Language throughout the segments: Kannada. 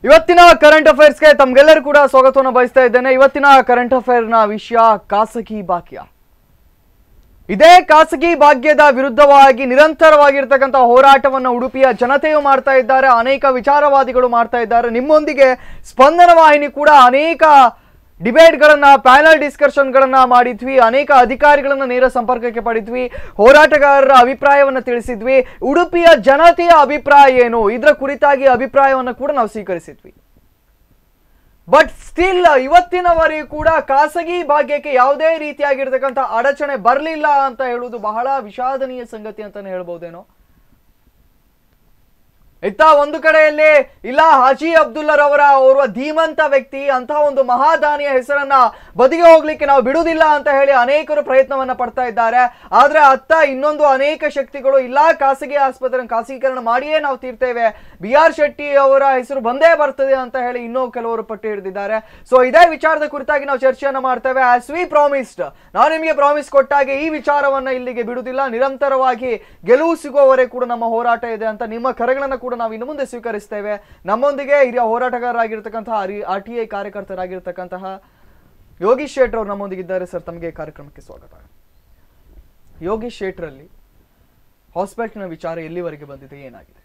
ಇವತ್ತಿನ ಕರೆಂಟ್ ಅಫೇರ್ಸ್ಗೆ ತಮ್ಗೆಲ್ಲರೂ ಕೂಡ ಸ್ವಾಗತವನ್ನು ಬಯಸ್ತಾ ಇದ್ದೇನೆ ಇವತ್ತಿನ ಕರೆಂಟ್ ಅಫೇರ್ನ ವಿಷಯ ಖಾಸಗಿ ಭಾಗ್ಯ ಇದೇ ಖಾಸಗಿ ಭಾಗ್ಯದ ವಿರುದ್ಧವಾಗಿ ನಿರಂತರವಾಗಿರ್ತಕ್ಕಂಥ ಹೋರಾಟವನ್ನು ಉಡುಪಿಯ ಜನತೆಯು ಮಾಡ್ತಾ ಇದ್ದಾರೆ ಅನೇಕ ವಿಚಾರವಾದಿಗಳು ಮಾಡ್ತಾ ಇದ್ದಾರೆ ನಿಮ್ಮೊಂದಿಗೆ ಸ್ಪಂದನ ವಾಹಿನಿ ಕೂಡ ಅನೇಕ ಡಿಬೇಟ್ಗಳನ್ನ ಪ್ಯಾನಲ್ ಡಿಸ್ಕಷನ್ಗಳನ್ನ ಮಾಡಿದ್ವಿ ಅನೇಕ ಅಧಿಕಾರಿಗಳನ್ನ ನೇರ ಸಂಪರ್ಕಕ್ಕೆ ಪಡಿದ್ವಿ ಹೋರಾಟಗಾರರ ಅಭಿಪ್ರಾಯವನ್ನ ತಿಳಿಸಿದ್ವಿ ಉಡುಪಿಯ ಜನತೆಯ ಅಭಿಪ್ರಾಯ ಏನು ಇದರ ಕುರಿತಾಗಿ ಅಭಿಪ್ರಾಯವನ್ನು ಕೂಡ ನಾವು ಸ್ವೀಕರಿಸಿದ್ವಿ ಬಟ್ ಸ್ಟಿಲ್ ಇವತ್ತಿನವರೆಗೂ ಕೂಡ ಖಾಸಗಿ ಭಾಗ್ಯಕ್ಕೆ ಯಾವುದೇ ರೀತಿಯಾಗಿರ್ತಕ್ಕಂಥ ಅಡಚಣೆ ಬರಲಿಲ್ಲ ಅಂತ ಹೇಳುವುದು ಬಹಳ ವಿಷಾದನೀಯ ಸಂಗತಿ ಅಂತಾನೆ ಹೇಳ್ಬೋದೇನೋ ಇತ್ತ ಒಂದು ಕಡೆಯಲ್ಲಿ ಇಲ್ಲ ಹಾಜಿ ಅಬ್ದುಲ್ಲರವರ ಓರ್ವ ಧೀಮಂತ ವ್ಯಕ್ತಿ ಅಂತಹ ಒಂದು ಮಹಾದಾನಿಯ ಹೆಸರನ್ನ ಬದಿಗೆ ಹೋಗ್ಲಿಕ್ಕೆ ನಾವು ಬಿಡುವುದಿಲ್ಲ ಅಂತ ಹೇಳಿ ಅನೇಕರು ಪ್ರಯತ್ನವನ್ನ ಪಡ್ತಾ ಇದ್ದಾರೆ ಆದ್ರೆ ಅತ್ತ ಇನ್ನೊಂದು ಅನೇಕ ಶಕ್ತಿಗಳು ಇಲ್ಲ ಖಾಸಗಿ ಆಸ್ಪತ್ರೆ ಖಾಸಗೀಕರಣ ಮಾಡಿಯೇ ನಾವು ತೀರ್ತೇವೆ ಬಿ ಆರ್ ಶೆಟ್ಟಿ ಅವರ ಹೆಸರು ಬಂದೇ ಬರ್ತದೆ ಅಂತ ಹೇಳಿ ಇನ್ನೂ ಕೆಲವರು ಪಟ್ಟು ಹಿಡಿದಿದ್ದಾರೆ ಸೊ ಇದೇ ವಿಚಾರದ ಕುರಿತಾಗಿ ನಾವು ಚರ್ಚೆಯನ್ನ ಮಾಡ್ತೇವೆ ಆಸ್ ವಿ ಪ್ರಾಮಿಸ್ಡ್ ನಾವು ನಿಮಗೆ ಪ್ರಾಮಿಸ್ ಕೊಟ್ಟಾಗೆ ಈ ವಿಚಾರವನ್ನ ಇಲ್ಲಿಗೆ ಬಿಡುವುದಿಲ್ಲ ನಿರಂತರವಾಗಿ ಗೆಲುವು ಸಿಗುವವರೆಗೆ ಕೂಡ ನಮ್ಮ ಹೋರಾಟ ಇದೆ ಅಂತ ನಿಮ್ಮ ಕರೆಗಳನ್ನ ಕೂಡ ನಾವು ಇನ್ನು ಮುಂದೆ ಸ್ವೀಕರಿಸ್ತೇವೆ ನಮ್ಮೊಂದಿಗೆ ಹಿರಿಯ ಹೋರಾಟಗಾರರಾಗಿರ್ತಕ್ಕಂತಹ ಆರ್ ಟಿ ಐ ಕಾರ್ಯಕರ್ತರಾಗಿರ್ತಕ್ಕಂತಹ ಯೋಗೀಶ್ ಶೇಟ್ರ್ ಅವರು ನಮ್ಮೊಂದಿಗಿದ್ದಾರೆ ಸರ್ ತಮಗೆ ಕಾರ್ಯಕ್ರಮಕ್ಕೆ ಸ್ವಾಗತ ಯೋಗೀಶ್ ಶೇಟ್ರಲ್ಲಿ ಹಾಸ್ಪಿಟಲ್ನ ವಿಚಾರ ಎಲ್ಲಿವರೆಗೆ ಬಂದಿದೆ ಏನಾಗಿದೆ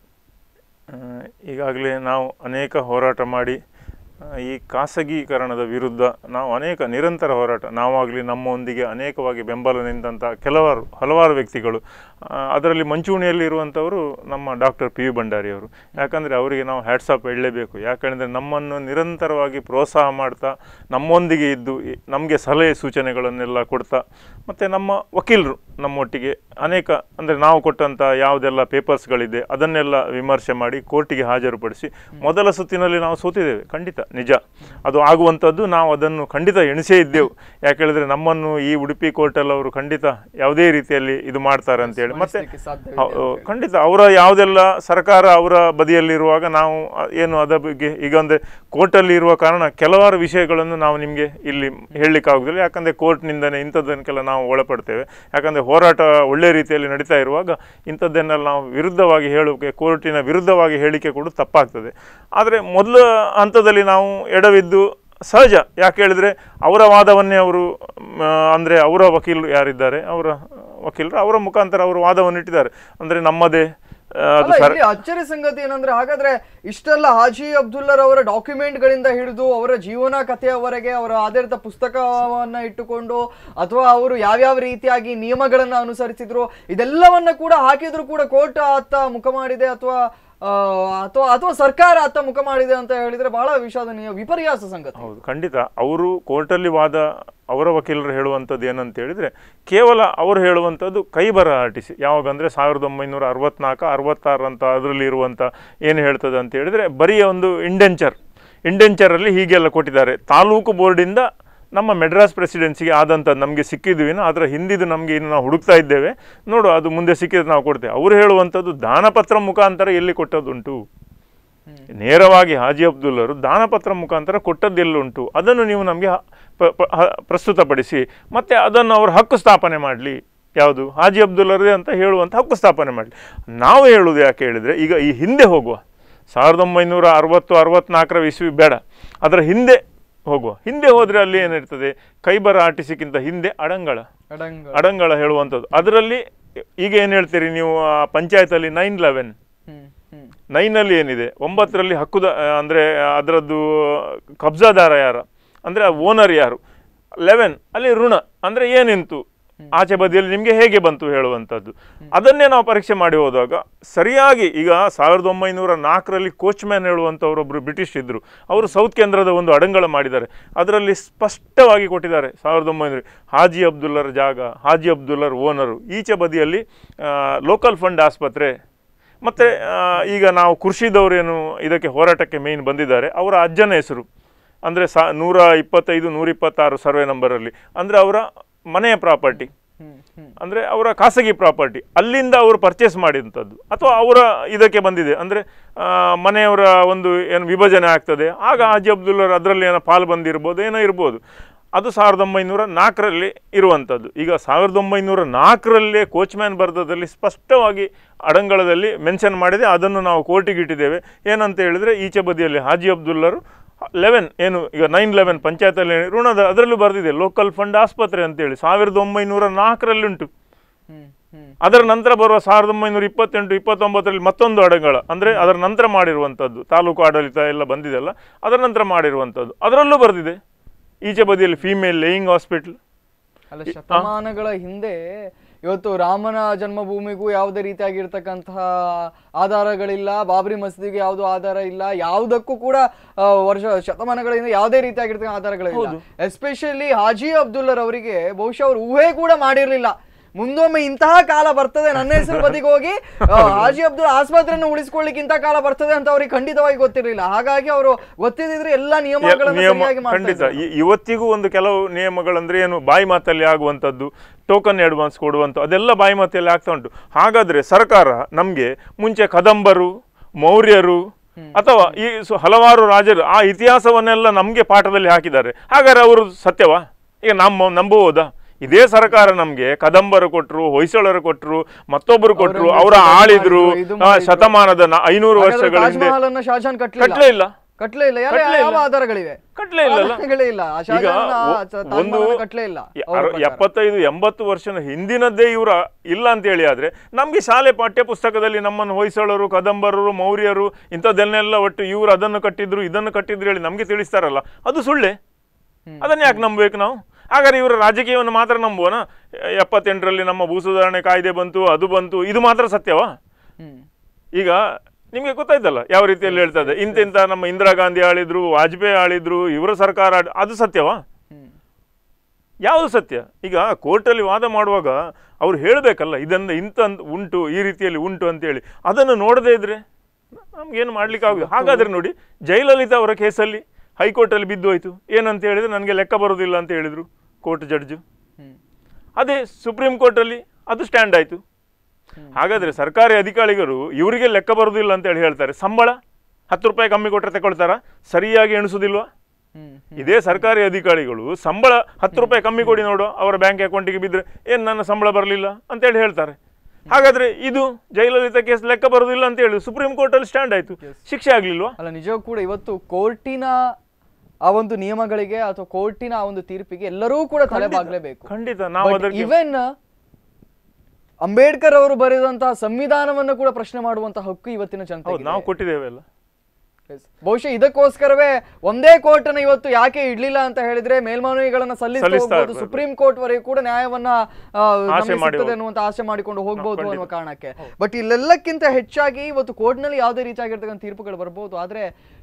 ಈಗಾಗಲೇ ನಾವು ಅನೇಕ ಹೋರಾಟ ಮಾಡಿ ಆ, ಈ ಖಾಸಗೀಕರಣದ ವಿರುದ್ಧ ನಾವು ಅನೇಕ ನಿರಂತರ ಹೋರಾಟ ನಾವಾಗಲಿ ನಮ್ಮೊಂದಿಗೆ ಅನೇಕವಾಗಿ ಬೆಂಬಲ ನಿಂತಹ ಕೆಲವಾರು ಹಲವಾರು ವ್ಯಕ್ತಿಗಳು ಆ, ಅದರಲ್ಲಿ ಮಂಚೂಣಿಯಲ್ಲಿರುವಂಥವರು ನಮ್ಮ ಡಾಕ್ಟರ್ ಪಿ ವಿ ಭಂಡಾರಿಯವರು ಯಾಕಂದರೆ ಅವರಿಗೆ ನಾವು ಹ್ಯಾಟ್ಸಾಪ್ ಹೇಳಲೇಬೇಕು ಯಾಕಂದರೆ ನಮ್ಮನ್ನು ನಿರಂತರವಾಗಿ ಪ್ರೋತ್ಸಾಹ ಮಾಡ್ತಾ ನಮ್ಮೊಂದಿಗೆ ಇದ್ದು ನಮಗೆ ಸಲಹೆ ಸೂಚನೆಗಳನ್ನೆಲ್ಲ ಕೊಡ್ತಾ ಮತ್ತು ನಮ್ಮ ವಕೀಲರು ನಮ್ಮೊಟ್ಟಿಗೆ ಅನೇಕ ಅಂದರೆ ನಾವು ಕೊಟ್ಟಂಥ ಯಾವುದೆಲ್ಲ ಪೇಪರ್ಸ್ಗಳಿದೆ ಅದನ್ನೆಲ್ಲ ವಿಮರ್ಶೆ ಮಾಡಿ ಕೋರ್ಟಿಗೆ ಹಾಜರುಪಡಿಸಿ ಮೊದಲ ಸುತ್ತಿನಲ್ಲಿ ನಾವು ಸೋತಿದ್ದೇವೆ ಖಂಡಿತ ನಿಜ ಅದು ಆಗುವಂಥದ್ದು ನಾವು ಅದನ್ನು ಖಂಡಿತ ಎಣಿಸೇ ಇದ್ದೆವು ಯಾಕೆ ಹೇಳಿದ್ರೆ ನಮ್ಮನ್ನು ಈ ಉಡುಪಿ ಕೋರ್ಟಲ್ಲಿ ಅವರು ಖಂಡಿತ ಯಾವುದೇ ರೀತಿಯಲ್ಲಿ ಇದು ಮಾಡ್ತಾರೆ ಅಂತೇಳಿ ಮತ್ತೆ ಮಣಿಸ್ಲಿಕ್ಕೆ ಸಾಧ್ಯವಿದೆ ಹೌ- ಖಂಡಿತ ಅವರ ಯಾವುದೆಲ್ಲ ಸರ್ಕಾರ ಅವರ ಬದಿಯಲ್ಲಿರುವಾಗ ನಾವು ಅ- ಏನು ಅದರ ಬಗ್ಗೆ ಈಗ ಅಂದರೆ ಕೋರ್ಟಲ್ಲಿ ಇರುವ ಕಾರಣ ಕೆಲವಾರು ವಿಷಯಗಳನ್ನು ನಾವು ನಿಮಗೆ ಇಲ್ಲಿ ಹೇಳಲಿಕ್ಕಾಗೋದಿಲ್ಲ ಯಾಕಂದರೆ ಕೋರ್ಟ್ನಿಂದನೇ ಇಂಥದ್ದನ್ನೆಲ್ಲ ನಾವು ಒಳಪಡ್ತೇವೆ ಯಾಕಂದರೆ ಹೋರಾಟ ಒಳ್ಳೆ ರೀತಿಯಲ್ಲಿ ನಡೀತಾ ಇರುವಾಗ ಇಂಥದ್ದನ್ನೆಲ್ಲ ನಾವು ವಿರುದ್ಧವಾಗಿ ಹೇಳೋಕೆ ಕೋರ್ಟಿನ ವಿರುದ್ಧವಾಗಿ ಹೇಳಿಕೆ ಕೂಡ ತಪ್ಪಾಗ್ತದೆ ಆದರೆ ಮೊದಲ ಹಂತದಲ್ಲಿ ನಾವು ಎಡವಿದ್ದು ಸಹಜ ಯಾಕೆ ಹೇಳಿದರೆ ಅವರ ವಾದವನ್ನೇ ಅವರು ಅಂದರೆ ಅವರ ವಕೀಲರು ಯಾರಿದ್ದಾರೆ ಅವರ ವಕೀಲರು ಅವರ ಮುಖಾಂತರ ಅವರು ವಾದವನ್ನು ಇಟ್ಟಿದ್ದಾರೆ ಅಂದರೆ ನಮ್ಮದೇ ಆ, ಅದು ಅಲ್ಲ, ಸರ್ ಇಲ್ಲಿ ಅಚ್ಚರಿ ಸಂಗತಿ ಏನಂದ್ರೆ ಹಾಗಾದ್ರೆ ಇಷ್ಟೆಲ್ಲ ಹಾಜಿ ಅಬ್ದುಲ್ಲರ್ ಅವರ ಡಾಕ್ಯುಮೆಂಟ್ ಗಳಿಂದ ಹಿಡಿದು ಅವರ ಜೀವನ ಕಥೆಯವರೆಗೆ ಅವರ ಆಧಾರಿತ ಪುಸ್ತಕವನ್ನ ಇಟ್ಟುಕೊಂಡು ಅಥವಾ ಅವರು ಯಾವ್ಯಾವ ರೀತಿಯಾಗಿ ನಿಯಮಗಳನ್ನ ಅನುಸರಿಸಿದ್ರು ಇದೆಲ್ಲವನ್ನ ಕೂಡ ಹಾಕಿದ್ರು ಕೂಡ ಕೋರ್ಟ್ ಅತ್ತ ಮುಖ ಮಾಡಿದೆ ಅಥವಾ ಆ, ಅಥವಾ ಅಥವಾ ಸರ್ಕಾರ ಅತ್ತ ಮುಖ ಮಾಡಿದೆ ಅಂತ ಹೇಳಿದ್ರೆ ಬಹಳ ವಿಷಾದನೀಯ ವಿಪರ್ಯಾಸ ಸಂಗತಿ ಹೌದು ಖಂಡಿತ ಅವರು ಕೋರ್ಟಲ್ಲಿ ವಾದ ಅವರ ವಕೀಲರು ಹೇಳುವಂಥದ್ದು ಏನಂತ ಹೇಳಿದರೆ ಕೇವಲ ಅವರು ಹೇಳುವಂಥದ್ದು ಕೈಬರ ಆರ್ಟಿಸಿ ಯಾವಾಗ ಅಂದರೆ ಸಾವಿರದ ಒಂಬೈನೂರ ಅರವತ್ನಾಲ್ಕು ಅರವತ್ತಾರು ಅಂತ ಅದರಲ್ಲಿ ಇರುವಂಥ ಏನು ಹೇಳ್ತದೆ ಅಂತ ಹೇಳಿದರೆ ಬರೀ ಒಂದು ಇಂಡೆಂಚರ್ ಇಂಡೆಂಚರಲ್ಲಿ ಹೀಗೆಲ್ಲ ಕೊಟ್ಟಿದ್ದಾರೆ ತಾಲೂಕು ಬೋರ್ಡಿಂದ ನಮ್ಮ ಮೆಡ್ರಾಸ್ ಪ್ರೆಸಿಡೆನ್ಸಿಗೆ ಆದಂಥದ್ದು ನಮಗೆ ಸಿಕ್ಕಿದ್ವಿನ ಅದರ ಹಿಂದಿದ್ದು ನಮಗೆ ಇನ್ನು ನಾವು ಹುಡುಕ್ತಾ ಇದ್ದೇವೆ ನೋಡು ಅದು ಮುಂದೆ ಸಿಕ್ಕಿದ್ರೆ ನಾವು ಕೊಡ್ತೇವೆ ಅವರು ಹೇಳುವಂಥದ್ದು ದಾನಪತ್ರ ಮುಖಾಂತರ ಎಲ್ಲಿ ಕೊಟ್ಟದ್ದುಂಟು ನೇರವಾಗಿ ಹಾಜಿ ಅಬ್ದುಲ್ಲರು ದಾನಪತ್ರ ಮುಖಾಂತರ ಕೊಟ್ಟದ್ದೆಲ್ಲುಂಟು ಅದನ್ನು ನೀವು ನಮಗೆ ಹ- ಪ- ಪ- ಹ- ಪ್ರಸ್ತುತಪಡಿಸಿ ಮತ್ತು ಅದನ್ನು ಅವರು ಹಕ್ಕು ಸ್ಥಾಪನೆ ಮಾಡಲಿ ಯಾವುದು ಹಾಜಿ ಅಬ್ದುಲ್ಲರದೇ ಅಂತ ಹೇಳುವಂಥ ಹಕ್ಕು ಸ್ಥಾಪನೆ ಮಾಡಲಿ ನಾವು ಹೇಳುವುದು ಯಾಕೆ ಹೇಳಿದರೆ ಈಗ ಈ ಹಿಂದೆ ಹೋಗುವ ಸಾವಿರದ ಒಂಬೈನೂರ ಅರವತ್ತು ಅರವತ್ನಾಲ್ಕರ ಇಸ್ವಿ ಬೇಡ ಅದರ ಹಿಂದೆ ಹೋಗುವ ಹಿಂದೆ ಹೋದರೆ ಅಲ್ಲಿ ಏನಿರ್ತದೆ ಕೈಬರ ಆಟಿಸಿಕ್ಕಿಂತ ಹಿಂದೆ ಅಡಂಗಳ ಅಡಂಗ ಅಡಂಗಳ ಹೇಳುವಂಥದ್ದು ಅದರಲ್ಲಿ ಈಗ ಏನು ಹೇಳ್ತೀರಿ ನೀವು ಆ ಪಂಚಾಯತಲ್ಲಿ ನೈನ್ ಲೆವೆನ್ ಹ್ಮ್ ಹ್ಮ್ ನೈನಲ್ಲಿ ಏನಿದೆ ಒಂಬತ್ತರಲ್ಲಿ ಹಕ್ಕುದ ಅಂದರೆ ಅದರದ್ದು ಕಬ್ಜಾದಾರ ಯಾರ ಅಂದರೆ ಓನರ್ ಯಾರು ಲೆವೆನ್ ಅಲ್ಲಿ ಋಣ ಅಂದರೆ ಏನಿಂತು ಆಚೆ ಬದಿಯಲ್ಲಿ ನಿಮಗೆ ಹೇಗೆ ಬಂತು ಹೇಳುವಂಥದ್ದು ಅದನ್ನೇ ನಾವು ಪರೀಕ್ಷೆ ಮಾಡಿ ಹೋದಾಗ ಸರಿಯಾಗಿ ಈಗ ಸಾವಿರದ ಒಂಬೈನೂರ ನಾಲ್ಕರಲ್ಲಿ ಕೋಚ್ಮ್ಯಾನ್ ಹೇಳುವಂಥವರೊಬ್ಬರು ಬ್ರಿಟಿಷ್ ಇದ್ದರು ಅವರು ಸೌತ್ ಕೇಂದ್ರದ ಒಂದು ಅಡಂಗಳ ಮಾಡಿದ್ದಾರೆ ಅದರಲ್ಲಿ ಸ್ಪಷ್ಟವಾಗಿ ಕೊಟ್ಟಿದ್ದಾರೆ ಸಾವಿರದ ಒಂಬೈನೂರ ಹಾಜಿ ಅಬ್ದುಲ್ಲರ ಜಾಗ ಹಾಜಿ ಅಬ್ದುಲ್ಲರ್ ಓನರು ಈಚೆ ಬದಿಯಲ್ಲಿ ಲೋಕಲ್ ಫಂಡ್ ಆಸ್ಪತ್ರೆ ಮತ್ತು ಈಗ ನಾವು ಕೃಷಿದವರೇನು ಇದಕ್ಕೆ ಹೋರಾಟಕ್ಕೆ ಮೇಯ್ನ್ ಬಂದಿದ್ದಾರೆ ಅವರ ಅಜ್ಜನ ಹೆಸರು ಅಂದರೆ ಸಾ ನೂರ ಇಪ್ಪತ್ತೈದು ನೂರ ಇಪ್ಪತ್ತಾರು ಸರ್ವೆ ನಂಬರಲ್ಲಿ ಅಂದರೆ ಅವರ ಮನೆಯ ಪ್ರಾಪರ್ಟಿ ಹ್ಮ್ ಹ್ಮ್ ಅಂದರೆ ಅವರ ಖಾಸಗಿ ಪ್ರಾಪರ್ಟಿ ಅಲ್ಲಿಂದ ಅವರು ಪರ್ಚೇಸ್ ಮಾಡಿದಂಥದ್ದು ಅಥವಾ ಅವರ ಇದಕ್ಕೆ ಬಂದಿದೆ ಅಂದರೆ ಮನೆಯವರ ಒಂದು ಏನು ವಿಭಜನೆ ಆಗ್ತದೆ ಆಗ ಹಾಜಿ ಅಬ್ದುಲ್ಲರ್ ಅದರಲ್ಲಿ ಏನೋ ಪಾಲು ಬಂದಿರ್ಬೋದು ಏನೋ ಇರ್ಬೋದು ಅದು ಸಾವಿರದ ಒಂಬೈನೂರ ನಾಲ್ಕರಲ್ಲಿ ಇರುವಂಥದ್ದು ಈಗ ಸಾವಿರದ ಒಂಬೈನೂರ ನಾಲ್ಕರಲ್ಲೇ ಕೋಚ್ಮ್ಯಾನ್ ಬರ್ದದಲ್ಲಿ ಸ್ಪಷ್ಟವಾಗಿ ಅಡಂಗಳದಲ್ಲಿ ಮೆನ್ಷನ್ ಮಾಡಿದೆ ಅದನ್ನು ನಾವು ಕೋರ್ಟಿಗೆ ಇಟ್ಟಿದ್ದೇವೆ ಏನಂತ ಹೇಳಿದರೆ ಈಚೆ ಬದಿಯಲ್ಲಿ ಹಾಜಿ ಅಬ್ದುಲ್ಲರು ಲೆವೆನ್ ಏನು ಈಗ ನೈನ್ ಲೆವೆನ್ ಪಂಚಾಯತಲ್ಲಿ ಋಣದ ಅದರಲ್ಲೂ ಬರೆದಿದೆ ಲೋಕಲ್ ಫಂಡ್ ಆಸ್ಪತ್ರೆ ಅಂತೇಳಿ ಸಾವಿರದ ಒಂಬೈನೂರ ನಾಲ್ಕರಲ್ಲಿ ಉಂಟು ಹ್ಮ್ ಹ್ಮ್ ಅದರ ನಂತರ ಬರುವ ಸಾವಿರದ ಒಂಬೈನೂರ ಇಪ್ಪತ್ತೆಂಟು ಇಪ್ಪತ್ತೊಂಬತ್ತರಲ್ಲಿ ಮತ್ತೊಂದು ಅಡಂಗಳ ಅಂದರೆ ಅದರ ನಂತರ ಮಾಡಿರುವಂಥದ್ದು ತಾಲೂಕು ಆಡಳಿತ ಎಲ್ಲ ಬಂದಿದೆಲ್ಲ ಅದರ ನಂತರ ಮಾಡಿರುವಂಥದ್ದು ಅದರಲ್ಲೂ ಬರೆದಿದೆ ಈಚೆ ಬದಿಯಲ್ಲಿ ಫೀಮೇಲ್ ಲೇಯಿಂಗ್ ಹಾಸ್ಪಿಟಲ್ ಅಲ್ಲ ಶತಮಾನಗಳ ಹಿಂದೆ ಇವತ್ತು ರಾಮನ ಜನ್ಮಭೂಮಿಗೂ ಯಾವುದೇ ರೀತಿಯಾಗಿರ್ತಕ್ಕಂತಹ ಆಧಾರಗಳಿಲ್ಲ ಬಾಬರಿ ಮಸೀದಿಗೆ ಯಾವುದು ಆಧಾರ ಇಲ್ಲ ಯಾವುದಕ್ಕೂ ಕೂಡ ಆ, ವರ್ಷ ಶತಮಾನಗಳಿಂದ ಯಾವುದೇ ರೀತಿಯಾಗಿರ್ತಕ್ಕಂಥ ಆಧಾರಗಳಿಲ್ಲ ಎಸ್ಪೆಷಲಿ ಹಾಜಿ ಅಬ್ದುಲ್ಲರ್ ಅವರಿಗೆ ಬಹುಶಃ ಅವರು ಊಹೆ ಕೂಡ ಮಾಡಿರ್ಲಿಲ್ಲ ಮುಂದೊಮ್ಮೆ ಇಂತಹ ಕಾಲ ಬರ್ತದೆ ನನ್ನ ಹೆಸರು ಬದಿಗೆ ಹೋಗಿ ಆ, ಹಾಜಿ ಅಬ್ದುಲ್ ಆಸ್ಪತ್ರೆಯನ್ನು ಉಳಿಸ್ಕೊಳ್ಳಿಕ್ಕೆ ಇಂತಹ ಕಾಲ ಬರ್ತದೆ ಅಂತ ಅವ್ರಿಗೆ ಖಂಡಿತವಾಗಿ ಗೊತ್ತಿರಲಿಲ್ಲ ಹಾಗಾಗಿ ಅವರು ಗೊತ್ತಿದ್ರೆ ಎಲ್ಲ ನಿಯಮಗಳನ್ನು ನಿಯಮ ಸರಿಯಾಗಿ ಮಾಡ್ತಾ ಖಂಡಿತ ಇದ್ರು. ಇ- ಇವತ್ತಿಗೂ ಒಂದು ಕೆಲವು ನಿಯಮಗಳಂದ್ರೆ ಏನು ಬಾಯಿ ಮಾತಲ್ಲಿ ಆಗುವಂಥದ್ದು ಟೋಕನ್ ಅಡ್ವಾನ್ಸ್ ಕೊಡುವಂಥ ಅದೆಲ್ಲ ಬಾಯಿ ಮಾತಲ್ಲಿ ಆಗ್ತಾ ಉಂಟು ಹಾಗಾದ್ರೆ ಸರ್ಕಾರ ನಮಗೆ ಮುಂಚೆ ಕದಂಬರು ಮೌರ್ಯರು ಅಥವಾ ಈ ಸು- ಹಲವಾರು ರಾಜರು ಆ ಇತಿಹಾಸವನ್ನೆಲ್ಲ ನಮಗೆ ಪಾಠದಲ್ಲಿ ಹಾಕಿದ್ದಾರೆ ಹಾಗಾದ್ರೆ ಅವರು ಸತ್ಯವಾ ಈಗ ನಮ್ಮ ನಂಬುವುದಾ ಇದೇ ಸರ್ಕಾರ ನಮಗೆ ಕದಂಬರು ಕೊಟ್ಟರು ಹೊಯ್ಸಳರು ಕೊಟ್ಟರು ಮತ್ತೊಬ್ಬರು ಕೊಟ್ಟರು ಅವರ ಇದು ಆಳಿದ್ರು ಇದು ಆ, ಮಾಡಿದ್ರು. ಶತಮಾನದ ನ- ಐನೂರು ಹಾಗಾದ್ರೆ ವರ್ಷಗಳ ತಾಜ್ ಹಿಂದೆ ಮಹಲ್ ಅನ್ನ ಶಾಜಹಾನ್ ಕಟ್ಲಿಲ್ಲ ಕಟ್ಲೇ ಇಲ್ಲ ಕಟ್ಲೇ ಇಲ್ಲ ಯಾವ ಕಟ್ಲೇ ಯಾವ ಇಲ್ಲ. ಆಧಾರಗಳಿವೆ ಕಟ್ಲೇ ಇಲ್ಲಲ್ಲ ಆಧಾರಗಳೇ ಇಲ್ಲ ಆ ಈಗ ಶಾಜಹಾನ್ ಆ ಒ- ತಾಜ್ ಒಂದು ಮಹಲನ್ನ ಕಟ್ಲೇ ಇಲ್ಲ ಯ- ಅವ್ರ ಅರ- ಪ್ರಕಾರ. ಎಪ್ಪತ್ತೈದು ಎಂಬತ್ತು ವರ್ಷದ ಹಿಂದಿನದ್ದೇ ಇವರ ಇಲ್ಲ ಅಂತ ಹೇಳಿ ಆದ್ರೆ ನಮ್ಗೆ ಶಾಲೆ ಪಾಠ್ಯ ಪುಸ್ತಕದಲ್ಲಿ ನಮ್ಮನ್ನು ಹೊಯ್ಸಳರು ಕದಂಬರರು ಮೌರ್ಯರು ಇಂಥದ್ದನ್ನೆಲ್ಲ ಒಟ್ಟು ಇವರು ಅದನ್ನು ಕಟ್ಟಿದ್ರು ಇದನ್ನು ಕಟ್ಟಿದ್ರು ಹೇಳಿ ನಮ್ಗೆ ತಿಳಿಸ್ತಾರಲ್ಲ ಅದು ಸುಳ್ಳೆ ಹ್ಮ್. ಅದನ್ನ ಯಾಕೆ ನಂಬಬೇಕು ನಾವು ಹಾಗಾದ್ರೆ ಇವರ ರಾಜಕೀಯವನ್ನು ಮಾತ್ರ ನಂಬುವನ ಎಪ್ಪತ್ತೆಂಟರಲ್ಲಿ ನಮ್ಮ ಭೂ ಸುಧಾರಣೆ ಕಾಯ್ದೆ ಬಂತು ಅದು ಬಂತು ಇದು ಮಾತ್ರ ಸತ್ಯವಾ ಹ್ಮ್ ಈಗ ನಿಮಗೆ ಗೊತ್ತಾಯ್ತಲ್ಲ ಯಾವ ರೀತಿಯಲ್ಲಿ ಹೇಳ್ತದೆ ಇಂತಿಂತ ನಮ್ಮ ಇಂದಿರಾ ಗಾಂಧಿ ಆಳಿದ್ರು ವಾಜಪೇಯಿ ಆಳಿದ್ರು ಇವರ ಸರ್ಕಾರ ಆಡ್- ಅದು ಸತ್ಯವಾ ಹ್ಮ್ ಯಾವುದು ಸತ್ಯ ಈಗ ಕೋರ್ಟಲ್ಲಿ ವಾದ ಮಾಡುವಾಗ ಅವ್ರು ಹೇಳಬೇಕಲ್ಲ ಇದನ್ನು ಇಂಥ ಉಂಟು ಈ ರೀತಿಯಲ್ಲಿ ಉಂಟು ಅಂತೇಳಿ ಅದನ್ನು ನೋಡದೇ ಇದ್ರೆ ನಮ್ಗೇನು ಮಾಡ್ಲಿಕ್ಕೆ ಆಗುದು ಹಾಗಾದ್ರೆ ನೋಡಿ ಜಯಲಲಿತಾ ಅವರ ಕೇಸಲ್ಲಿ ಹೈಕೋರ್ಟಲ್ಲಿ ಬಿದ್ದು ಹೋಯ್ತು ಏನಂತ ಹೇಳಿದ್ರೆ ನನಗೆ ಲೆಕ್ಕ ಬರೋದಿಲ್ಲ ಅಂತ ಹೇಳಿದರು ಕೋರ್ಟ್ ಜಡ್ಜು ಹ್ಮ್ ಅದೇ ಸುಪ್ರೀಂ ಕೋರ್ಟಲ್ಲಿ ಅದು ಸ್ಟ್ಯಾಂಡ್ ಆಯಿತು ಹಾಗಾದ್ರೆ ಸರ್ಕಾರಿ ಅಧಿಕಾರಿಗಳು ಇವರಿಗೆ ಲೆಕ್ಕ ಬರೋದಿಲ್ಲ ಅಂತ ಹೇಳಿ ಹೇಳ್ತಾರೆ ಸಂಬಳ ಹತ್ತು ರೂಪಾಯಿ ಕಮ್ಮಿ ಕೊಟ್ಟರೆ ತಗೊಳ್ತಾರಾ ಸರಿಯಾಗಿ ಎಣಿಸೋದಿಲ್ವಾ ಹ್ಮ್ ಇದೇ ಸರ್ಕಾರಿ ಅಧಿಕಾರಿಗಳು ಸಂಬಳ ಹತ್ತು ರೂಪಾಯಿ ಕಮ್ಮಿ ಕೊಡಿ ನೋಡು ಅವರ ಬ್ಯಾಂಕ್ ಅಕೌಂಟಿಗೆ ಬಿದ್ದರೆ ಏನು ನನ್ನ ಸಂಬಳ ಬರಲಿಲ್ಲ ಅಂತೇಳಿ ಹೇಳ್ತಾರೆ ಹಾಗಾದ್ರೆ ಇದು ಜಯಲಲಿತಾ ಕೇಸ್ ಲೆಕ್ಕ ಬರೋದಿಲ್ಲ ಅಂತ ಹೇಳಿ ಸುಪ್ರೀಂ ಕೋರ್ಟಲ್ಲಿ ಸ್ಟ್ಯಾಂಡ್ ಆಯಿತು ಶಿಕ್ಷೆ ಆಗಲಿಲ್ವಾ ಅಲ್ಲ ನಿಜವೂ ಕೂಡ ಇವತ್ತು ಕೋರ್ಟಿನ ಆ ಒಂದು ನಿಯಮಗಳಿಗೆ ಅಥವಾ ಕೋರ್ಟಿನ ಆ ಒಂದು ತೀರ್ಪಿಗೆ ಎಲ್ಲರೂ ಕೂಡ ತಲೆಬಾಗ್ಲೇಬೇಕು ಖಂಡಿತ ನಾವು ಅದಕ್ಕೆ ಇವನ್ ಅಂಬೇಡ್ಕರ್ ಅವರು ಬರೆದಂತಹ ಸಂವಿಧಾನವನ್ನು ಕೂಡ ಪ್ರಶ್ನೆ ಮಾಡುವಂತಹ ಹಕ್ಕು ಇವತ್ತಿನ ಜನತೆ ಹೌದು ನಾವು ಕೊಟ್ಟಿದ್ದೇವೆ ಅಲ್ಲ ಬಹುಶಃ ಇದಕ್ಕೋಸ್ಕರವೇ ಒಂದೇ ಕೋರ್ಟ್ ಅನ್ನ ಇವತ್ತು ಯಾಕೆ ಇಡ್ಲಿಲ್ಲ ಅಂತ ಹೇಳಿದ್ರೆ ಮೇಲ್ಮನವಿಗಳನ್ನ ಸಲ್ಲಿಸ್ತಾ ಸಲ್ಲಿಸ್ತಾ ಹೋಗ್ಬೋದು ಇರ್ಬೋದು. ಸುಪ್ರೀಂ ಕೋರ್ಟ್ ವರೆಗೂ ಕೂಡ ನ್ಯಾಯವನ್ನ ಆ, ನಮಗೆ ಮಾಡಿ ಸಿಗ್ತದೆ ಅನ್ನುವಂತ ಆಸೆ ಮಾಡಿಕೊಂಡು ಹೋಗ್ಬೋದು ಅನ್ನುವ ಕಾರಣಕ್ಕೆ ಬಟ್ ಇಲ್ಲೆಲ್ಲಕ್ಕಿಂತ ಹೆಚ್ಚಾಗಿ ಇವತ್ತು ಕೋರ್ಟ್ ನಲ್ಲಿ ಯಾವುದೇ ರೀತಿಯಾಗಿರ್ತಕ್ಕಂಥ ತೀರ್ಪುಗಳು ಬರ್ಬೋದು ಆದ್ರೆ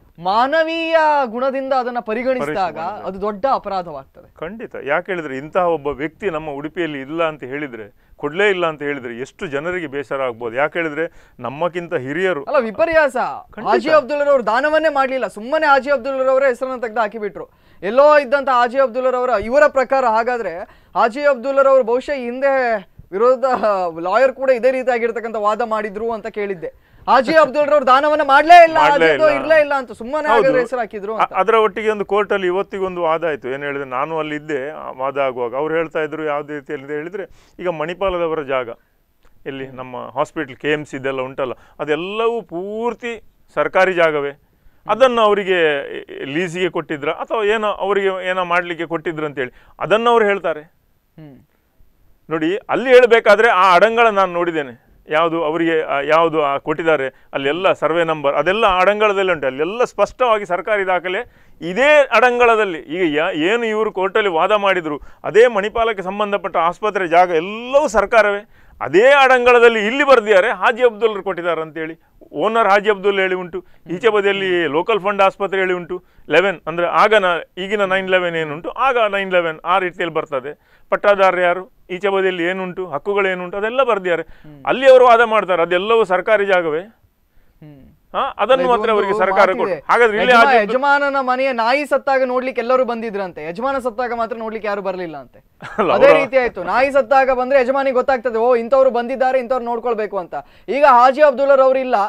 ಮಾನವೀಯ ಗುಣದಿಂದ ಅದನ್ನ ಪರಿಗಣಿಸಿದಾಗ ಅದು ದೊಡ್ಡ ಅಪರಾಧವಾಗ್ತದೆ ಖಂಡಿತ ಯಾಕೆ ಹೇಳಿದ್ರೆ ಇಂತಹ ಒಬ್ಬ ವ್ಯಕ್ತಿ ನಮ್ಮ ಉಡುಪಿಯಲ್ಲಿ ಇಲ್ಲ ಅಂತ ಹೇಳಿದ್ರೆ ಕೊಡ್ಲೇ ಇಲ್ಲ ಅಂತ ಹೇಳಿದ್ರೆ ಎಷ್ಟು ಜನರಿಗೆ ಬೇಸರ ಆಗ್ಬೋದು ಯಾಕೆ ಹೇಳಿದ್ರೆ ನಮ್ಮಕ್ಕಿಂತ ಹಿರಿಯರು ಅಲ್ಲ ವಿಪರ್ಯಾಸ ಹಾಜಿ ಅಬ್ದುಲ್ಲರ್ ಅವರು ದಾನವನ್ನೇ ಮಾಡ್ಲಿಲ್ಲ ಸುಮ್ಮನೆ ಹಾಜಿ ಅಬ್ದುಲ್ಲರ್ ಅವರ ಹೆಸರನ್ನ ತೆಗೆದು ಹಾಕಿಬಿಟ್ರು ಎಲ್ಲೋ ಇದ್ದಂತ ಹಾಜಿ ಅಬ್ದುಲ್ಲರ್ ಅವರ ಇವರ ಪ್ರಕಾರ ಹಾಗಾದ್ರೆ ಹಾಜಿ ಅಬ್ದುಲ್ಲರ್ ಅವರು ಬಹುಶಃ ಈ ಹಿಂದೆ ವಿರೋಧ ಲಾಯರ್ ಕೂಡ ಇದೇ ರೀತಿಯಾಗಿರ್ತಕ್ಕಂಥ ವಾದ ಮಾಡಿದ್ರು ಅಂತ ಕೇಳಿದ್ದೆ ಹಾಜಿ ಅಬ್ದುಲ್ ಅವರು ದಾನವನ್ನ ಮಾಡ್ಲೇ ಇಲ್ಲ ಮಾಡ್ಲೇ ಅದು ಇಲ್ಲ. ಇರ್ಲೇ ಇಲ್ಲ ಅಂತ ಸುಮ್ಮನೆ ಹೌದು. ಹಾಗಾದ್ರೆ ಹೆಸರು ಹಾಕಿದ್ರು ಅಂತ ಅ- ಅದರ ಒಟ್ಟಿಗೆ ಒಂದು ಕೋರ್ಟಲ್ಲಿ ಇವತ್ತಿಗೊಂದು ವಾದ ಆಯಿತು ಏನು ಹೇಳಿದ್ರೆ ನಾನು ಅಲ್ಲಿದ್ದೆ ಆ ವಾದ ಆಗುವಾಗ ಅವ್ರು ಹೇಳ್ತಾ ಇದ್ರು ಯಾವುದೇ ರೀತಿಯಲ್ಲಿ ಅಂತ ಹೇಳಿದ್ರೆ ಈಗ ಮಣಿಪಾಲದವರ ಜಾಗ ಇಲ್ಲಿ ನಮ್ಮ ಹಾಸ್ಪಿಟಲ್ ಕೆ ಎಮ್ ಸಿ ಇದೆಲ್ಲ ಉಂಟಲ್ಲ ಅದೆಲ್ಲವೂ ಪೂರ್ತಿ ಸರ್ಕಾರಿ ಜಾಗವೇ ಅದನ್ನು ಅವರಿಗೆ ಲೀಸಿಗೆ ಕೊಟ್ಟಿದ್ರ ಅಥವಾ ಏನೋ ಅವರಿಗೆ ಏನೋ ಮಾಡಲಿಕ್ಕೆ ಕೊಟ್ಟಿದ್ರು ಅಂತೇಳಿ ಅದನ್ನು ಅವ್ರು ಹೇಳ್ತಾರೆ ಹ್ಮ್ ನೋಡಿ ಅಲ್ಲಿ ಹೇಳಬೇಕಾದ್ರೆ ಆ ಅಡಂಗಳ ನಾನು ನೋಡಿದ್ದೇನೆ ಯಾವುದು ಅವರಿಗೆ ಆ ಯಾವುದು ಆ ಕೊಟ್ಟಿದ್ದಾರೆ ಅಲ್ಲೆಲ್ಲ ಸರ್ವೆ ನಂಬರ್ ಅದೆಲ್ಲ ಆ ಅಡಂಗಳದಲ್ಲಿ ಉಂಟು ಅಲ್ಲೆಲ್ಲ ಸ್ಪಷ್ಟವಾಗಿ ಸರ್ಕಾರಿ ದಾಖಲೆ ಇದೇ ಅಡಂಗಳದಲ್ಲಿ ಈಗ ಯಾ- ಏನು ಇವರು ಕೋರ್ಟಲ್ಲಿ ವಾದ ಮಾಡಿದರು ಅದೇ ಮಣಿಪಾಲಕ್ಕೆ ಸಂಬಂಧಪಟ್ಟ ಆಸ್ಪತ್ರೆ ಜಾಗ ಎಲ್ಲವೂ ಸರ್ಕಾರವೇ ಅದೇ ಅಡಂಗಳದಲ್ಲಿ ಇಲ್ಲಿ ಬರ್ದಿದ್ದಾರೆ ಹಾಜಿ ಅಬ್ದುಲ್ ಕೊಟ್ಟಿದ್ದಾರೆ ಅಂತೇಳಿ ಓನರ್ ಹಾಜಿ ಅಬ್ದುಲ್ ಹೇಳಿ ಉಂಟು ಈಚೆ ಬದಿಯಲ್ಲಿ ಲೋಕಲ್ ಫಂಡ್ ಆಸ್ಪತ್ರೆ ಹೇಳಿ ಉಂಟು ಲೆವೆನ್ ಅಂದರೆ ಆಗ ನ ಈಗಿನ ನೈನ್ ಲೆವೆನ್ ಏನುಂಟು ಆಗ ನೈನ್ ಲೆವೆನ್ ಆ ರೀತಿಯಲ್ಲಿ ಬರ್ತದೆ ಪಟ್ಟಾದಾರ ಯಾರು ಈಚೆ ಬದಿಯಲ್ಲಿ ಏನುಂಟು ಹಕ್ಕುಗಳೇನುಂಟು ಅದೆಲ್ಲ ಬರ್ದಿದ್ದಾರೆ ಅಲ್ಲಿ ಅವರು ವಾದ ಮಾಡ್ತಾರೆ ಅದೆಲ್ಲವೂ ಸರ್ಕಾರಿ ಜಾಗವೇ ಹ್ಮ್ ಹಾ ಅದನ್ನು ಮಾತ್ರ ಇದೊಂದು ಅವರಿಗೆ ಸರ್ಕಾರ ಮಾತಿದೆ. ಕೊಟ್ಟು ಹಾಗಾದ್ರೆ ಇಲ್ಲಿ ಯಜಮಾ- ಹಾಜಿ ಯಜಮಾನನ ಮನೆಯ ನಾಯಿ ಸತ್ತಾಗ ನೋಡ್ಲಿಕ್ಕೆ ಎಲ್ಲರೂ ಬಂದಿದ್ರಂತೆ ಯಜಮಾನ ಸತ್ತಾಗ ಮಾತ್ರ ನೋಡ್ಲಿಕ್ಕೆ ಯಾರು ಬರ್ಲಿಲ್ಲ ಅಂತೆ ಅಲ್ಲ, ಅದೇ ಅವರ- ರೀತಿ ಆಯ್ತು ನಾಯಿ ಸತ್ತಾಗ ಬಂದ್ರೆ ಯಜಮಾನಿ ಗೊತ್ತಾಗ್ತದೆ ಓ ಇಂಥವ್ರು ಬಂದಿದ್ದಾರೆ ಇಂಥವ್ರು ನೋಡ್ಕೊಳ್ಬೇಕು ಅಂತ ಈಗ ಹಾಜಿ ಅಬ್ದುಲ್ಲರ್ ಅವ್ರು ಇಲ್ಲ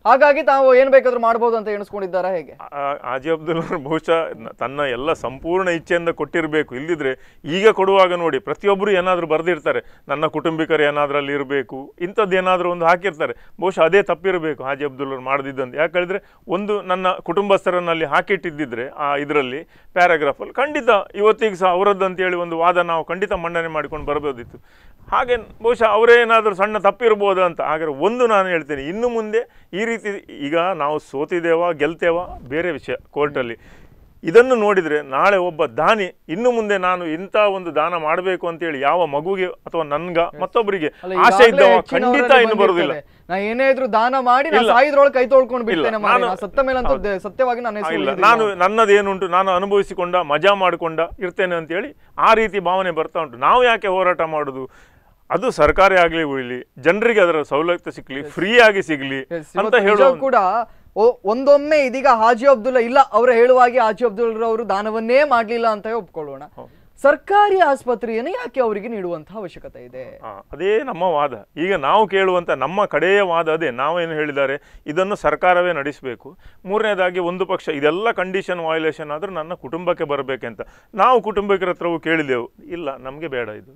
ಹಾಗಾಗಿ ತಾವು ಏನ್ ಬೇಕಾದ್ರೂ ಮಾಡ್ಬೋದು ಅಂತ ಎಣಿಸ್ಕೊಂಡಿದ್ದಾರಾ ಹೇಗೆ ಆ- ಆಜಿ ಅಬ್ದುಲ್ ಅವರು ಬಹುಶಃ ನ- ತನ್ನ ಎಲ್ಲ ಸಂಪೂರ್ಣ ಇಚ್ಛೆಯಿಂದ ಕೊಟ್ಟಿರಬೇಕು ಇಲ್ಲದಿದ್ರೆ ಈಗ ಕೊಡುವಾಗ ನೋಡಿ ಪ್ರತಿಯೊಬ್ಬರು ಏನಾದರೂ ಬರೆದಿರ್ತಾರೆ ನನ್ನ ಕುಟುಂಬಿಕರು ಏನಾದರೂ ಅಲ್ಲಿ ಇರಬೇಕು ಇಂಥದ್ದು ಏನಾದರೂ ಒಂದು ಹಾಕಿರ್ತಾರೆ ಬಹುಶಃ ಅದೇ ತಪ್ಪಿರಬೇಕು ಹಾಜಿ ಅಬ್ದುಲ್ ಅವರು ಮಾಡದಿದ್ದಂತ ಯಾಕೆ ಹೇಳಿದ್ರೆ ಒಂದು ನನ್ನ ಕುಟುಂಬಸ್ಥರನ್ನು ಅಲ್ಲಿ ಹಾಕಿಟ್ಟಿದ್ದಿದ್ರೆ ಆ ಇದರಲ್ಲಿ ಪ್ಯಾರಾಗ್ರಾಫಲ್ಲಿ ಖಂಡಿತ ಇವತ್ತಿಗೆ ಸಹ ಅವರದ್ದು ಅಂತೇಳಿ ಒಂದು ವಾದ ನಾವು ಖಂಡಿತ ಮಂಡನೆ ಮಾಡಿಕೊಂಡು ಬರಬಹುದಿತ್ತು ಹಾಗೆ ಬಹುಶಃ ಅವರೇ ಏನಾದರೂ ಸಣ್ಣ ತಪ್ಪಿರ್ಬೋದು ಅಂತ ಹಾಗಾದ್ರೆ ಒಂದು ನಾನು ಹೇಳ್ತೇನೆ ಇನ್ನು ಮುಂದೆ ಈ ರೀತಿ ಈಗ ನಾವು ಸೋತಿದ್ದೇವಾ ಗೆಲ್ತೇವಾ ಬೇರೆ ವಿಷಯ ಕೋರ್ಟಲ್ಲಿ ಇದನ್ನು ನೋಡಿದರೆ ನಾಳೆ ಒಬ್ಬ ದಾನಿ ಇನ್ನು ಮುಂದೆ ನಾನು ಇಂಥ ಒಂದು ದಾನ ಮಾಡಬೇಕು ಅಂತೇಳಿ ಯಾವ ಮಗುಗೆ ಅಥವಾ ನನ್ಗ ಮತ್ತೊಬ್ಬರಿಗೆ ಅಲ್ಲ, ಆಸೆ ಈಗಾಗ್ಲೇ ಇದ್ದವ ಹೆಚ್ಚಿನವರಲ್ಲಿ ಖಂಡಿತ ಇನ್ನು ಬರುವುದಿಲ್ಲ ಬಂದಿರ್ತದೆ. ನಾ ಏನೇ ಇದ್ರು ದಾನ ಮಾಡಿ ನಾ ಇಲ್ಲ. ಸಾಯಿದ್ರೊಳಗೆ ಕೈ ತೊಳ್ಕೊಂಡು ಬಿಡ್ತೇನೆ ಇಲ್ಲ, ಮಾರ್ರೆ. ನಾನು- ನಾ ಸತ್ತ ಮೇಲೆ ಅಂತ ದೇ- ಸತ್ಯವಾಗಿ ನನ್ನ ಆ, ಹೆಸರು ಇಲ್ಲ ಉಳಿದಿಲ್ಲ. ನಾನು ನನ್ನದೇನುಂಟು ನಾನು ಅನುಭವಿಸಿಕೊಂಡ ಮಜಾ ಮಾಡಿಕೊಂಡ ಇರ್ತೇನೆ ಅಂತೇಳಿ ಆ ರೀತಿ ಭಾವನೆ ಬರ್ತಾ ಉಂಟು ನಾವು ಯಾಕೆ ಹೋರಾಟ ಮಾಡೋದು ಅದು ಸರ್ಕಾರಿ ಆಗಲಿ ಉಳಿಲಿ ಜನರಿಗೆ ಅದರ ಸವಲತ್ತು ಸಿಗ್ಲಿ ಫ್ರೀ ಆಗಿ ಸಿಗ್ಲಿ Yes, ಅಂತ ಇವತ್ತು ಹೇಳುವ ನಿಜ ಕೂಡ ಒ- ಒಂದೊಮ್ಮೆ ಇದೀಗ ಹಾಜಿ ಅಬ್ದುಲ್ಲಾ ಇಲ್ಲ ಅವರು ಹೇಳುವಾಗೆ ಹಾಜಿ ಅಬ್ದುಲ್ ಅವರು ದಾನವನ್ನೇ ಮಾಡ್ಲಿಲ್ಲ ಅಂತ ಒಪ್ಕೊಳ್ಳೋಣ ಸರ್ಕಾರಿ ಆಸ್ಪತ್ರೆಯನ್ನು ಯಾಕೆ ಅವರಿಗೆ ನೀಡುವಂತಹ ಅವಶ್ಯಕತೆ ಇದೆ ಆ, ಅದೇ ನಮ್ಮ ವಾದ ಈಗ ನಾವು ಕೇಳುವಂತ ನಮ್ಮ ಕಡೆಯ ವಾದ ಅದೇ ನಾವೇನು ಹೇಳಿದ್ದಾರೆ ಇದನ್ನು ಸರ್ಕಾರವೇ ನಡೆಸಬೇಕು ಮೂರನೇದಾಗಿ ಒಂದು ಪಕ್ಷ ಇದೆಲ್ಲ ಕಂಡೀಷನ್ ವಯೋಲೇಷನ್ ಆದರೂ ನನ್ನ ಕುಟುಂಬಕ್ಕೆ ಬರಬೇಕಂತ ನಾವು ಕುಟುಂಬಿಕರ ಹತ್ರವೂ ಕೇಳಿದೆವು ಇಲ್ಲ ನಮಗೆ ಬೇಡ ಇದು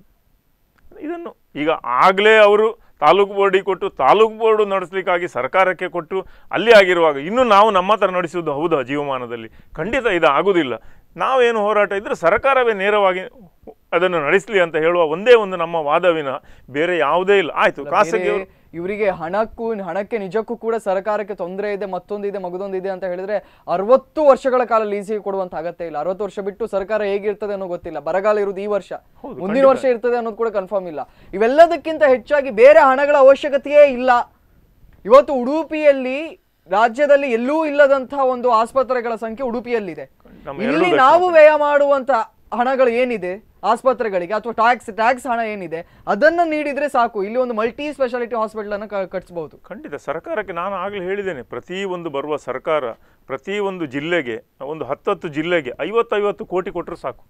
ಇದನ್ನು ಈಗ ಆಗಲೇ ಅವರು ತಾಲೂಕು ಬೋರ್ಡಿಗೆ ಕೊಟ್ಟು ತಾಲೂಕು ಬೋರ್ಡು ನಡೆಸಲಿಕ್ಕಾಗಿ ಸರ್ಕಾರಕ್ಕೆ ಕೊಟ್ಟು ಅಲ್ಲಿ ಆಗಿರುವಾಗ ಇನ್ನು ನಾವು ನಮ್ಮ ಹತ್ರ ನಡೆಸುವುದು ಹೌದಾ ಜೀವಮಾನದಲ್ಲಿ ಖಂಡಿತ ಇದು ಆಗುವುದಿಲ್ಲ ನಾವೇನು ಹೋರಾಟ ಇದ್ದರೆ ಸರ್ಕಾರವೇ ನೇರವಾಗಿ ಅದನ್ನು ನಡೆಸಲಿ ಅಂತ ಹೇಳುವ ಒಂದೇ ಒಂದು ನಮ್ಮ ವಾದವಿನ ಬೇರೆ ಯಾವುದೇ ಇಲ್ಲ ಆಯ್ತು ಖಾಸಗಿ ಬೇರೆ ಇವರಿಗೆ ಹಣಕ್ಕೂ ಹಣಕ್ಕೆ ನಿಜಕ್ಕೂ ಕೂಡ ಸರ್ಕಾರಕ್ಕೆ ತೊಂದರೆ ಇದೆ ಮತ್ತೊಂದಿದೆ ಮಗದೊಂದಿದೆ ಅಂತ ಹೇಳಿದ್ರೆ ಅರವತ್ತು ವರ್ಷಗಳ ಕಾಲ ಲೀಸಿಗೆ ಕೊಡುವಂತ ಅಗತ್ಯ ಇಲ್ಲ ಅರವತ್ತು ವರ್ಷ ಬಿಟ್ಟು ಸರ್ಕಾರ ಹೇಗಿರ್ತದೆ ಅನ್ನೋ ಗೊತ್ತಿಲ್ಲ ಬರಗಾಲ ಇರುವುದು ಈ ವರ್ಷ ಹೌದು, ಮುಂದಿನ ವರ್ಷ ಇರ್ತದೆ ಅನ್ನೋದು ಕೂಡ ಕನ್ಫರ್ಮ್ ಇಲ್ಲ ಇವೆಲ್ಲದಕ್ಕಿಂತ ಹೆಚ್ಚಾಗಿ ಬೇರೆ ಹಣಗಳ ಅವಶ್ಯಕತೆಯೇ ಇಲ್ಲ ಇವತ್ತು ಉಡುಪಿಯಲ್ಲಿ ರಾಜ್ಯದಲ್ಲಿ ಎಲ್ಲೂ ಇಲ್ಲದಂತಹ ಒಂದು ಆಸ್ಪತ್ರೆಗಳ ಸಂಖ್ಯೆ ಉಡುಪಿಯಲ್ಲಿದೆ ನಮ್ಮ ಇಲ್ಲಿ ಎರಡು ನಾವು ವ್ಯಯ ಮಾಡುವಂತ ಹಣಗಳು ಏನಿದೆ ಆಸ್ಪತ್ರೆಗಳಿಗೆ ಅಥವಾ ಟ್ಯಾಕ್ಸ್ ಟ್ಯಾಕ್ಸ್ ಹಣ ಏನಿದೆ ಅದನ್ನ ನೀಡಿದ್ರೆ ಸಾಕು ಇಲ್ಲಿ ಒಂದು ಮಲ್ಟಿ ಸ್ಪೆಷಾಲಿಟಿ ಹಾಸ್ಪಿಟಲ್ ಅನ್ನು ಕ- ಕಟ್ಸ್ಬಹುದು ಖಂಡಿತ ಸರ್ಕಾರಕ್ಕೆ ನಾನು ಆಗಲೇ ಹೇಳಿದ್ದೇನೆ ಪ್ರತಿ ಒಂದು ಬರುವ ಸರ್ಕಾರ ಪ್ರತಿ ಒಂದು ಜಿಲ್ಲೆಗೆ ಒಂದು ಹತ್ತತ್ತು ಜಿಲ್ಲೆಗೆ ಐವತ್ತೈವತ್ತು ಕೋಟಿ ಕೊಟ್ಟರು ಸಾಕು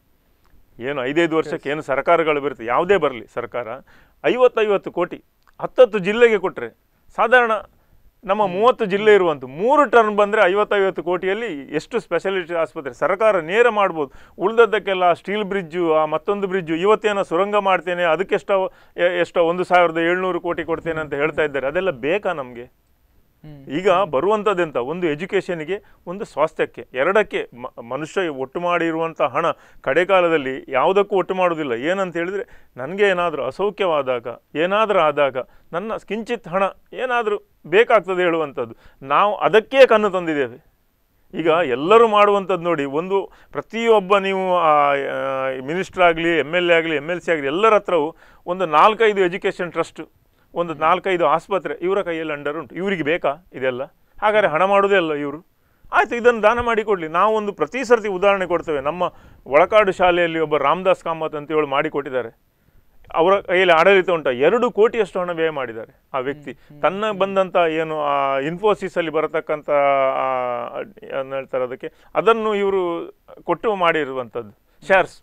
ಏನು ಐದೈದು ವರ್ಷಕ್ಕೆ ಏನು ಸರ್ಕಾರಗಳು ಬರುತ್ತೆ ಯಾವುದೇ ಬರಲಿ ಸರ್ಕಾರ ಐವತ್ತೈವತ್ತು ಕೋಟಿ ಹತ್ತತ್ತು ಜಿಲ್ಲೆಗೆ ಕೊಟ್ಟರೆ ಸಾಧಾರಣ ನಮ್ಮ ಮೂವತ್ತು ಜಿಲ್ಲೆ ಇರುವಂಥ ಮೂರು ಟರ್ನ್ ಬಂದರೆ ಐವತ್ತೈವತ್ತು ಕೋಟಿಯಲ್ಲಿ ಎಷ್ಟು ಸ್ಪೆಷಾಲಿಟಿ ಆಸ್ಪತ್ರೆ ಸರ್ಕಾರ ನೇರ ಮಾಡ್ಬೋದು ಉಳಿದದ್ದಕ್ಕೆಲ್ಲ ಸ್ಟೀಲ್ ಬ್ರಿಡ್ಜು ಆ ಮತ್ತೊಂದು ಬ್ರಿಡ್ಜು ಇವತ್ತೇನೋ ಸುರಂಗ ಮಾಡ್ತೇನೆ ಅದಕ್ಕೆಷ್ಟೋ ಎ- ಎಷ್ಟೋ ಒಂದು ಸಾವಿರದ ಏಳ್ನೂರು ಕೋಟಿ ಕೊಡ್ತೇನೆ ಅಂತ ಹೇಳ್ತಾ ಇದ್ದಾರೆ ಅದೆಲ್ಲ ಬೇಕಾ ನಮಗೆ ಈಗ ಬರುವಂಥದ್ದೆಂತ ಒಂದು ಎಜುಕೇಷನ್ಗೆ ಒಂದು ಸ್ವಾಸ್ಥ್ಯಕ್ಕೆ ಎರಡಕ್ಕೆ ಮ- ಮನುಷ್ಯ ಒಟ್ಟು ಮಾಡಿರುವಂಥ ಹಣ ಕಡೆಕಾಲದಲ್ಲಿ ಯಾವುದಕ್ಕೂ ಒಟ್ಟು ಮಾಡೋದಿಲ್ಲ ಏನಂತ ಹೇಳಿದರೆ ನನಗೆ ಏನಾದರೂ ಅಸೌಖ್ಯವಾದಾಗ ಏನಾದರೂ ಆದಾಗ ನನ್ನ ಕಿಂಚಿತ್ ಹಣ ಏನಾದರೂ ಬೇಕಾಗ್ತದೆ ಹೇಳುವಂಥದ್ದು ನಾವು ಅದಕ್ಕೇ ಕಣ್ಣು ತಂದಿದ್ದೇವೆ ಈಗ ಎಲ್ಲರೂ ಮಾಡುವಂಥದ್ದು ನೋಡಿ ಒಂದು ಪ್ರತಿಯೊಬ್ಬ ನೀವು ಮಿನಿಸ್ಟರ್ ಆಗಲಿ ಎಮ್ ಎಲ್ ಎ ಆಗಲಿ ಎಮ್ ಎಲ್ ಸಿ ಆಗಲಿ ಎಲ್ಲರ ಹತ್ರವೂ ಒಂದು ನಾಲ್ಕೈದು ಎಜುಕೇಷನ್ ಟ್ರಸ್ಟ್ ಒಂದು ನಾಲ್ಕೈದು ಆಸ್ಪತ್ರೆ ಇವರ ಕೈಯಲ್ಲಿ ಅಂಡರ್ ಉಂಟು ಇವರಿಗೆ ಬೇಕಾ ಇದೆಲ್ಲ ಹಾಗಾದರೆ ಹಣ ಮಾಡೋದೇ ಅಲ್ಲ ಇವರು ಆಯಿತು ಇದನ್ನು ದಾನ ಮಾಡಿ ಕೊಡಲಿ ನಾವೊಂದು ಪ್ರತಿ ಸರ್ತಿ ಉದಾಹರಣೆ ಕೊಡ್ತೇವೆ ನಮ್ಮ ಒಳಕಾಡು ಶಾಲೆಯಲ್ಲಿ ಒಬ್ಬ ರಾಮದಾಸ್ ಕಾಮತ್ ಅಂತ ಹೇಳಿ ಮಾಡಿಕೊಟ್ಟಿದ್ದಾರೆ ಅವರ ಕೈಯಲ್ಲಿ ಆಡಳಿತ ಉಂಟ ಎರಡು ಕೋಟಿಯಷ್ಟು ಹಣ ವ್ಯಯ ಮಾಡಿದ್ದಾರೆ ಆ ವ್ಯಕ್ತಿ ತನ್ನ ಬಂದಂಥ ಏನು ಆ ಇನ್ಫೋಸಿಸ್ ಅಲ್ಲಿ ಬರತಕ್ಕಂಥ ಆ, ಏನ್ ಹೇಳ್ತಾರೆ ಅದಕ್ಕೆ ಅದನ್ನು ಇವರು ಕೊಟ್ಟು ಮಾಡಿರುವಂಥದ್ದು ಶೇರ್ಸ್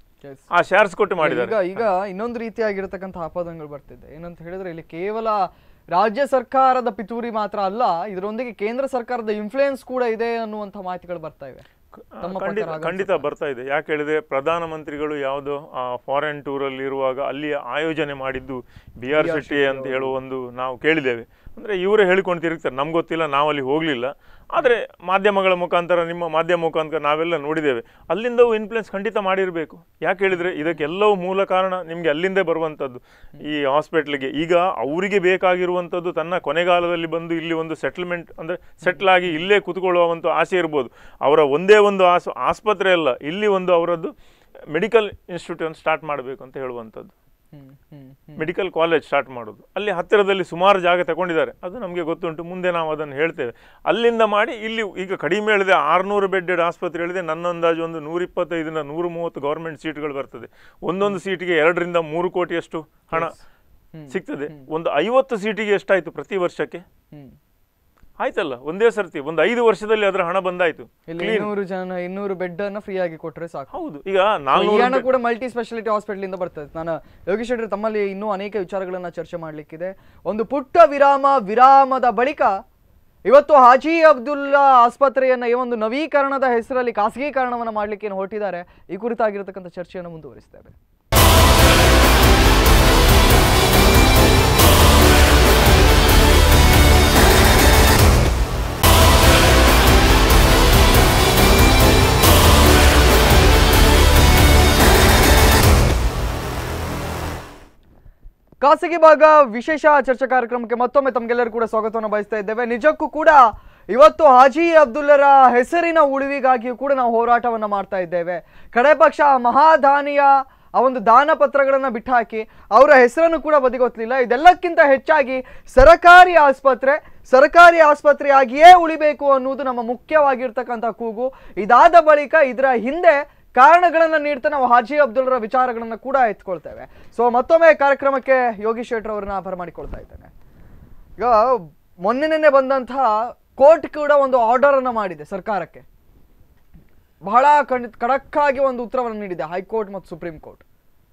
ಆ ಶೇರ್ಸ್ ಕೊಟ್ಟು ಮಾಡಿದ್ದಾರೆ ಈಗ ಈಗ ಇನ್ನೊಂದು ರೀತಿಯಾಗಿರ್ತಕ್ಕಂಥ ಆಪಾದನೆಗಳು ಬರ್ತಿದೆ ಏನಂತ ಹೇಳಿದ್ರೆ ಇಲ್ಲಿ ಕೇವಲ ರಾಜ್ಯ ಸರ್ಕಾರದ ಪಿತೂರಿ ಮಾತ್ರ ಅಲ್ಲ ಇದರೊಂದಿಗೆ ಕೇಂದ್ರ ಸರ್ಕಾರದ ಇನ್ಫ್ಲೂಯೆನ್ಸ್ ಕೂಡ ಇದೆ ಅನ್ನುವಂಥ ಮಾಹಿತಿಗಳು ಬರ್ತಾ ಇವೆ ತಮ್ಮ ಖಂಡಿತ ಪ್ರಕಾರ ಖಂಡಿತ ಬರ್ತಾ ಇದೆ ಯಾಕೆ ಹೇಳಿದ್ರೆ ಪ್ರಧಾನಮಂತ್ರಿಗಳು ಯಾವುದೋ ಫಾರಿನ್ ಟೂರಲ್ಲಿ ಇರುವಾಗ ಅಲ್ಲಿ ಆಯೋಜನೆ ಮಾಡಿದ್ದು ಬಿ ಆರ್ ಶೆಟ್ಟಿ ಅಂತ ಹೇಳುವ ಒಂದು ನಾವು ಕೇಳಿದ್ದೇವೆ ಅಂದರೆ ಇವರೇ ಹೇಳಿಕೊಂಡು ತಿರುಗ್ತಾರೆ ನಮ್ಗೆ ಗೊತ್ತಿಲ್ಲ ನಾವು ಅಲ್ಲಿ ಹೋಗಲಿಲ್ಲ ಆದರೆ ಮಾಧ್ಯಮಗಳ ಮುಖಾಂತರ ನಿಮ್ಮ ಮಾಧ್ಯಮ ಮುಖಾಂತರ ನಾವೆಲ್ಲ ನೋಡಿದ್ದೇವೆ ಅಲ್ಲಿಂದವೂ ಇನ್ಫ್ಲುಯೆನ್ಸ್ ಖಂಡಿತ ಮಾಡಿರಬೇಕು ಯಾಕೆ ಹೇಳಿದರೆ ಇದಕ್ಕೆಲ್ಲವೂ ಮೂಲ ಕಾರಣ ನಿಮಗೆ ಅಲ್ಲಿಂದೇ ಬರುವಂಥದ್ದು ಈ ಹಾಸ್ಪಿಟ್ಲಿಗೆ ಈಗ ಅವರಿಗೆ ಬೇಕಾಗಿರುವಂಥದ್ದು ತನ್ನ ಕೊನೆಗಾಲದಲ್ಲಿ ಬಂದು ಇಲ್ಲಿ ಒಂದು ಸೆಟ್ಲ್ಮೆಂಟ್ ಅಂದರೆ ಸೆಟ್ಲ್ ಆಗಿ ಇಲ್ಲೇ ಕೂತ್ಕೊಳ್ಳುವ ಒಂದು ಆಸೆ ಇರ್ಬೋದು ಅವರ ಒಂದೇ ಒಂದು ಆಸ್ ಆಸ್ಪತ್ರೆ ಅಲ್ಲ ಇಲ್ಲಿ ಒಂದು ಅವರದ್ದು ಮೆಡಿಕಲ್ ಇನ್ಸ್ಟಿಟ್ಯೂಟನ್ನು ಸ್ಟಾರ್ಟ್ ಮಾಡಬೇಕು ಅಂತ ಹೇಳುವಂಥದ್ದು ಹ್ಮ್ ಹ್ಮ್ ಹ್ಮ್ ಮೆಡಿಕಲ್ ಕಾಲೇಜ್ ಸ್ಟಾರ್ಟ್ ಮಾಡೋದು ಅಲ್ಲಿ ಹತ್ತಿರದಲ್ಲಿ ಸುಮಾರು ಜಾಗ ತಗೊಂಡಿದ್ದಾರೆ ಅದು ನಮಗೆ ಗೊತ್ತುಂಟು ಮುಂದೆ ನಾವು ಅದನ್ನು ಹೇಳ್ತೇವೆ ಅಲ್ಲಿಂದ ಮಾಡಿ ಇಲ್ಲಿ ಈಗ ಕಡಿಮೆ ಹೇಳಿದೆ ಆರುನೂರು ಬೆಡ್ಡೆಡ್ ಆಸ್ಪತ್ರೆ ಹೇಳಿದೆ ನನ್ನ ಅಂದಾಜು ಒಂದು ನೂರಿಪ್ಪತ್ತೈದರಿಂದ ನೂರು ಮೂವತ್ತು ಗೌರ್ಮೆಂಟ್ ಸೀಟ್ಗಳು ಬರ್ತದೆ ಒಂದೊಂದು ಸೀಟಿಗೆ ಎರಡರಿಂದ ಮೂರು ಕೋಟಿಯಷ್ಟು ಹಣ ಸಿಗ್ತದೆ ಒಂದು ಐವತ್ತು ಸೀಟಿಗೆ ಎಷ್ಟಾಯಿತು ಪ್ರತಿ ವರ್ಷಕ್ಕೆ ಹ್ಮ್ ಆಯ್ತಲ್ಲ ಒಂದೇ ಸರ್ತಿ ಒಂದು ಐದು ವರ್ಷದಲ್ಲಿ ಅದರ ಹಣ ಬಂದಾಯಿತು ಇಲ್ಲಿ ಇನ್ನೂರು ಜನ ಇನ್ನೂರು ಬೆಡ್ ಅನ್ನ ಫ್ರೀ ಆಗಿ ಕೊಟ್ರೆ ಸಾಕು ಹೌದು ಈಗ ಈ ನಾಲ್ನೂರು ಹಣ ಕೂಡ ಮಲ್ಟಿ ಸ್ಪೆಷಾಲಿಟಿ ಹಾಸ್ಪಿಟಲ್ ಇಂದ ಬರ್ತದೆ ನಾನು ಯೋಗೇಶ್ ಶೆಟ್ಟಿ ತಮ್ಮಲ್ಲಿ ಇನ್ನೂ ಅನೇಕ ವಿಚಾರಗಳನ್ನ ಚರ್ಚೆ ಮಾಡ್ಲಿಕ್ಕಿದೆ ಒಂದು ಪುಟ್ಟ ವಿರಾಮ ವಿರಾಮದ ಬಳಿಕ ಇವತ್ತು ಹಾಜಿ ಅಬ್ದುಲ್ಲಾ ಆಸ್ಪತ್ರೆಯನ್ನ ಈ ಒಂದು ನವೀಕರಣದ ಹೆಸರಲ್ಲಿ ಖಾಸಗೀಕರಣವನ್ನು ಮಾಡಲಿಕ್ಕೆ ಏನು ಹೊರಟಿದ್ದಾರೆ ಈ ಕುರಿತಾಗಿರತಕ್ಕಂಥ ಚರ್ಚೆಯನ್ನು ಮುಂದುವರಿಸ್ತೇವೆ ಖಾಸಗಿ ಭಾಗ ವಿಶೇಷ ಚರ್ಚಾ ಕಾರ್ಯಕ್ರಮಕ್ಕೆ ಮತ್ತೊಮ್ಮೆ ತಮಗೆಲ್ಲರೂ ಕೂಡ ಸ್ವಾಗತವನ್ನು ಬಯಸ್ತಾ ಇದ್ದೇವೆ ನಿಜಕ್ಕೂ ಕೂಡ ಇವತ್ತು ಹಾಜಿ ಅಬ್ದುಲ್ಲರ ಹೆಸರಿನ ಉಳಿವಿಗಾಗಿಯೂ ಕೂಡ ನಾವು ಹೋರಾಟವನ್ನ ಮಾಡ್ತಾ ಇದ್ದೇವೆ ಕಡೆ ಪಕ್ಷ ಆ ಮಹಾದಾನಿಯ ಆ ಒಂದು ದಾನ ಪತ್ರಗಳನ್ನ ಬಿಟ್ಟಾಕಿ ಅವರ ಹೆಸರನ್ನು ಕೂಡ ಬದಿಗೊತ್ತಲಿಲ್ಲ ಇದೆಲ್ಲಕ್ಕಿಂತ ಹೆಚ್ಚಾಗಿ ಸರಕಾರಿ ಆಸ್ಪತ್ರೆ ಸರ್ಕಾರಿ ಆಸ್ಪತ್ರೆಯಾಗಿಯೇ ಉಳಿಬೇಕು ಅನ್ನುವುದು ನಮ್ಮ ಮುಖ್ಯವಾಗಿರ್ತಕ್ಕಂಥ ಕೂಗು ಇದಾದ ಬಳಿಕ ಇದರ ಹಿಂದೆ ಕಾರಣಗಳನ್ನ ನೀಡ್ತಾ ನಾವು ಹಾಜಿ ಅಬ್ದುಲ್ರ ವಿಚಾರಗಳನ್ನ ಕೂಡ ಎತ್ಕೊಳ್ತೇವೆ ಸೊ ಮತ್ತೊಮ್ಮೆ ಕಾರ್ಯಕ್ರಮಕ್ಕೆ ಯೋಗೀಶ್ ಶೆಟ್ಟರ್ ಅವರನ್ನ ಬರಮಾಡಿಕೊಳ್ತಾ ಇದ್ದೇನೆ ಈಗ ಮೊನ್ನೆ ನಿನ್ನೆ ಬಂದಂತಹ ಕೋರ್ಟ್ ಕೂಡ ಒಂದು ಆರ್ಡರ್ ಅನ್ನ ಮಾಡಿದೆ ಸರ್ಕಾರಕ್ಕೆ ಬಹಳ ಖಂಡಿತ ಖಡಕ್ಕಾಗಿ ಒಂದು ಉತ್ತರವನ್ನು ನೀಡಿದೆ ಹೈಕೋರ್ಟ್ ಮತ್ತು ಸುಪ್ರೀಂ ಕೋರ್ಟ್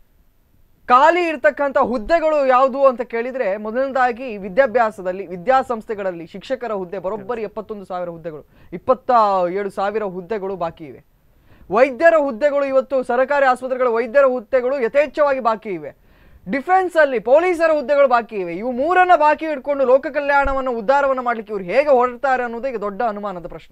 ಖಾಲಿ ಇರ್ತಕ್ಕಂಥ ಹುದ್ದೆಗಳು ಯಾವುದು ಅಂತ ಕೇಳಿದ್ರೆ ಮೊದಲನೇದಾಗಿ ವಿದ್ಯಾಭ್ಯಾಸದಲ್ಲಿ ವಿದ್ಯಾಸಂಸ್ಥೆಗಳಲ್ಲಿ ಶಿಕ್ಷಕರ ಹುದ್ದೆ ಬರೋಬ್ಬರಿ ಎಪ್ಪತ್ತೊಂದು ಸಾವಿರ ಹುದ್ದೆಗಳು ಇಪ್ಪತ್ತ ಏಳು ಸಾವಿರ ಹುದ್ದೆಗಳು ಬಾಕಿ ಇವೆ ವೈದ್ಯರ ಹುದ್ದೆಗಳು ಇವತ್ತು ಸರ್ಕಾರಿ ಆಸ್ಪತ್ರೆಗಳ ವೈದ್ಯರ ಹುದ್ದೆಗಳು ಯಥೇಚ್ಛವಾಗಿ ಬಾಕಿ ಇವೆ ಡಿಫೆನ್ಸ್ ಅಲ್ಲಿ ಪೊಲೀಸರ ಹುದ್ದೆಗಳು ಬಾಕಿ ಇವೆ ಇವು ಮೂರನ್ನ ಬಾಕಿ ಇಟ್ಕೊಂಡು ಲೋಕ ಕಲ್ಯಾಣವನ್ನು ಉದ್ಧಾರವನ್ನು ಮಾಡ್ಲಿಕ್ಕೆ ಇವ್ರು ಹೇಗೆ ಹೊರಡ್ತಾರೆ ಅನ್ನೋದು ಈಗ ದೊಡ್ಡ ಅನುಮಾನದ ಪ್ರಶ್ನೆ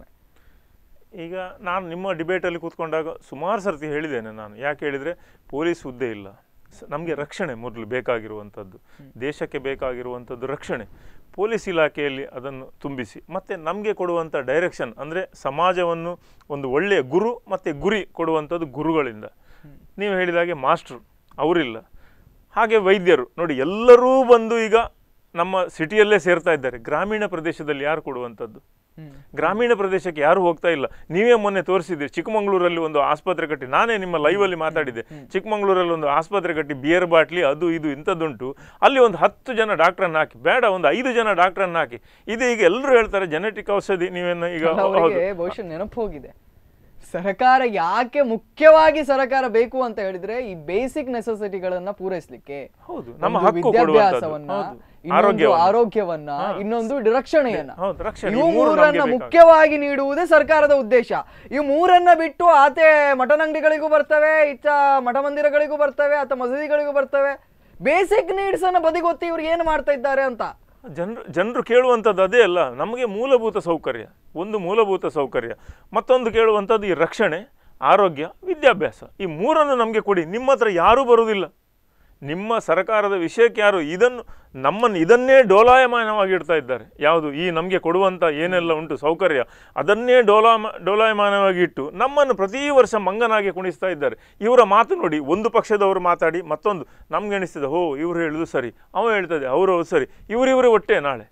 ಈಗ ನಾನು ನಿಮ್ಮ ಡಿಬೇಟಲ್ಲಿ ಕೂತ್ಕೊಂಡಾಗ ಸುಮಾರು ಸರ್ತಿ ಹೇಳಿದ್ದೇನೆ ನಾನು ಯಾಕೆ ಹೇಳಿದರೆ ಪೊಲೀಸ್ ಹುದ್ದೆ ಇಲ್ಲ ನಮಗೆ ರಕ್ಷಣೆ ಮೊದಲು ಬೇಕಾಗಿರುವಂಥದ್ದು ದೇಶಕ್ಕೆ ಬೇಕಾಗಿರುವಂಥದ್ದು ರಕ್ಷಣೆ ಪೊಲೀಸ್ ಇಲಾಖೆಯಲ್ಲಿ ಅದನ್ನು ತುಂಬಿಸಿ ಮತ್ತು ನಮಗೆ ಕೊಡುವಂಥ ಡೈರೆಕ್ಷನ್ ಅಂದರೆ ಸಮಾಜವನ್ನು ಒಂದು ಒಳ್ಳೆಯ ಗುರು ಮತ್ತು ಗುರಿ ಕೊಡುವಂಥದ್ದು ಗುರುಗಳಿಂದ ನೀವು ಹೇಳಿದ ಹಾಗೆ ಮಾಸ್ಟ್ರು ಅವರಿಲ್ಲ ಹಾಗೆ ವೈದ್ಯರು ನೋಡಿ ಎಲ್ಲರೂ ಬಂದು ಈಗ ನಮ್ಮ ಸಿಟಿಯಲ್ಲೇ ಸೇರ್ತಾ ಇದ್ದಾರೆ ಗ್ರಾಮೀಣ ಪ್ರದೇಶದಲ್ಲಿ ಯಾರು ಕೊಡುವಂಥದ್ದು ಗ್ರಾಮೀಣ ಪ್ರದೇಶಕ್ಕೆ ಯಾರು ಹೋಗ್ತಾ ಇಲ್ಲ ನೀವೇ ಮೊನ್ನೆ ತೋರಿಸಿದ್ರಿ ಚಿಕ್ಕಮಂಗ್ಳೂರಲ್ಲಿ ಒಂದು ಆಸ್ಪತ್ರೆ ಕಟ್ಟಿ ನಾನೇ ನಿಮ್ಮ ಲೈವಲ್ಲಿ ಮಾತಾಡಿದ್ದೆ ಚಿಕ್ಕಮಂಗ್ಳೂರಲ್ಲಿ ಒಂದು ಆಸ್ಪತ್ರೆ ಕಟ್ಟಿ ಬಿಯರ್ ಬಾಟ್ಲಿ ಅದು ಇದು ಇಂಥದ್ದುಂಟು ಅಲ್ಲಿ ಒಂದು ಹತ್ತು ಜನ ಡಾಕ್ಟ್ರನ್ನ ಹಾಕಿ ಬೇಡ ಒಂದು ಐದು ಜನ ಡಾಕ್ಟ್ರನ್ನ ಹಾಕಿ ಇದು ಈಗ ಎಲ್ಲರೂ ಹೇಳ್ತಾರೆ ಜೆನೆಟಿಕ್ ಔಷಧಿ ನೀವೇನು ಈಗ ಹೌದು ಅವರಿಗೆ ಬಹುಶಃ ನೆನಪು ಹೋಗಿದೆ ಸರ್ಕಾರ ಯಾಕೆ ಮುಖ್ಯವಾಗಿ ಸರ್ಕಾರ ಬೇಕು ಅಂತ ಹೇಳಿದ್ರೆ ಈ ಬೇಸಿಕ್ ನೆಸೆಸಿಟಿಗಳನ್ನ ಪೂರೈಸಲಿಕ್ಕೆ ಹೌದು ನಮ್ಮ ಒಂದು ಹಕ್ಕು ವಿದ್ಯಾಭ್ಯಾಸವನ್ನ ಕೊಡುವಂಥದ್ದು. ಹೌದು. ಇನ್ನೊಂದು ಆರೋಗ್ಯವನ್ನ. ಆರೋಗ್ಯವನ್ನ ಇನ್ನೊಂದು ರಕ್ಷಣೆಯನ್ನ ಹೌದು, ರಕ್ಷಣೆ. ಇವು ಈ ಮೂರು ನಮ್ಗೆ ಮೂರನ್ನ ಬೇಕಾಗುತ್ತೆ. ಮುಖ್ಯವಾಗಿ ನೀಡುವುದೇ ಸರ್ಕಾರದ ಉದ್ದೇಶ ಈ ಮೂರನ್ನ ಬಿಟ್ಟು ಆತೆ ಮಠನಂಗಡಿಗಳಿಗೂ ಬರ್ತವೆ ಇತ್ತ ಮಠ ಮಂದಿರಗಳಿಗೂ ಬರ್ತವೆ ಅಥವಾ ಮಸೀದಿಗಳಿಗೂ ಬರ್ತವೆ ಬೇಸಿಕ್ ನೀಡ್ಸ್ ಅನ್ನ ಬದಿಗೊತ್ತಿ ಇವ್ರು ಏನು ಮಾಡ್ತಾ ಇದ್ದಾರೆ ಅಂತ ಜನರು ಜನರು ಕೇಳುವಂಥದ್ದು ಅದೇ ಅಲ್ಲ ನಮಗೆ ಮೂಲಭೂತ ಸೌಕರ್ಯ ಒಂದು ಮೂಲಭೂತ ಸೌಕರ್ಯ ಮತ್ತೊಂದು ಕೇಳುವಂಥದ್ದು ಈ ರಕ್ಷಣೆ ಆರೋಗ್ಯ ವಿದ್ಯಾಭ್ಯಾಸ ಈ ಮೂರನ್ನು ನಮಗೆ ಕೊಡಿ ನಿಮ್ಮ ಹತ್ರ ಯಾರೂ ಬರುವುದಿಲ್ಲ ನಿಮ್ಮ ಸರ್ಕಾರದ ವಿಷಯಕ್ಕೆ ಯಾರು ಇದನ್ನು ನಮ್ಮನ್ನು ಇದನ್ನೇ ಡೋಲಾಯಮಾನವಾಗಿ ಇಡ್ತಾ ಇದ್ದಾರೆ ಯಾವುದು ಈ ನಮಗೆ ಕೊಡುವಂಥ ಏನೆಲ್ಲ ಉಂಟು ಸೌಕರ್ಯ ಅದನ್ನೇ ಡೋಲಾಮ ಡೋಲಾಯಮಾನವಾಗಿ ಇಟ್ಟು ನಮ್ಮನ್ನು ಪ್ರತಿ ವರ್ಷ ಮಂಗನಾಗಿ ಕುಣಿಸ್ತಾ ಇದ್ದಾರೆ ಇವರ ಮಾತು ನೋಡಿ ಒಂದು ಪಕ್ಷದವರು ಮಾತಾಡಿ ಮತ್ತೊಂದು ನಮ್ಗೆ ಎಣಿಸ್ತದೆ ಹೋ ಇವರು ಹೇಳುದು ಸರಿ ಅವ ಹೇಳ್ತದೆ ಅವರು ಹೌದು ಸರಿ ಇವರಿವರೇ ಒಟ್ಟೆ ನಾಳೆ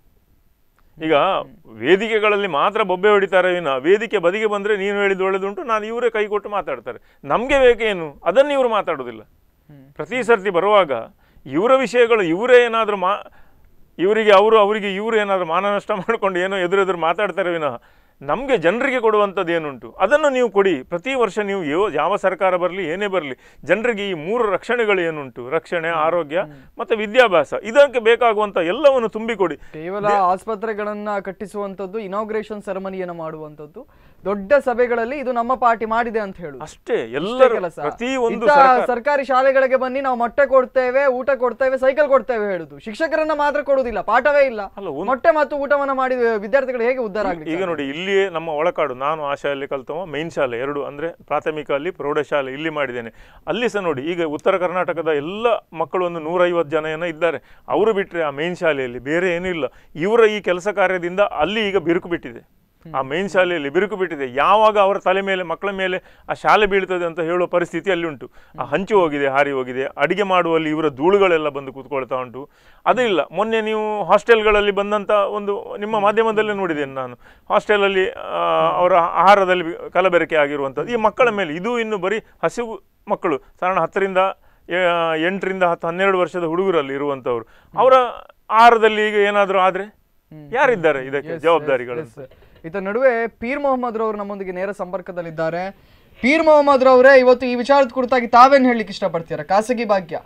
ಈಗ ವೇದಿಕೆಗಳಲ್ಲಿ ಮಾತ್ರ ಬೊಬ್ಬೆ ಹೊಡಿತಾರೆ ವಿನ ವೇದಿಕೆ ಬದಿಗೆ ಬಂದರೆ ನೀನು ಹೇಳಿದ್ದು ಒಳ್ಳೆದುಂಟು ನಾನು ಇವರೇ ಕೈ ಕೊಟ್ಟು ಮಾತಾಡ್ತಾರೆ ನಮಗೆ ಬೇಕೇನು ಅದನ್ನು ಇವರು ಮಾತಾಡೋದಿಲ್ಲ ಪ್ರತಿ ಸರ್ತಿ ಬರುವಾಗ ಇವರ ವಿಷಯಗಳು ಇವರೇ ಏನಾದರೂ ಮಾ ಇವರಿಗೆ ಅವರು ಅವರಿಗೆ ಇವರು ಏನಾದರೂ ಮಾನನಷ್ಟ ಮಾಡಿಕೊಂಡು ಏನೋ ಎದುರೆದುರು ಮಾತಾಡ್ತಾರೆ ವಿನಃ ನಮಗೆ ಜನರಿಗೆ ಕೊಡುವಂಥದ್ದು ಏನುಂಟು ಅದನ್ನು ನೀವು ಕೊಡಿ ಪ್ರತಿ ವರ್ಷ ನೀವು ಯೋ- ಯಾವ ಸರ್ಕಾರ ಬರಲಿ ಏನೇ ಬರಲಿ ಜನರಿಗೆ ಈ ಮೂರು ರಕ್ಷಣೆಗಳು ಏನುಂಟು ರಕ್ಷಣೆ ಆರೋಗ್ಯ ಮತ್ತು ವಿದ್ಯಾಭ್ಯಾಸ ಇದಕ್ಕೆ ಬೇಕಾಗುವಂಥ ಎಲ್ಲವನ್ನು ತುಂಬಿಕೊಡಿ ಕೇವಲ ಆಸ್ಪತ್ರೆಗಳನ್ನ ಕಟ್ಟಿಸುವಂತದ್ದು ಇನಾಗ್ರೇಷನ್ ಸೆರೆಮನಿಯನ್ನ ಮಾಡುವಂತದ್ದು ದೊಡ್ಡ ಸಭೆಗಳಲ್ಲಿ ಇದು ನಮ್ಮ ಪಾರ್ಟಿ ಮಾಡಿದೆ ಅಂತ ಹೇಳುದು ಅಷ್ಟೇ ಅಷ್ಟೇ ಎಲ್ಲರೂ ಕೆಲಸ ಪ್ರತಿ ಒಂದು ಇಂಥ ಸರ್ಕಾರ ಸರ್ಕಾರಿ ಶಾಲೆಗಳಿಗೆ ಬನ್ನಿ ನಾವು ಮೊಟ್ಟೆ ಕೊಡ್ತೇವೆ ಊಟ ಕೊಡ್ತೇವೆ ಸೈಕಲ್ ಕೊಡ್ತೇವೆ ಹೇಳುದು ಶಿಕ್ಷಕರನ್ನ ಮಾತ್ರ ಕೊಡುದಿಲ್ಲ ಪಾಠವೇ ಇಲ್ಲ ಅಲ್ಲ, ಒಂದು- ಮೊಟ್ಟೆ ಮತ್ತು ಊಟವನ್ನ ಮಾಡಿ ವಿದ್ಯಾರ್ಥಿಗಳು ಹೇಗೆ ಉದ್ಧಾರ ಆಗ್ಲಿ ಈಗ ನೋಡಿ ಇಲ್ಲಿಯೇ ನಮ್ಮ ಒಳಕಾಡು ನಾನು ಆ ಶಾಲೆಯಲ್ಲಿ ಕಲ್ತವ ಮೈನ್ ಶಾಲೆ ಎರಡು ಅಂದರೆ ಪ್ರಾಥಮಿಕ ಅಲ್ಲಿ ಪ್ರೌಢಶಾಲೆ ಇಲ್ಲಿ ಮಾಡಿದ್ದೇನೆ ಅಲ್ಲಿ ಸಹ ನೋಡಿ ಈಗ ಉತ್ತರ ಕರ್ನಾಟಕದ ಎಲ್ಲ ಮಕ್ಕಳು ಒಂದು ನೂರೈವತ್ತು ಜನ ಏನೋ ಇದ್ದಾರೆ ಅವರು ಬಿಟ್ಟರೆ ಆ ಮೈನ್ ಶಾಲೆಯಲ್ಲಿ ಬೇರೆ ಏನೂ ಇಲ್ಲ ಇವರ ಈ ಕೆಲಸ ಕಾರ್ಯದಿಂದ ಅಲ್ಲಿ ಈಗ ಬಿರುಕು ಬಿಟ್ಟಿದೆ ಆ ಮೈನ್ ಶಾಲೆಯಲ್ಲಿ ಬಿರುಕು ಬಿಟ್ಟಿದೆ ಯಾವಾಗ ಅವರ ತಲೆ ಮೇಲೆ ಮಕ್ಕಳ ಮೇಲೆ ಆ ಶಾಲೆ ಬೀಳ್ತದೆ ಅಂತ ಹೇಳುವ ಪರಿಸ್ಥಿತಿ ಅಲ್ಲಿ ಉಂಟು ಆ ಹಂಚು ಹೋಗಿದೆ ಹಾರಿ ಹೋಗಿದೆ ಅಡಿಗೆ ಮಾಡುವಲ್ಲಿ ಇವರ ಧೂಳುಗಳೆಲ್ಲ ಬಂದು ಕೂತ್ಕೊಳ್ತಾ ಉಂಟು ಅದು ಇಲ್ಲ ಮೊನ್ನೆ ನೀವು ಹಾಸ್ಟೆಲ್ಗಳಲ್ಲಿ ಬಂದಂಥ ಒಂದು ನಿಮ್ಮ ಮಾಧ್ಯಮದಲ್ಲೇ ನೋಡಿದ್ದೇನೆ ನಾನು ಹಾಸ್ಟೆಲಲ್ಲಿ ಆ, ಅವರ ಆಹಾರದಲ್ಲಿ ಕಲಬೆರಕೆ ಆಗಿರುವಂಥದ್ದು ಈ ಮಕ್ಕಳ ಮೇಲೆ ಇದು ಇನ್ನು ಬರೀ ಹಸಿವು ಮಕ್ಕಳು ಸಾಧಾರಣ ಹತ್ತರಿಂದ ಆ, ಎಂಟರಿಂದ ಹತ್ತು ಹನ್ನೆರಡು ವರ್ಷದ ಹುಡುಗರಲ್ಲಿ ಇರುವಂಥವ್ರು ಅವರ ಆಹಾರದಲ್ಲಿ ಈಗ ಏನಾದರೂ ಆದರೆ ಯಾರಿದ್ದಾರೆ ಇದಕ್ಕೆ ಜವಾಬ್ದಾರಿಗಳು Yes, yes. ಇದರ ನಡುವೆ ಪೀರ್ ಮೊಹಮ್ಮದ್ ರವರು ನಮ್ಮೊಂದಿಗೆ ನೇರ ಸಂಪರ್ಕದಲ್ಲಿದ್ದಾರೆ ಪೀರ್ ಮೊಹಮ್ಮದ್ ರವರೇ ಇವತ್ತು ಈ ವಿಚಾರದ ಕುರಿತಾಗಿ ತಾವೇನ್ ಹೇಳಲಿಕ್ಕೆ ಇಷ್ಟಪಡ್ತೀರಾ ಖಾಸಗಿ ಭಾಗ್ಯ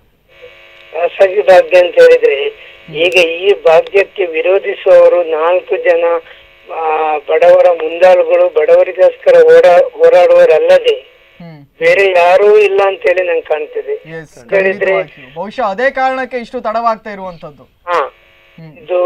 ಖಾಸಗಿ ಭಾಗ್ಯ ಅಂತ ಹೇಳಿದ್ರೆ ಈಗ ಈ ಭಾಗ್ಯಕ್ಕೆ ವಿರೋಧಿಸುವವರು ನಾಲ್ಕು ಜನ ಆ, ಬಡವರ ಮುಂದಾಳುಗಳು ಬಡವರಿಗೋಸ್ಕರ ಓಡಾ ಹೋರಾಡುವರಲ್ಲದೆ ಹ್ಮ್ ಬೇರೆ ಯಾರೂ ಇಲ್ಲ ಅಂತೇಳಿ ನಂಗೆ ಕಾಣ್ತಿದೆ ಎಸ್ ಹೇಳಿದ್ರೆ ಖಂಡಿತವಾಗಿಯೂ ಬಹುಶಃ ಅದೇ ಕಾರಣಕ್ಕೆ ಇಷ್ಟು ತಡವಾಗ್ತಾ ಇರುವಂತದ್ದು ಹಾ ಹ್ಮ್ ಇದು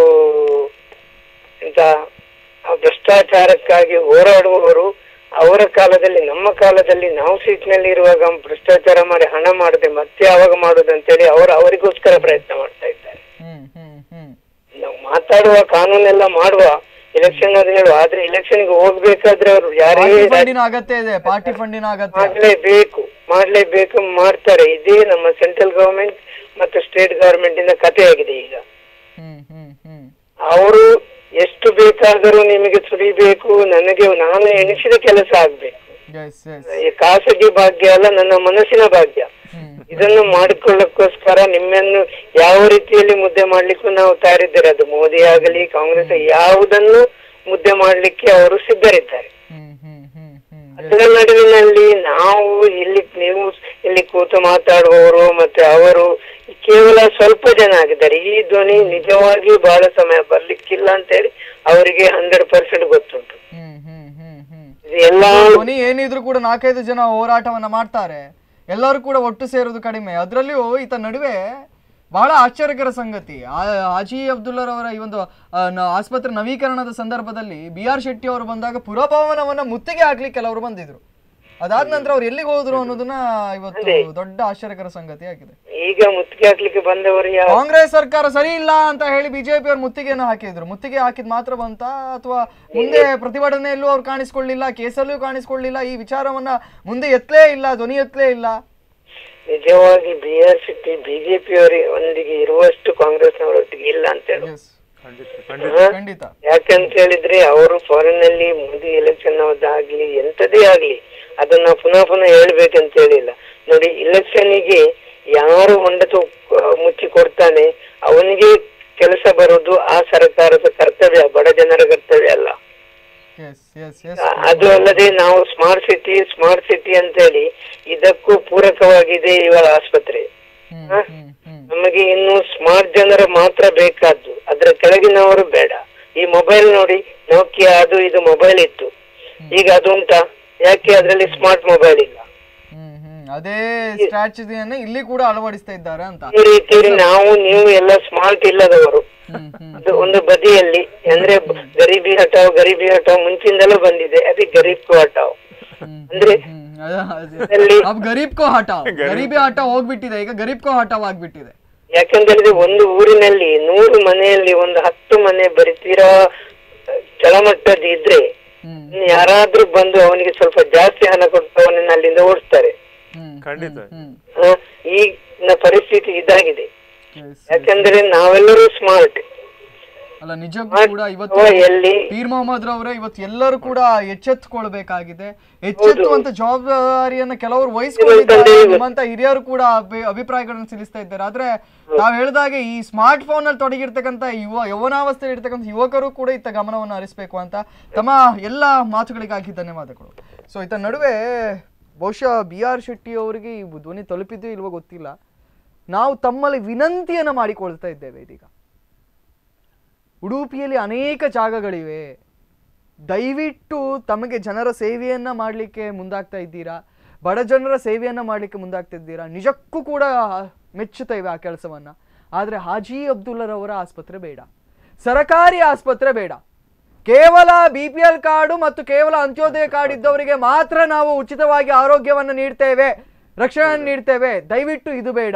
ಎಂತ ಆ ಭ್ರಷ್ಟಾಚಾರಕ್ಕಾಗಿ ಹೋರಾಡುವವರು ಅವರ ಕಾಲದಲ್ಲಿ ನಮ್ಮ ಕಾಲದಲ್ಲಿ ನಾವು ಸೀಟ್ನಲ್ಲಿ ಇರುವಾಗ ಭ್ರಷ್ಟಾಚಾರ ಮಾಡಿ ಹಣ ಮಾಡದೆ ಮತ್ತೆ ಯಾವಾಗ ಮಾಡುದಂತೇಳಿ ಅವರು ಅವರಿಗೋಸ್ಕರ ಪ್ರಯತ್ನ ಮಾಡ್ತಾ ಇದ್ದಾರೆ ಹ್ಮ್ ಹ್ಮ್ ಹ್ಮ್ ನಾವು ಮಾತಾಡುವ ಕಾನೂನೆಲ್ಲ ಮಾಡುವ ಎಲೆಕ್ಷನ್ ಅದು ಹೇಳುವ ಆದ್ರೆ ಎಲೆಕ್ಷನ್ಗೆ ಹೋಗ್ಬೇಕಾದ್ರೆ ಅವರು ಯಾರೇ ಪಾರ್ಟಿ ಫಂಡಿನ ಅಗತ್ಯ ಇದೆ ಪಾರ್ಟಿ ಫಂಡಿನ ಅಗತ್ಯ ಮಾಡ್ಲೇಬೇಕು ಮಾಡ್ಲೇಬೇಕು ಮಾಡ್ತಾರೆ ಇದೇ ನಮ್ಮ ಸೆಂಟ್ರಲ್ ಗವರ್ಮೆಂಟ್ ಮತ್ತು ಸ್ಟೇಟ್ ಗವರ್ಮೆಂಟ್ ಇಂದ ಕಥೆ ಆಗಿದೆ ಈಗ ಹ್ಮ್ ಹ್ಮ್ ಹ್ಮ್ ಅವರು ಎಷ್ಟು ಬೇಕಾದರೂ ನಿಮಗೆ ಸುರಿಬೇಕು ನನಗೆ ನಾನು ಎಣಿಸಿದ ಕೆಲಸ ಆಗ್ಬೇಕು ಎಸ್ ಎಸ್ ಈ ಖಾಸಗಿ ಭಾಗ್ಯ ಅಲ್ಲ ನನ್ನ ಮನಸ್ಸಿನ ಭಾಗ್ಯ ಹ್ಮ್ ಇದನ್ನು ಮಾಡಿಕೊಳ್ಳಕ್ಕೋಸ್ಕರ ನಿಮ್ಮನ್ನು ಯಾವ ರೀತಿಯಲ್ಲಿ ಮುದ್ದೆ ಮಾಡ್ಲಿಕ್ಕೂ ನಾವು ತಯಾರಿದ್ದೇವೆ ಅದು ಮೋದಿ ಆಗಲಿ ಕಾಂಗ್ರೆಸ್ ಯಾವುದನ್ನು ಮುದ್ದೆ ಮಾಡ್ಲಿಕ್ಕೆ ಅವರು ಸಿದ್ಧರಿದ್ದಾರೆ ಹ್ಮ್ ಹ್ಮ್ ಹ್ಮ್ ಹ್ಮ್ ಅದರ ನಡುವಿನಲ್ಲಿ ನಾವು ಇಲ್ಲಿ ನೀವು ಇಲ್ಲಿ ಕೂತು ಮಾತಾಡುವವರು ಮತ್ತೆ ಅವರು ಕೇವಲ ಸ್ವಲ್ಪ ಜನ ಆಗಿದ್ದಾರೆ ಈ ಧ್ವನಿ ನಿಜವಾಗಿ ಬಹಳ ಸಮಯ ಬರ್ಲಿಕ್ಕಿಲ್ಲ ಅಂತ ಹೇಳಿ ಅವರಿಗೆ ಹಂಡ್ರೆಡ್ ಪರ್ಸೆಂಟ್ ಗೊತ್ತುಂಟು ಹ್ಮ್ ಹ್ಮ್ ಹ್ಮ್ ಹ್ಮ್ ಇದು ಎಲ್ಲ ಧ್ವನಿ ಏನಿದ್ರು ಕೂಡ ನಾಲ್ಕೈದು ಜನ ಹೋರಾಟವನ್ನ ಮಾಡ್ತಾರೆ ಎಲ್ಲರೂ ಕೂಡ ಒಟ್ಟು ಸೇರೋದು ಕಡಿಮೆ ಅದರಲ್ಲಿಯೂ ಈತ ನಡುವೆ ಬಹಳ ಆಶ್ಚರ್ಯಕರ ಸಂಗತಿ ಆ- ಹಾಜಿ ಅಬ್ದುಲ್ಲರವರ ಈ ಒಂದು ಆ, ನ- ಆಸ್ಪತ್ರೆ ನವೀಕರಣದ ಸಂದರ್ಭದಲ್ಲಿ ಬಿ ಆರ್ ಶೆಟ್ಟಿ ಅವರು ಬಂದಾಗ ಪುರಭವನವನ್ನ ಮುತ್ತಿಗೆ ಹಾಕ್ಲಿಕ್ಕೆ ಕೆಲವರು ಬಂದಿದ್ರು ಅದಾದ ನಂತರ ಅವ್ರು ಎಲ್ಲಿಗೆ ಹೋದ್ರು ಅನ್ನೋದನ್ನ ಇವತ್ತು ದೊಡ್ಡ ಆಶ್ಚರ್ಯಕರ ಸಂಗತಿ ಆಗಿದೆ ಈಗ ಮುತ್ತಿಗೆ ಹಾಕ್ಲಿಕ್ಕೆ ಬಂದವರು ಯಾವ ಕಾಂಗ್ರೆಸ್ ಸರ್ಕಾರ ಸರಿ ಇಲ್ಲ ಅಂತ ಹೇಳಿ ಬಿಜೆಪಿ ಅವರು ಮುತ್ತಿಗೆಯನ್ನು ಹಾಕಿದ್ರು ಮುತ್ತಿಗೆ ಹಾಕಿದ್ ಮಾತ್ರ ಬಂತ ಅಥವಾ ಮುಂದೆ ಪ್ರತಿಭಟನೆಯಲ್ಲೂ ಅವ್ರು ಕಾಣಿಸ್ಕೊಳ್ಳಿಲ್ಲ ಕೇಸಲ್ಲೂ ಕಾಣಿಸ್ಕೊಳ್ಳಿಲ್ಲ ಈ ವಿಚಾರವನ್ನ ಮುಂದೆ ಎತ್ತಲೇ ಇಲ್ಲ ಧ್ವನಿ ಎತ್ತಲೇ ಇಲ್ಲ ನಿಜವಾಗಿ ಬಿ ಆರ್ ಸಿಟಿ ಬಿಜೆಪಿ ಒಂದಿಗೆ ಇರುವಷ್ಟು ಕಾಂಗ್ರೆಸ್ನವರೊಟ್ಟಿಗೆ ಇಲ್ಲ ಅಂತ ಹೇಳಿ ಎಸ್ ಖಂಡಿತ ಖಂಡಿತ ಖಂಡಿತ ಯಾಕಂತ ಹೇಳಿದ್ರೆ ಅವರು ಫಾರಿನ್ ಅಲ್ಲಿ ಮೋದಿ ಎಲೆಕ್ಷನ್ ಆಗ್ಲಿ ಎಂತದೇ ಆಗ್ಲಿ ಅದನ್ನ ಪುನಃ ಪುನಃ ಹೇಳ್ಬೇಕಂತ ಹೇಳಿಲ್ಲ ನೋಡಿ ಎಲೆಕ್ಷನ್ಗೆ ಯಾರು ಹೊಂಡ ತು- ಮುಚ್ಚಿ ಕೊಡ್ತಾನೆ ಅವನಿಗೆ ಕೆಲಸ ಬರುವುದು ಆ ಸರ್ಕಾರದ ಕರ್ತವ್ಯ ಬಡ ಜನರ ಕರ್ತವ್ಯ ಅಲ್ಲ ಎಸ್ ಎಸ್ ಎಸ್ ಅದು ಅಲ್ಲದೆ ನಾವು ಸ್ಮಾರ್ಟ್ ಸಿಟಿ ಸ್ಮಾರ್ಟ್ ಸಿಟಿ ಅಂತ ಹೇಳಿ ಇದಕ್ಕೂ ಪೂರಕವಾಗಿದೆ ಇವರ ಆಸ್ಪತ್ರೆ ಹ್ಮ್ ಹ್ಮ್ ಹ್ಮ್ ನಮಗೆ ಇನ್ನು ಸ್ಮಾರ್ಟ್ ಜನರ ಮಾತ್ರ ಬೇಕಾದ್ದು ಅದರ ಕೆಳಗಿನವರು ಬೇಡ ಈ ಮೊಬೈಲ್ ನೋಡಿ ನೋಕಿಯಾ ಅದು ಇದು ಮೊಬೈಲ್ ಇತ್ತು ಈಗ ಅದು ಉಂಟಾ ಯಾಕೆ ಅದರಲ್ಲಿ ಸ್ಮಾರ್ಟ್ ಮೊಬೈಲ್ ಇಲ್ಲ ಹ್ಮ್ ಹ್ಮ್ ಅದೇ ಸ್ಟ್ರಾಟಜಿಯನ್ನು ಇಲ್ಲಿ ಕೂಡ ಅಳವಡಿಸ್ತಾ ಇದ್ದಾರೆ ಅಂತ ಈ ರೀತಿಯಲ್ಲಿ ನಾವು ನೀವು ಎಲ್ಲ ಸ್ಮಾರ್ಟ್ ಇಲ್ಲದವರು ಹ್ಮ್ ಹ್ಮ್ ಅದು ಒಂದು ಬದಿಯಲ್ಲಿ ಅಂದ್ರೆ ಗರೀಬಿ ಹಟಾವ್ ಗರೀಬಿ ಹಟಾವ್ ಮುಂಚಿಂದಲೂ ಬಂದಿದೆ ಅದೇ ಗರೀಬ್ ಕೋ ಹಟಾವ್ ಹ್ಮ್ ಅಂದ್ರೆ ಹ್ಮ್ ಅದ- ಅದೇ. ಅಲ್ಲಿ ಅಬ್ ಗರೀಬ್ ಕೋ ಹಟಾವ್ ಗರೀಬಿ ಹಟಾವ್ ಹೋಗ್ಬಿಟ್ಟಿದೆ ಈಗ ಗರೀಬ್ ಕೋ ಹಟಾವ್ ಆಗ್ಬಿಟ್ಟಿದೆ ಯಾಕಂತ ಹೇಳಿದ್ರೆ ಒಂದು ಊರಿನಲ್ಲಿ ನೂರು ಮನೆಯಲ್ಲಿ ಒಂದು ಹತ್ತು ಮನೆ ಬರಿತೀರಾ ಕೆಳಮಟ್ಟದ ಇದ್ರೆ ಹ್ಮ್ ಇನ್ನು ಯಾರಾದ್ರೂ ಬಂದು ಅವನಿಗೆ ಸ್ವಲ್ಪ ಜಾಸ್ತಿ ಹಣ ಕೊಟ್ಟು ಅವನನ್ನ ಅಲ್ಲಿಂದ ಓಡಿಸ್ತಾರೆ ಹ್ಮ್ ಖಂಡಿತ ಹ್ಮ್ ಆ, ಈಗಿನ ಪರಿಸ್ಥಿತಿ ಇದಾಗಿದೆ Yes. ಯಾಕಂದ್ರೆ ನಾವೆಲ್ಲರೂ ಸ್ಮಾರ್ಟ್ ಅಲ್ಲ ನಿಜಕ್ಕೂ ಕೂಡ ಇವತ್ತು ಎಲ್ಲಿ ಪೀರ್ ಮೊಹಮ್ಮದ್ ರವರೇ ಇವತ್ತು ಎಲ್ಲರೂ ಕೂಡ ಎಚ್ಚೆತ್ತುಕೊಳ್ಬೇಕಾಗಿದೆ ಎಚ್ಚೆತ್ತುವಂತ ಜವಾಬ್ದಾರಿಯನ್ನ ಕೆಲವರು ವಹಿಸ್ಕೊಂಡಿದ್ದಾರೆ ನಿಮ್ಮಂತ ಹಿರಿಯರು ಕೂಡ ಅಭಿ- ಅಭಿಪ್ರಾಯಗಳನ್ನು ತಿಳಿಸ್ತಾ ಇದ್ದಾರೆ ಆದ್ರೆ ತಾವ್ ಹೇಳಿದಾಗೆ ಈ ಸ್ಮಾರ್ಟ್ ಫೋನ್ ಅಲ್ಲಿ ತೊಡಗಿರ್ತಕ್ಕಂಥ ಯುವ ಯೌವನಾವಸ್ಥೆ ಇರ್ತಕ್ಕಂಥ ಯುವಕರು ಕೂಡ ಇತ್ತ ಗಮನವನ್ನು ಹರಿಸಬೇಕು ಅಂತ ತಮ್ಮ ಎಲ್ಲ ಮಾತುಗಳಿಗಾಗಿ ಧನ್ಯವಾದಗಳು ಸೊ ಇತ್ತ ನಡುವೆ ಬಹುಶಃ ಬಿ ಆರ್ ಶೆಟ್ಟಿ ಅವರಿಗೆ ಈ ಧ್ವನಿ ತಲುಪಿದ್ದು ಇಲ್ವೋ ಗೊತ್ತಿಲ್ಲ ನಾವು ತಮ್ಮಲ್ಲಿ ವಿನಂತಿಯನ್ನ ಮಾಡಿಕೊಳ್ತಾ ಇದ್ದೇವೆ ಇದೀಗ ಉಡುಪಿಯಲ್ಲಿ ಅನೇಕ ಜಾಗಗಳಿವೆ ದಯವಿಟ್ಟು ತಮಗೆ ಜನರ ಸೇವೆಯನ್ನ ಮಾಡಲಿಕ್ಕೆ ಮುಂದಾಗ್ತಾ ಇದ್ದೀರಾ ಬಡ ಜನರ ಸೇವೆಯನ್ನ ಮಾಡಲಿಕ್ಕೆ ಮುಂದಾಗ್ತಾ ಇದ್ದೀರಾ ನಿಜಕ್ಕೂ ಕೂಡ ಮೆಚ್ಚುತ್ತೇವೆ ಆ ಕೆಲಸವನ್ನ ಆದರೆ ಹಾಜಿ ಅಬ್ದುಲ್ಲರವರ ಆಸ್ಪತ್ರೆ ಬೇಡ ಸರಕಾರಿ ಆಸ್ಪತ್ರೆ ಬೇಡ ಕೇವಲ ಬಿ ಪಿ ಎಲ್ ಕಾರ್ಡು ಮತ್ತು ಕೇವಲ ಅಂತ್ಯೋದಯ ಕಾರ್ಡ್ ಇದ್ದವರಿಗೆ ಮಾತ್ರ ನಾವು ಉಚಿತವಾಗಿ ಆರೋಗ್ಯವನ್ನು ನೀಡ್ತೇವೆ ರಕ್ಷಣೆ ನೀಡ್ತೇವೆ ದಯವಿಟ್ಟು ಇದು ಬೇಡ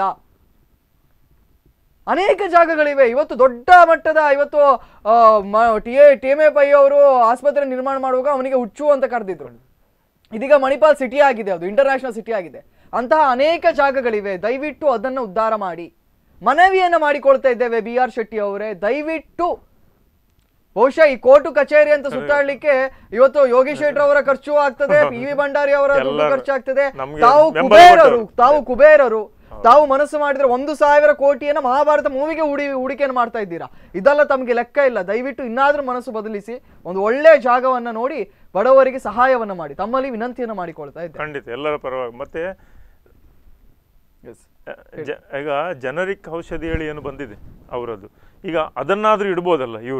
ಅನೇಕ ಜಾಗಗಳಿವೆ ಇವತ್ತು ದೊಡ್ಡ ಮಟ್ಟದ ಇವತ್ತು T A T M A Pai ಅವರು ಆಸ್ಪತ್ರೆ ನಿರ್ಮಾಣ ಮಾಡುವಾಗ ಅವನಿಗೆ ಹುಚ್ಚು ಅಂತ ಕರೆದಿದ್ರು ಇದೀಗ ಮಣಿಪಾಲ್ ಸಿಟಿ ಆಗಿದೆ ಅದು ಇಂಟರ್ನ್ಯಾಷನಲ್ ಸಿಟಿ ಆಗಿದೆ ಅಂತಹ ಅನೇಕ ಜಾಗಗಳಿವೆ ದಯವಿಟ್ಟು ಅದನ್ನು ಉದ್ಧಾರ ಮಾಡಿ ಮನವಿಯನ್ನು ಮಾಡಿಕೊಳ್ತಾ ಇದ್ದೇವೆ ಬಿ ಆರ್ ಶೆಟ್ಟಿ ಅವರೇ ದಯವಿಟ್ಟು ಬಹುಶಃ ಈ ಕೋರ್ಟು ಕಚೇರಿ ಅಂತ ಸುತ್ತಾಡ್ಲಿಕ್ಕೆ ಇವತ್ತು ಯೋಗೇಶ್ ಶೆಟ್ಟರ್ ಅವರ ಖರ್ಚು ಆಗ್ತದೆ ಪಿ ವಿ ಭಂಡಾರಿ ಅವರ ದುಡ್ಡು ಎಲ್ಲರೂ ಖರ್ಚಾಗ್ತದೆ ನಮ್ಗೆ ತಾವು ಬೆಂಬಲ ಕುಬೇರರು ಕೊಟ್ಟವರು. ತಾವು ಕುಬೇರರು ತಾವು ಮನಸ್ಸು ಮಾಡಿದ್ರೆ ಒಂದು ಸಾವಿರ ಕೋಟಿಯನ್ನ ಮಹಾಭಾರತ ಮೂವಿಗೆ ಹೂಡಿ ಹೂಡಿಕೆಯನ್ನು ಮಾಡ್ತಾ ಇದ್ದೀರಾ ಇದೆಲ್ಲ ತಮಗೆ ಲೆಕ್ಕ ಇಲ್ಲ ದಯವಿಟ್ಟು ಇನ್ನಾದ್ರೂ ಮನಸ್ಸು ಬದಲಿಸಿ ಒಂದು ಒಳ್ಳೆ ಜಾಗವನ್ನ ನೋಡಿ ಬಡವರಿಗೆ ಸಹಾಯವನ್ನ ಮಾಡಿ ತಮ್ಮಲ್ಲಿ ವಿನಂತಿಯನ್ನ ಮಾಡಿಕೊಳ್ತಾ ಇದ್ದೆ ಖಂಡಿತ ಎಲ್ಲರ ಪರವಾಗಿ ಮತ್ತೆ ಜ- ಈಗ ಜನರಿಕ್ ಔಷಧಿ ಹೇಳಿ ಏನು ಬಂದಿದೆ ಅವರದ್ದು ಈಗ ಅದನ್ನಾದ್ರೂ ಇಡ್ಬೋದಲ್ಲ ಇವರು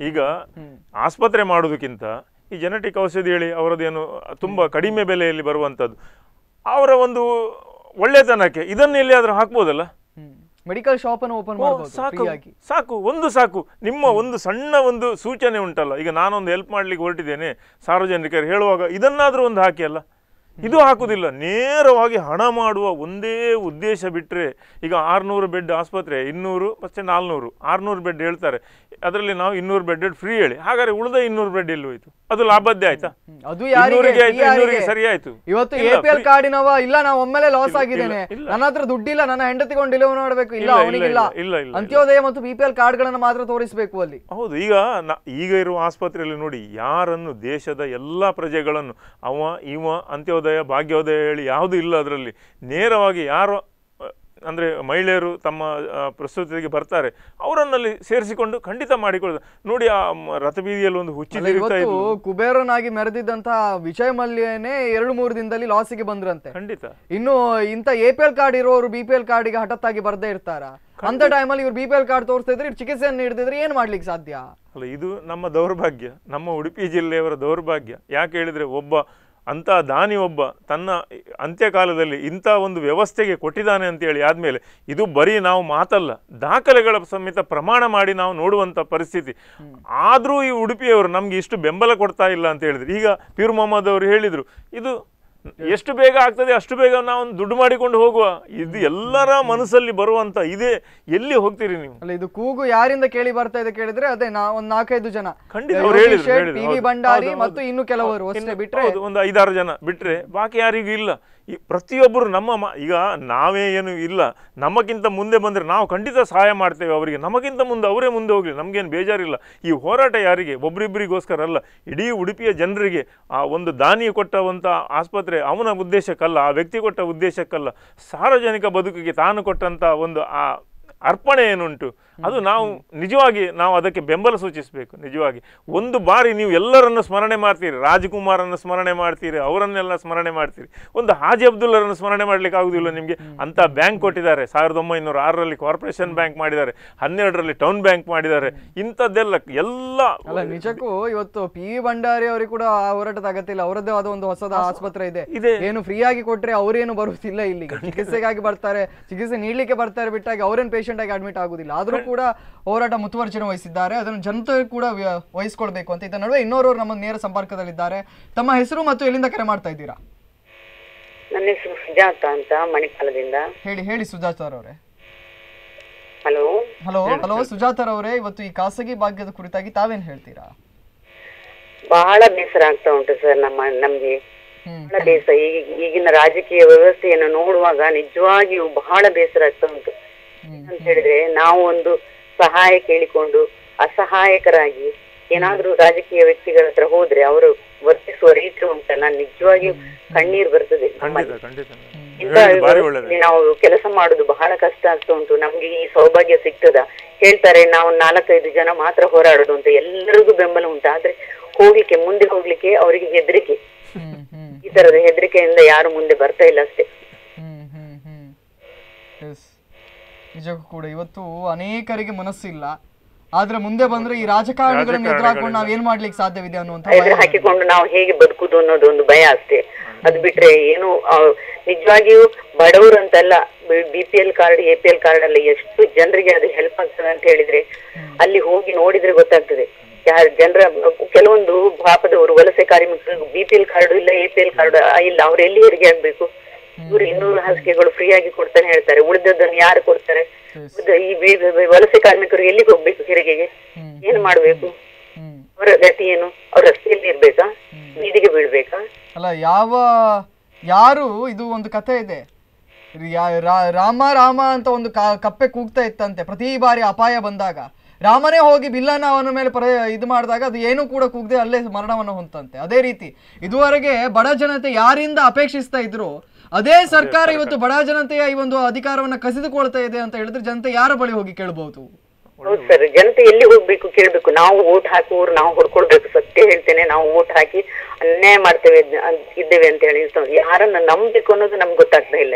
ಈಗ ಆಸ್ಪತ್ರೆ ಮಾಡೋದಕ್ಕಿಂತ ಈ ಜೆನೆಟಿಕ್ ಔಷಧಿ ಹೇಳಿ ಅವರದೇನು ತುಂಬ ಕಡಿಮೆ ಬೆಲೆಯಲ್ಲಿ ಬರುವಂಥದ್ದು ಅವರ ಒಂದು ಒಳ್ಳೆತನಕ್ಕೆ ಇದನ್ನು ಎಲ್ಲಿಯಾದ್ರೂ ಹಾಕ್ಬೋದಲ್ಲ ಮೆಡಿಕಲ್ ಶಾಪ್ ಅನ್ನು ಓಪನ್ ಓ, ಮಾಡಬಹುದು ಸಾಕು ಫ್ರೀ ಆಗಿ ಸಾಕು ಒಂದು ಸಾಕು ನಿಮ್ಮ ಒಂದು ಸಣ್ಣ ಒಂದು ಸೂಚನೆ ಉಂಟಲ್ಲ ಈಗ ನಾನೊಂದು ಹೆಲ್ಪ್ ಮಾಡ್ಲಿಕ್ಕೆ ಹೊರಟಿದ್ದೇನೆ ಸಾರ್ವಜನಿಕರು ಹೇಳುವಾಗ ಇದನ್ನಾದ್ರೂ ಒಂದು ಹಾಕಿ ಅಲ್ಲ ಇದು ಹಾಕುದಿಲ್ಲ ನೇರವಾಗಿ ಹಣ ಮಾಡುವ ಒಂದೇ ಉದ್ದೇಶ ಬಿಟ್ಟರೆ ಈಗ ಆರ್ನೂರು ಬೆಡ್ ಆಸ್ಪತ್ರೆ ಇನ್ನೂರು ಮತ್ತೆ ನಾಲ್ನೂರು ಆರ್ನೂರು ಬೆಡ್ ಹೇಳ್ತಾರೆ ಅದರಲ್ಲಿ ನಾವು ಇನ್ನೂರು ಬೆಡ್ ಫ್ರೀ ಹೇಳಿ ಹಾಗಾದ್ರೆ ಉಳಿದ ಇನ್ನೂರು ಬೆಡ್ ಎಲ್ಲಿ ಹೋಯ್ತು ಅದು ಲಾಭದ್ದೇ ಆಯ್ತಾ ಹ್ಮ್. ಅದು ಯಾರಿಗೆ ಇನ್ನೂರಿಗೆ ಆಯ್ತು free ಇನ್ನೂರಿಗೆ ಯಾರಿಗೆ? ಸರಿ ಆಯ್ತು ಇವತ್ತು ಇಲ್ಲ, ಎ ಪಿ ಎಲ್ free- ಕಾರ್ಡಿನವ ಇಲ್ಲ ನಾ ಒಮ್ಮೆಲೆ ಲಾಸ್ ಇಲ್ಲ, ಆಗಿದ್ದೇನೆ ಇಲ್ಲ. ನನ್ನ ಹತ್ರ ದುಡ್ಡಿಲ್ಲ ನನ್ನ ಹೆಂಡತಿಗೊಂಡು ಡಿಲಿವರಿ ಮಾಡಬೇಕು ಇಲ್ಲ ಇಲ್ಲ, ಇಲ್ಲ, ಅವನಿಗಿಲ್ಲ ಇಲ್ಲ, ಇಲ್ಲ, ಇಲ್ಲ. ಅಂತ್ಯೋದಯ ಮತ್ತು ಬಿ ಪಿ ಎಲ್ ಕಾರ್ಡ್ಗಳನ್ನ ಮಾತ್ರ ತೋರಿಸಬೇಕು ಅಲ್ಲಿ ಹೌದು ಈಗ ನ ಈಗ ಇರುವ ಆಸ್ಪತ್ರೆಯಲ್ಲಿ ನೋಡಿ ಯಾರನ್ನು ದೇಶದ ಎಲ್ಲ ಪ್ರಜೆಗಳನ್ನು ಅವ ಇವ ಅಂತ್ಯೋದಯ ಭಾಗ್ಯೋದಯ ಹೇಳಿ ಯಾವುದೂ ಇಲ್ಲ ಅದರಲ್ಲಿ ನೇರವಾಗಿ ಯಾರು ಅ, ಅಂದ್ರೆ ಮಹಿಳೆಯರು ತಮ್ಮ ಆ, ಪ್ರಸ್ತುತಿಗೆ ಬರ್ತಾರೆ ಅವರನ್ನಲ್ಲಿ ಸೇರಿಸಿಕೊಂಡು ಖಂಡಿತ ಮಾಡಿಕೊಳ್ಳೋದು ನೋಡಿ ಆ ಮ- ರಥಬೀದಿಯಲ್ಲಿ ಒಂದು ಹುಚ್ಚಿ ಅಲ್ಲ, ತಿರುಗ್ತಾ ಇವತ್ತು ಇದ್ಲು ಕುಬೇರನಾಗಿ ಮೆರೆದಿದ್ದಂತಹ ವಿಜಯ್ ಮಲ್ಯನೇ ಎರಡು ಮೂರು ದಿನದಲ್ಲಿ ಲಾಸಿಗೆ ಬಂದ್ರಂತೆ ಖಂಡಿತ ಇನ್ನು ಇಂಥ ಎ ಪಿ ಎಲ್ ಕಾರ್ಡ್ ಇರೋರು ಬಿ ಪಿ ಎಲ್ ಕಾರ್ಡಿಗೆ ಹಠತ್ತಾಗಿ ಬರ್ದೇ ಇರ್ತಾರ ಅಂತ ಟೈಮಲ್ಲಿ ಇವ್ರು ಬಿ ಪಿ ಎಲ್ ಕಾರ್ಡ್ ತೋರಿಸ್ತಾ ಇದ್ರೆ ಚಿಕಿತ್ಸೆಯನ್ನು ನೀಡದಿದ್ರೆ ಏನ್ ಮಾಡ್ಲಿಕ್ಕೆ ಸಾಧ್ಯ ಅಲ್ಲ ಇದು ನಮ್ಮ ದೌರ್ಭಾಗ್ಯ ನಮ್ಮ ಉಡುಪಿ ಜಿಲ್ಲೆಯವರ ದೌರ್ಭಾಗ್ಯ ಯಾಕೆ ಹೇಳಿದರೆ ಒಬ್ಬ ಅಂಥ ದಾನಿ ಒಬ್ಬ ತನ್ನ ಅಂತ್ಯಕಾಲದಲ್ಲಿ ಇಂಥ ಒಂದು ವ್ಯವಸ್ಥೆಗೆ ಕೊಟ್ಟಿದ್ದಾನೆ ಅಂತೇಳಿ ಆದಮೇಲೆ ಇದು ಬರೀ ನಾವು ಮಾತಲ್ಲ ದಾಖಲೆಗಳ ಸಮೇತ ಪ್ರಮಾಣ ಮಾಡಿ ನಾವು ನೋಡುವಂಥ ಪರಿಸ್ಥಿತಿ ಆದರೂ ಈ ಉಡುಪಿಯವರು ನಮಗೆ ಇಷ್ಟು ಬೆಂಬಲ ಕೊಡ್ತಾ ಇಲ್ಲ ಅಂತ ಹೇಳಿದ್ರು ಈಗ ಪೀರ್ ಮೊಹಮ್ಮದ್ ಅವರು ಹೇಳಿದರು ಇದು ಎಷ್ಟು ಬೇಗ ಆಗ್ತದೆ ಅಷ್ಟು ಬೇಗ ನಾವು ದುಡ್ಡು ಮಾಡಿಕೊಂಡು ಹೋಗುವ ಇದು ಎಲ್ಲರ ಮನಸ್ಸಲ್ಲಿ ಬರುವಂಥ ಇದೇ ಎಲ್ಲಿ ಹೋಗ್ತೀರಿ ನೀವು ಅಲ್ಲ ಇದು ಕೂಗು ಯಾರಿಂದ ಕೇಳಿ ಬರ್ತಾ ಇದೆ ಕೇಳಿದ್ರೆ ಅದೇ ನಾ ಒಂದ್ ನಾಲ್ಕೈದು ಜನ ಖಂಡಿತ ಅವ್ರು ಹೇಳಿದ್ರು, ಪಿ ಹೇಳಿದ್ರು. ವಿ ಹೌದು, ಭಂಡಾರಿ ಹೌದು, ಮತ್ತು ಇನ್ನು ಕೆಲವರು ಅಷ್ಟೇ ಇನ್ನು ಬಿಟ್ರೆ ಹೌದು, ಒಂದು ಐದಾರು ಜನ ಬಿಟ್ರೆ ಬಾಕಿ ಯಾರಿಗೂ ಇಲ್ಲ ಈ ಪ್ರತಿಯೊಬ್ಬರು ನಮ್ಮ ಮ- ಈಗ ನಾವೇ ಏನು ಇಲ್ಲ ನಮಗಿಂತ ಮುಂದೆ ಬಂದರೆ ನಾವು ಖಂಡಿತ ಸಹಾಯ ಮಾಡ್ತೇವೆ ಅವರಿಗೆ ನಮಗಿಂತ ಮುಂದೆ ಅವರೇ ಮುಂದೆ ಹೋಗಲಿ ನಮಗೇನು ಬೇಜಾರಿಲ್ಲ ಈ ಹೋರಾಟ ಯಾರಿಗೆ ಒಬ್ರಿಬ್ಬರಿಗೋಸ್ಕರ ಅಲ್ಲ ಇಡೀ ಉಡುಪಿಯ ಜನರಿಗೆ ಆ ಒಂದು ದಾನಿ ಕೊಟ್ಟವಂಥ ಆಸ್ಪತ್ರೆ ಅವನ ಉದ್ದೇಶಕ್ಕಲ್ಲ ಆ ವ್ಯಕ್ತಿ ಕೊಟ್ಟ ಉದ್ದೇಶಕ್ಕಲ್ಲ ಸಾರ್ವಜನಿಕ ಬದುಕಿಗೆ ತಾನು ಕೊಟ್ಟಂಥ ಒಂದು ಆ ಅರ್ಪಣೆ ಏನುಂಟು ಅದು ನಾವು ನಿಜವಾಗಿ ನಾವು ಅದಕ್ಕೆ ಬೆಂಬಲ ಸೂಚಿಸಬೇಕು ನಿಜವಾಗಿ ಒಂದು ಬಾರಿ ನೀವು ಎಲ್ಲರನ್ನು ಸ್ಮರಣೆ ಮಾಡ್ತೀರಿ ರಾಜಕುಮಾರನ್ನು ಸ್ಮರಣೆ ಮಾಡ್ತೀರಿ ಅವರನ್ನೆಲ್ಲ ಸ್ಮರಣೆ ಮಾಡ್ತೀರಿ ಒಂದು ಹಾಜಿ ಅಬ್ದುಲ್ಲರನ್ನು ಸ್ಮರಣೆ ಮಾಡ್ಲಿಕ್ಕೆ ಆಗುದಿಲ್ಲ ನಿಮಗೆ ಅಂತ ಬ್ಯಾಂಕ್ ಕೊಟ್ಟಿದ್ದಾರೆ ಸಾವಿರದ ಒಂಬೈನೂರ ಆರರಲ್ಲಿ ಕಾರ್ಪೊರೇಷನ್ ಬ್ಯಾಂಕ್ ಮಾಡಿದ್ದಾರೆ ಹನ್ನೆರಡರಲ್ಲಿ ಟೌನ್ ಬ್ಯಾಂಕ್ ಮಾಡಿದ್ದಾರೆ ಇಂಥದ್ದೆಲ್ಲ ಎಲ್ಲ ಅಲ್ಲ ನಿಜಕ್ಕೂ ಇವತ್ತು ಪಿ ವಿ ಭಂಡಾರಿ ಅವರಿಗೆ ಕೂಡ ಆ ಹೋರಾಟದ ಅಗತ್ಯ ಇಲ್ಲ ಅವರದ್ದೇ ಆದ ಒಂದು ಹೊಸದ ಆಸ್ಪತ್ರೆ ಇದೆ ಇದೆ. ಏನು ಫ್ರೀ ಆಗಿ ಕೊಟ್ರೆ ಅವರೇನು ಬರುವುದಿಲ್ಲ ಇಲ್ಲಿಗೆ ಚಿಕಿತ್ಸೆಗಾಗಿ ಬರ್ತಾರೆ ಚಿಕಿತ್ಸೆ ನೀಡ್ಲಿಕ್ಕೆ ಬರ್ತಾರೆ ಬಿಟ್ಟಾಗಿ ಅವರೇನು ಪೇಷಂಟ್ ಆಗಿ ಅಡ್ಮಿಟ್ ಆಗುದಿಲ್ಲ ಆದ್ರೂ ಕೂಡ ಹೋರಾಟ ಮುತುವರ್ಜನೆ ವಹಿಸಿದ್ದಾರೆ ಅದನ್ನು ಜನತೆ ಕೂಡ ವ್ಯ- ವಹಿಸ್ಕೊಳ್ಬೇಕು ಅಂತ ಇದರ ನಡುವೆ ಇನ್ನೋರ್ವರು ನಮ್ಮ ನೇರ ಸಂಪರ್ಕದಲ್ಲಿದ್ದಾರೆ ತಮ್ಮ ಹೆಸರು ಮತ್ತು ಎಲ್ಲಿಂದ ಕರೆ ಮಾಡ್ತಾ ಇದ್ದೀರಾ ನನ್ನ ಹೆಸರು ಸುಜಾತ ಅಂತ ಮಣಿಪಾಲದಿಂದ ಹೇಳಿ ಹೇಳಿ ಸುಜಾತಾರ್ ಅವರೇ ಹಲೋ ಹಲೋ ಹಲೋ ಸುಜಾತಾರ್ ಅವರೇ ಇವತ್ತು ಈ ಖಾಸಗಿ ಭಾಗ್ಯದ ಕುರಿತಾಗಿ ತಾವೇನ್ ಹೇಳ್ತೀರಾ ಬಹಳ ಬೇಸರ ಆಗ್ತಾ ಉಂಟು ಸರ್ ನಮ್ಮ ನಮ್ಗೆ ಹ್ಮ್ ಬಹಳ ಬೇಸರ ಈಗ ಈಗಿನ ರಾಜಕೀಯ ವ್ಯವಸ್ಥೆಯನ್ನು ನೋಡುವಾಗ ನಿಜವಾಗಿಯೂ ಬಹಳ ಬೇಸರ ಆಗ್ತಾ ಉಂಟು ಹ್ಮ್ ಅಂತ ಹೇಳಿದ್ರೆ ನಾವು ಒಂದು ಸಹಾಯ ಕೇಳಿಕೊಂಡು ಅಸಹಾಯಕರಾಗಿ ಏನಾದ್ರೂ ರಾಜಕೀಯ ವ್ಯಕ್ತಿಗಳ ಹತ್ರ ಹೋದ್ರೆ ಅವರು ವರ್ತಿಸುವ ರೀತಿ ಉಂಟಲ್ಲ ನಿಜವಾಗಿಯೂ ಕಣ್ಣೀರು ಬರ್ತದೆ ಖಂಡಿತ ಖಂಡಿತ ಇಂಥ ಹೇಳಿದ್ದು ಭಾರಿ ಒಳ್ಳೆಯದು ವ್ಯವಸ್ಥೆಯಲ್ಲಿ ನಾವು ಕೆಲಸ ಮಾಡುದು ಬಹಳ ಕಷ್ಟ ಆಗ್ತಾ ಉಂಟು ನಮ್ಗೆ ಈ ಸೌಭಾಗ್ಯ ಸಿಗ್ತದ ಹೇಳ್ತಾರೆ ನಾವು ನಾಲ್ಕೈದು ಜನ ಮಾತ್ರ ಹೋರಾಡುದು ಅಂತ ಎಲ್ಲರಿಗೂ ಬೆಂಬಲ ಉಂಟು ಆದ್ರೆ ಹೋಗ್ಲಿಕ್ಕೆ ಮುಂದೆ ಹೋಗ್ಲಿಕ್ಕೆ ಅವರಿಗೆ ಹೆದರಿಕೆ ಹ್ಮ್ ಹ್ಮ್ ಈ ತರದ ಹೆದರಿಕೆಯಿಂದ ಯಾರು ಮುಂದೆ ಬರ್ತಾ ಇಲ್ಲ ಅಷ್ಟೇ ಹ್ಮ್ ಹ್ಮ್ ಹ್ಮ್ ಎಸ್ ನಿಜಕ್ಕೂ ಕೂಡ ಇವತ್ತು ಅನೇಕರಿಗೆ ಮನಸ್ಸಿಲ್ಲ ಆದ್ರೆ ಮುಂದೆ ಬಂದ್ರೆ ಈ ರಾಜಕಾರಣಿಗಳನ್ನ ಎದುರಾಕೊಂಡು ನಾವ್ ಏನ್ ಮಾಡ್ಲಿಕ್ಕೆ ಸಾಧ್ಯವಿದೆ ಅನ್ನುವಂತ ಎದುರು ಹಾಕಿಕೊಂಡು ನಾವು ಹೇಗೆ ಬದುಕುದು ಅನ್ನೋದು ಒಂದು ಭಯ ಅಷ್ಟೇ ಅದು ಬಿಟ್ರೆ ಏನು ಆ, ನಿಜವಾಗಿಯೂ ಬಡವರು ಅಂತಲ್ಲ B P L card A P L card ಅಲ್ಲ ಎಷ್ಟು ಜನರಿಗೆ ಅದು ಹೆಲ್ಪ್ ಆಗ್ತದೆ ಅಂತ ಹೇಳಿದ್ರೆ ಅಲ್ಲಿ ಹೋಗಿ ನೋಡಿದ್ರೆ ಗೊತ್ತಾಗ್ತದೆ ಯಾರು ಜನರ ಕೆಲವೊಂದು ಪಾಪದವರು ವಲಸೆ ಕಾರ್ಮಿಕರು ಬಿ ಪಿ ಎಲ್ ಕಾರ್ಡ್ ಇಲ್ಲ ಎ ಪಿ ಎಲ್ ಕಾರ್ಡ್ ಇಲ್ಲ ಅವ್ರು ಎಲ್ಲಿ ಹೆರಿಗೆ ಆಗ್ಬೇಕು ಇವ್ರು ಇನ್ನೂರು ಹಾಸಿಗೆಗಳು ಫ್ರೀ ಆಗಿ ಕೊಡ್ತಾನೆ ಹೇಳ್ತಾರೆ ಉಳಿದದ್ದನ್ನು ಯಾರು ಕೊಡ್ತಾರೆ ಉಳ್ದ ಈ ಬಿ- ಬಿ- ವಲಸೆ ಕಾರ್ಮಿಕರು ಎಲ್ಲಿಗೆ ಹೋಗ್ಬೇಕು ಹೆರಿಗೆಗೆ ಹ್ಮ್. ಏನ್ ಮಾಡ್ಬೇಕು ಹ್ಮ್ ಅವರ ಗತಿ ಏನು ಅವ್ರ ರಸ್ತೆಯಲ್ಲಿ ಇರ್ಬೇಕಾ ಬೀದಿಗೆ ಬೀಳ್ಬೇಕಾ ಅಲ್ಲ ಯಾವ ಯಾರು ಇದು ಒಂದು ಕಥೆ ಇದೆ ಯಾ- ರಾ- ರಾಮ ರಾಮ ಅಂತ ಒಂದು ಕ- ಕಪ್ಪೆ ಕೂಗ್ತಾ ಇತ್ತಂತೆ ಪ್ರತಿ ಬಾರಿ ಅಪಾಯ ಬಂದಾಗ ರಾಮನೇ ಹೋಗಿ ಬಿಲ್ಲನ್ನ ಅವನ ಮೇಲೆ ಪರ ಇದು ಮಾಡಿದಾಗ ಅದು ಏನೂ ಕೂಡ ಕೂಗದೆ ಅಲ್ಲೇ ಮರಣವನ್ನು ಹೊಂತಂತೆ ಅದೇ ರೀತಿ ಇದುವರೆಗೆ ಬಡ ಜನತೆ ಯಾರಿಂದ ಅಪೇಕ್ಷಿಸ್ತಾ ಇದ್ರು ಅದೇ ಸರ್ಕಾರ ಇವತ್ತು ಬಡ ಜನತೆಯ ಈ ಒಂದು ಅಧಿಕಾರವನ್ನ ಕಸಿದುಕೊಳ್ತಾ ಇದೆ ಅಂತ ಹೇಳಿದ್ರೆ ಜನತೆ ಯಾರ ಬಳಿ ಹೋಗಿ ಕೇಳಬಹುದು ಹೌದು ಸರ್ ಜನತೆ ಎಲ್ಲಿ ಹೋಗ್ಬೇಕು ಕೇಳ್ಬೇಕು ನಾವು ಓಟ್ ಹಾಕುವವರು ನಾವು ಹೊಡ್ಕೊಳ್ಬೇಕು ಸತ್ಯ ಹೇಳ್ತೇನೆ ನಾವು ಓಟ್ ಹಾಕಿ ಅನ್ಯಾಯ ಮಾಡ್ತೇವೆ ಅದ್- ಇದ್ದೇವೆ ಅಂತ ಹೇಳಿ ಯಾರನ್ನ ನಂಬಬೇಕು ಅನ್ನೋದು ನಮ್ಗೆ ಗೊತ್ತಾಗ್ತಾ ಇಲ್ಲ ಈಗ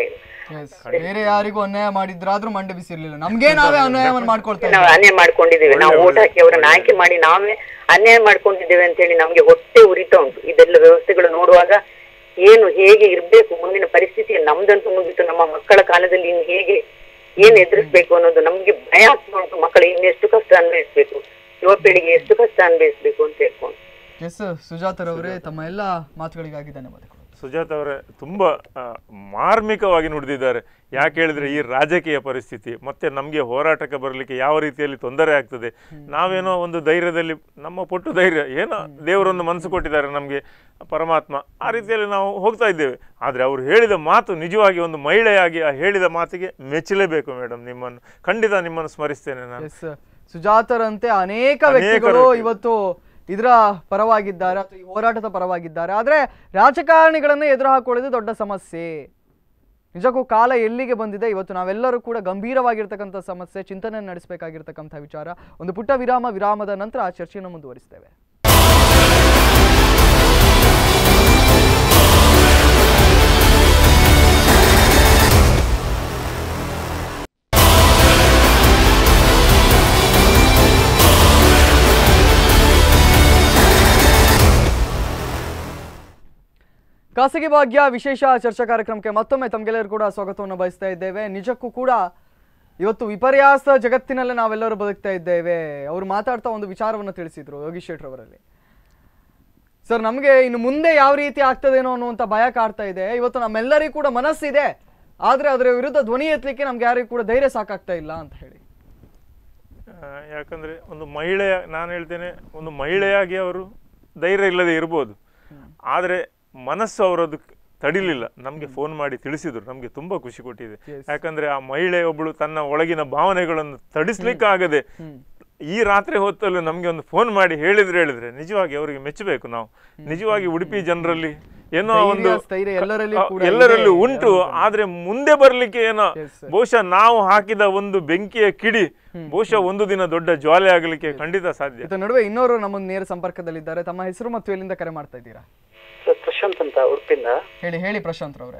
Yes. ಬೇರೆ ಯಾರಿಗೂ ಅನ್ಯಾಯ ಮಾಡಿದ್ರಾದ್ರೂ ಮಂಡೆ ಬಿಸಿರ್ಲಿಲ್ಲ ನಮ್ಗೆ ನಾವೇ ಅನ್ಯಾಯವನ್ನು ಮಾಡ್ಕೊಳ್ತಾ ನಾವು ಅನ್ಯಾಯ ಮಾಡ್ಕೊಂಡಿದ್ದೇವೆ ನಾವು ಓಟ್ ಹಾಕಿ ಅವರನ್ನ ಆಯ್ಕೆ ಮಾಡಿ ನಾವೇ ಅನ್ಯಾಯ ಮಾಡ್ಕೊಂಡಿದ್ದೇವೆ ಅಂತ ಹೇಳಿ ನಮ್ಗೆ ಹೊಟ್ಟೆ ಉರಿತಾ ಉಂಟು ಇದೆಲ್ಲ ವ್ಯವಸ್ಥೆಗಳು ನೋಡುವಾಗ ಏನು ಹೇಗೆ ಇರ್ಬೇಕು ಮುಂದಿನ ಪರಿಸ್ಥಿತಿ ನಮ್ದಂತೂ ಮುಗಿತು ನಮ್ಮ ಮಕ್ಕಳ ಕಾಲದಲ್ಲಿ ಇನ್ನು ಹೇಗೆ ಏನ್ ಎದುರಿಸ್ಬೇಕು ಅನ್ನೋದು ನಮ್ಗೆ ಭಯ ಆಗ್ತಾ ಉಂಟು ಮಕ್ಕಳು ಇನ್ನೆಷ್ಟು ಕಷ್ಟ ಅನ್ಭವಿಸ್ಬೇಕು ಯುವ ಪೀಳಿಗೆ ಎಷ್ಟು ಕಷ್ಟ ಅನ್ಭವಿಸ್ಬೇಕು ಅಂತ ಹೇಳ್ಕೊಂಡು ಎಸ್ ಸುಜಾತರವರೇ ತಮ್ಮ ಎಲ್ಲ ಮಾತುಗಳಿಗಾಗಿ ಧನ್ಯವಾದಗಳು ಸುಜಾತ ಅವರೇ ತುಂಬ ಆ, ಮಾರ್ಮಿಕವಾಗಿ ನುಡಿದಿದ್ದಾರೆ ಯಾಕೆ ಹೇಳಿದ್ರೆ ಈ ರಾಜಕೀಯ ಪರಿಸ್ಥಿತಿ ಮತ್ತೆ ನಮಗೆ ಹೋರಾಟಕ್ಕೆ ಬರಲಿಕ್ಕೆ ಯಾವ ರೀತಿಯಲ್ಲಿ ತೊಂದರೆ ಆಗ್ತದೆ ನಾವೇನೋ ಒಂದು ಧೈರ್ಯದಲ್ಲಿ ನಮ್ಮ ಪುಟ್ಟು ಧೈರ್ಯ ಏನೋ ದೇವರೊಂದು ಮನಸ್ಸು ಕೊಟ್ಟಿದ್ದಾರೆ ನಮಗೆ ಪರಮಾತ್ಮ ಆ ರೀತಿಯಲ್ಲಿ ನಾವು ಹೋಗ್ತಾ ಇದ್ದೇವೆ ಆದರೆ ಅವರು ಹೇಳಿದ ಮಾತು ನಿಜವಾಗಿ ಒಂದು ಮಹಿಳೆಯಾಗಿ ಆ ಹೇಳಿದ ಮಾತಿಗೆ ಮೆಚ್ಚಲೇಬೇಕು ಮೇಡಮ್ ನಿಮ್ಮನ್ನು ಖಂಡಿತ ನಿಮ್ಮನ್ನು ಸ್ಮರಿಸ್ತೇನೆ ನಾನು ಎಸ್ ಸುಜಾತರಂತೆ ಅನೇಕ ಅನೇಕ ವ್ಯಕ್ತಿಗಳು ವ್ಯಕ್ತಿಗಳು. ಇವತ್ತು ಇದರ ಪರವಾಗಿದ್ದಾರೆ ಅಥವಾ ಈ ಹೋರಾಟದ ಪರವಾಗಿದ್ದಾರೆ ಆದ್ರೆ ರಾಜಕಾರಣಿಗಳನ್ನ ಎದುರು ಹಾಕೊಳ್ಳೋದು ದೊಡ್ಡ ಸಮಸ್ಯೆ ನಿಜಕ್ಕೂ ಕಾಲ ಎಲ್ಲಿಗೆ ಬಂದಿದೆ ಇವತ್ತು ನಾವೆಲ್ಲರೂ ಕೂಡ ಗಂಭೀರವಾಗಿರ್ತಕ್ಕಂಥ ಸಮಸ್ಯೆ ಚಿಂತನೆ ನಡೆಸಬೇಕಾಗಿರ್ತಕ್ಕಂಥ ವಿಚಾರ ಒಂದು ಪುಟ್ಟ ವಿರಾಮ ವಿರಾಮದ ನಂತರ ಆ ಚರ್ಚೆಯನ್ನು ಮುಂದುವರಿಸ್ತೇವೆ ಖಾಸಗಿ ಭಾಗ್ಯ ವಿಶೇಷ ಚರ್ಚಾ ಕಾರ್ಯಕ್ರಮಕ್ಕೆ ಮತ್ತೊಮ್ಮೆ ತಮಗೆಲ್ಲರೂ ಕೂಡ ಸ್ವಾಗತವನ್ನು ಬಯಸ್ತಾ ಇದ್ದೇವೆ ನಿಜಕ್ಕೂ ಕೂಡ ಇವತ್ತು ವಿಪರ್ಯಾಸ ಜಗತ್ತಿನಲ್ಲೇ ನಾವೆಲ್ಲರೂ ಬದುಕ್ತಾ ಇದ್ದೇವೆ ಅವರು ಮಾತಾಡ್ತಾ ಒಂದು ವಿಚಾರವನ್ನು ತಿಳಿಸಿದ್ರು ಯೋಗೀಶ್ ಶೆಟ್ರ್ ಅವರಲ್ಲಿ ಸರ್ ನಮಗೆ ಇನ್ನು ಮುಂದೆ ಯಾವ ರೀತಿ ಆಗ್ತದೇನೋ ಅನ್ನುವಂಥ ಭಯ ಕಾಡ್ತಾ ಇದೆ ಇವತ್ತು ನಮ್ಮೆಲ್ಲರಿಗೂ ಕೂಡ ಮನಸ್ಸಿದೆ ಆದರೆ ಅದರ ವಿರುದ್ಧ ಧ್ವನಿ ಎತ್ತಲಿಕ್ಕೆ ನಮ್ಗೆ ಯಾರಿಗೂ ಕೂಡ ಧೈರ್ಯ ಸಾಕಾಗ್ತಾ ಇಲ್ಲ ಅಂತ ಹೇಳಿ ಆ, ಯಾಕಂದ್ರೆ ಒಂದು ಮಹಿಳೆಯ ನಾನು ಹೇಳ್ತೇನೆ ಒಂದು ಮಹಿಳೆಯಾಗಿ ಅವರು ಧೈರ್ಯ ಇಲ್ಲದೆ ಇರ್ಬೋದು ಆದರೆ ಮನಸ್ಸು ಅವರದು ತಡಿಲಿಲ್ಲ ನಮಗೆ ಫೋನ್ ಮಾಡಿ ತಿಳಿಸಿದ್ರು ನಮಗೆ ತುಂಬಾ ಖುಷಿ ಕೊಟ್ಟಿದೆ ಯಾಕಂದ್ರೆ ಆ ಮಹಿಳೆ ಒಬ್ಬಳು ತನ್ನ ಒಳಗಿನ ಭಾವನೆಗಳನ್ನು ತಡಿಸ್ಲಿಕ್ಕಾಗದೆ ಈ ರಾತ್ರಿ ಹೊತ್ತಲ್ಲೂ ನಮಗೆ ಒಂದು ಫೋನ್ ಮಾಡಿ ಹೇಳಿದ್ರೆ ಹೇಳಿದ್ರೆ ನಿಜವಾಗಿ ಅವರಿಗೆ ಮೆಚ್ಚಬೇಕು ನಾವು ನಿಜವಾಗಿ ಉಡುಪಿ ಜನರಲ್ಲಿ ಏನೋ ಧೈರ್ಯ, ಒಂದು ಸ್ಥೈರ್ಯ ಎಲ್ಲರಲ್ಲಿ ಕೂಡ ಎಲ್ಲರಲ್ಲೂ ಇದೆ. ಉಂಟು ಆದ್ರೆ ಮುಂದೆ ಬರ್ಲಿಕ್ಕೆ ಏನೋ Yes, sir. ಬಹುಶಃ ನಾವು ಹಾಕಿದ ಒಂದು ಬೆಂಕಿಯ ಕಿಡಿ ಬಹುಶಃ ಒಂದು ದಿನ ದೊಡ್ಡ ಜ್ವಾಲೆ ಆಗಲಿಕ್ಕೆ ಖಂಡಿತ ಸಾಧ್ಯ ಇದರ ನಡುವೆ ಇನ್ನೋರು ನಮ್ಮ ನೇರ ಸಂಪರ್ಕದಲ್ಲಿದ್ದಾರೆ ತಮ್ಮ ಹೆಸರು ಮತ್ತು ಎಲ್ಲಿಂದ ಕರೆ ಮಾಡ್ತಾ ಇದ್ದೀರಾ ಸರ್ ಪ್ರಶಾಂತ್ ಅಂತ ಉಡುಪಿಂದ ಹೇಳಿ ಹೇಳಿ ಪ್ರಶಾಂತ್ ರವರೇ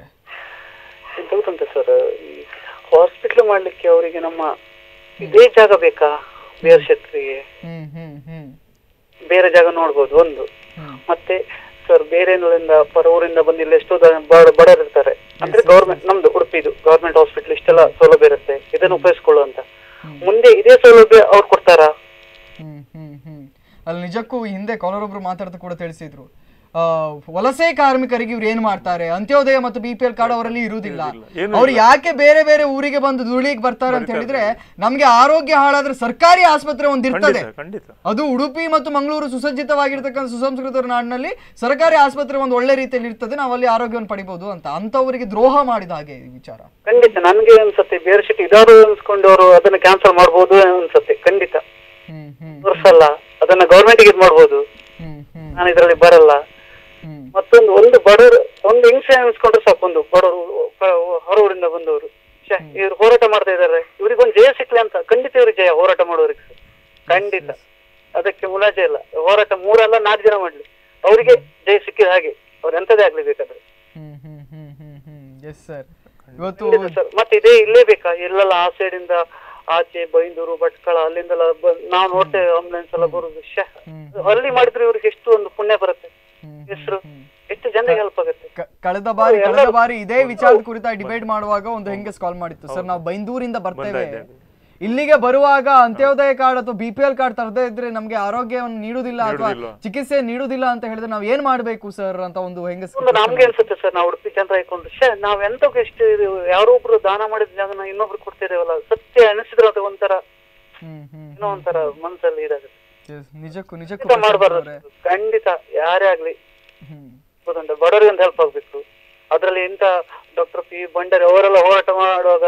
ಎಂತ ಗೊತ್ತುಂಟ ಸರ್ ಈ ಹಾಸ್ಪಿಟ್ಲ್ ಮಾಡ್ಲಿಕ್ಕೆ ಅವರಿಗೆ ನಮ್ಮ ಇದೇ ಜಾಗ ಬೇಕಾ ಬೇರೆ ಕ್ಷೇತ್ರಿಗೆ ಹ್ಮ್ ಹ್ಮ್ ಹ್ಮ್ ಬೇರೆ ಜಾಗ ನೋಡ್ಬೋದು ಒಂದು ಹ್ಮ್. ಮತ್ತೆ ಸರ್ ಬೇರೆ ಊರಿಂದ ಪರ ಊರಿಂದ ಬಂದು ಇಲ್ಲಿ ಎಷ್ಟೋ ಜನ ಬಡ- ಬಡವರು ಇರ್ತಾರೆ ಅಂದ್ರೆ ಗೌರ್ಮೆಂಟ್ ನಮ್ದು ಉಡುಪಿದು ಗೌರ್ಮೆಂಟ್ ಹಾಸ್ಪಿಟಲ್ ಇಷ್ಟೆಲ್ಲ ಸೌಲಭ್ಯ ಇರುತ್ತೆ ಇದನ್ನು ಉಪಯೋಗಿಸ್ಕೊಳ್ಳುವಂತ ಮುಂದೆ ಇದೇ ಸೌಲಭ್ಯ ಅವ್ರು ಕೊಡ್ತಾರಾ ಹ್ಮ್ ಹ್ಮ್ ಹ್ಮ್ ಅಲ್ಲಿ ನಿಜಕ್ಕೂ ಈ ಹಿಂದೆ ಕಾಲರೊಬ್ರು ಮಾತಾಡ್ತಾ ಕೂಡ ತಿಳಿಸಿದ್ರು ಆ, ವಲಸೆ ಕಾರ್ಮಿಕರಿಗೆ ಇವ್ರು ಏನ್ ಮಾಡ್ತಾರೆ ಅಂತ್ಯೋದಯ ಮತ್ತು ಬಿ ಪಿ ಎಲ್ ಕಾರ್ಡ್ ಅವರಲ್ಲಿ ಇರುವುದಿಲ್ಲ ಏನು ಅವ್ರು ಯಾಕೆ ಬೇರೆ ಬೇರೆ ಊರಿಗೆ ಬಂದು ದುಡಿಲಿಕ್ಕೆ ಬರ್ತಾರೆ ಅಂತ ಹೇಳಿದ್ರೆ ನಮ್ಗೆ ಆರೋಗ್ಯ ಹಾಳಾದ್ರೆ ಸರ್ಕಾರಿ ಆಸ್ಪತ್ರೆ ಒಂದು ಇರ್ತದೆ ಖಂಡಿತ ಖಂಡಿತ ಅದು ಉಡುಪಿ ಮತ್ತು ಮಂಗಳೂರು ಸುಸಜ್ಜಿತವಾಗಿರ್ತಕ್ಕಂಥ ಸುಸಂಸ್ಕೃತ ನಾಡಿನಲ್ಲಿ ಸರ್ಕಾರಿ ಆಸ್ಪತ್ರೆ ಒಂದು ಒಳ್ಳೆ ರೀತಿಯಲ್ಲಿ ಇರ್ತದೆ ನಾವು ಅಲ್ಲಿ ಆರೋಗ್ಯವನ್ನು ಪಡಿಬಹುದು ಅಂತ ಅಂತವರಿಗೆ ದ್ರೋಹ ಮಾಡಿದ ಹಾಗೆ ಈ ವಿಚಾರ ಖಂಡಿತ ನನ್ಗೆ ಅನ್ಸತ್ತೆ ಬೇರೆ ಸಿಟಿ ಇದಾರು ಅನ್ಸ್ಕೊಂಡು ಅವರು ಅದನ್ನ ಕ್ಯಾನ್ಸಲ್ ಮಾಡ್ಬೋದು ಅನ್ಸತ್ತೆ ಖಂಡಿತ ಹ್ಮ್ ಹ್ಮ್ ತೋರ್ಸಲ್ಲ ಅದನ್ನ ಗೌರ್ಮೆಂಟ್ ಗೆ ಇದ್ ಮಾಡ್ಬೋದು ಹ್ಮ್ ಹ್ಮ್ ನಾನು ಇದರಲ್ಲಿ ಬರಲ್ಲ ಹ್ಮ್ ಮತ್ತೊಂದು ಒಂದು ಬಡವರು ಒಂದು ಹಿಂಸೆ ಅನ್ಸ್ಕೊಂಡ್ರೆ ಸಾಕು ಒಂದು ಬಡವರು ಹೊರಗೂರಿಂದ ಬಂದವರು ಛೆ, ಇವ್ರು ಹೋರಾಟ ಮಾಡ್ತಾ ಇದ್ದಾರೆ ಇವ್ರಿಗೊಂದು ಜಯ ಸಿಕ್ಲಿ ಅಂತ ಖಂಡಿತ ಇವ್ರಿಗೆ ಜಯ ಹೋರಾಟ ಮಾಡೋರಿಗೆ ಖಂಡಿತ ಅದಕ್ಕೆ ಮುಲಾಜೆ ಇಲ್ಲ ಹೋರಾಟ ಮೂರಲ್ಲ ನಾಲ್ಕು ಜನ ಮಾಡ್ಲಿ ಅವರಿಗೆ ಜಯ ಸಿಕ್ಕಿದ ಹಾಗೆ ಅವ್ರು ಎಂತದೇ ಆಗ್ಲಿ ಬೇಕಾದ್ರೆ ಹ್ಮ್ ಹ್ಮ್ ಹ್ಮ್ ಹ್ಮ್ ಹ್ಮ್ ಎಸ್ ಸರ್ ಇವತ್ತು ಖಂಡಿತ ಸರ್ ಮತ್ತೆ ಇದೇ ಇಲ್ಲೇ ಬೇಕಾ ಇಲ್ಲೆಲ್ಲ ಆ ಸೈಡ್ ಇಂದ ಆಚೆ ಬೈಂದೂರು ಭಟ್ಕಳ ಅಲ್ಲಿಂದೆಲ್ಲ ಬ- ನಾವು ನೋಡ್ತೇವೆ ಆಂಬುಲೆನ್ಸ್ ಎಲ್ಲ ಬರುದು ಶ್ಯೆ. ಅಲ್ಲಿ ಮಾಡಿದ್ರೆ ಇವ್ರಿಗೆ ಎಷ್ಟು ಒಂದು ಪುಣ್ಯ ಬರುತ್ತೆ ಹ್ಮ್, ಹೆಸರು ಎಷ್ಟು ಜನರಿಗೆ ಹೆಲ್ಪ್ ಆಗುತ್ತೆ ಕ- ಕಳೆದ ಬಾರಿ ಕಳೆದ ಬಾರಿ ಇದೇ ವಿಚಾರದ ಕುರಿತಾಗಿ ಡಿಬೇಟ್ ಮಾಡುವಾಗ ಒಂದು ಹೆಂಗಸ್ ಕಾಲ್ ಮಾಡಿತ್ತು ಸರ್ ನಾವು ಬೈಂದೂರಿಂದ ಬರ್ತೇವೆ ಇಲ್ಲಿಗೆ ಬರುವಾಗ ಅಂತ್ಯೋದಯ ಕಾರ್ಡ್ ಅಥವಾ ಬಿ ಪಿ ಎಲ್ ಕಾರ್ಡ್ ತರದೇ ಇದ್ರೆ ನಮ್ಗೆ ಆರೋಗ್ಯವನ್ನು ನೀಡುದಿಲ್ಲ ಅಥವಾ ನೀಡುದಿಲ್ಲ. ಚಿಕಿತ್ಸೆ ನೀಡುದಿಲ್ಲ ಅಂತ ಹೇಳಿದ್ರೆ ನಾವ್ ಏನ್ ಮಾಡ್ಬೇಕು ಸರ್ ಅಂತ ಒಂದು ಹೆಂಗಸ್ ಒಂದು ನಮ್ಗೆ ಅನ್ಸುತ್ತೆ ಸರ್ ನಾವು ಉಡುಪಿ ಜನರ ಹಾಕೊಂಡು ಶೇ ನಾವ್ ಎಂತಕ್ಕೆ ಎಷ್ಟು ಇದು ಯಾರೋ ಒಬ್ರು ದಾನ ಮಾಡಿದ ಜಾಗನ ಇನ್ನೊಬ್ರು ಕೊಡ್ತಿದ್ದೇವಲ್ಲ ಸತ್ಯ ಅನಿಸಿದ್ರೆ ಅದು ಒಂಥರ ಹ್ಮ್ ಹ್ಮ್ ಏನೋ ಒಂಥರ ಮನ್ಸಲ್ಲಿ ಇದಾಗುತ್ತೆ Yes, ನಿಜಕ್ಕೂ ನಿಜಕ್ಕೂ ಖಂಡಿತ ಮಾಡಬಾರ್ದು ಪ್ರಶಾಂತ್ ಅವ್ರೆ. ಖಂಡಿತ ಯಾರೇ ಆಗ್ಲಿ ಹ್ಮ್ ಗೊತ್ತುಂಟ ಬಡವರಿಗೆ ಒಂದು ಹೆಲ್ಪ್ ಆಗ್ಬೇಕು ಅದ್ರಲ್ಲಿ ಇಂತ ಡಾಕ್ಟರ್ ಪಿ ಬಂಡಾರಿ ಅವರೆಲ್ಲ ಹೋರಾಟ ಮಾಡುವಾಗ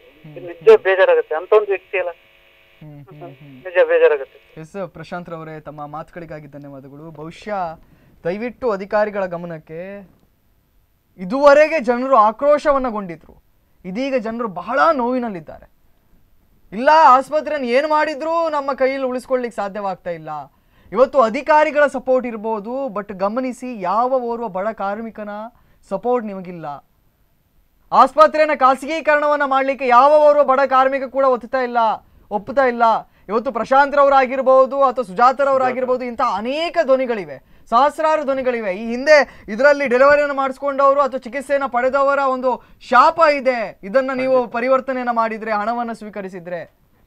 ನಿಜ ಬೇಜಾರಾಗುತ್ತೆ ಅಂತ ಒಂದು ವ್ಯಕ್ತಿ ಅಲ್ಲ ಹ್ಮ್ ಹ್ಮ್ ಹ್ಮ್ ನಿಜ ಬೇಜಾರಾಗುತ್ತೆ ಎಸ್ ಪ್ರಶಾಂತ್ ರವರೇ ತಮ್ಮ ಮಾತುಗಳಿಗಾಗಿ ಧನ್ಯವಾದಗಳು ಬಹುಶಃ ದಯವಿಟ್ಟು ಅಧಿಕಾರಿಗಳ ಗಮನಕ್ಕೆ ಇದುವರೆಗೆ ಜನರು ಆಕ್ರೋಶವನ್ನಗೊಂಡಿದ್ರು ಇದೀಗ ಜನರು ಬಹಳ ನೋವಿನಲ್ಲಿದ್ದಾರೆ ಇಲ್ಲ ಆಸ್ಪತ್ರೆಯನ್ನು ಏನು ಮಾಡಿದ್ರೂ ನಮ್ಮ ಕೈಯಲ್ಲಿ ಉಳಿಸ್ಕೊಳ್ಳಿಕ್ಕೆ ಸಾಧ್ಯವಾಗ್ತಾ ಇಲ್ಲ ಇವತ್ತು ಅಧಿಕಾರಿಗಳ ಸಪೋರ್ಟ್ ಇರ್ಬೋದು ಬಟ್ ಗಮನಿಸಿ ಯಾವ ಓರ್ವ ಬಡ ಕಾರ್ಮಿಕನ ಸಪೋರ್ಟ್ ನಿಮಗಿಲ್ಲ ಆಸ್ಪತ್ರೆಯನ್ನ ಖಾಸಗೀಕರಣವನ್ನ ಮಾಡ್ಲಿಕ್ಕೆ ಯಾವ ಓರ್ವ ಬಡ ಕಾರ್ಮಿಕ ಕೂಡ ಒತ್ತುತ್ತಾ ಇಲ್ಲ ಒಪ್ಪುತ್ತಾ ಇಲ್ಲ ಇವತ್ತು ಪ್ರಶಾಂತ್ರವರಾಗಿರ್ಬೋದು ಅಥವಾ ಸುಜಾತರವರಾಗಿರ್ಬೋದು ಇಂಥ ಅನೇಕ ಧ್ವನಿಗಳಿವೆ ಸಹಸ್ರಾರು ಧ್ವನಿಗಳಿವೆ ಈ ಹಿಂದೆ ಇದರಲ್ಲಿ ಡೆಲಿವರಿಯನ್ನು ಮಾಡಿಸ್ಕೊಂಡವರು ಅಥವಾ ಚಿಕಿತ್ಸೆಯನ್ನು ಪಡೆದವರ ಒಂದು ಶಾಪ ಇದೆ ಇದನ್ನ ನೀವು ಪರಿವರ್ತನೆಯನ್ನ ಮಾಡಿದ್ರೆ ಹಣವನ್ನ ಸ್ವೀಕರಿಸಿದ್ರೆ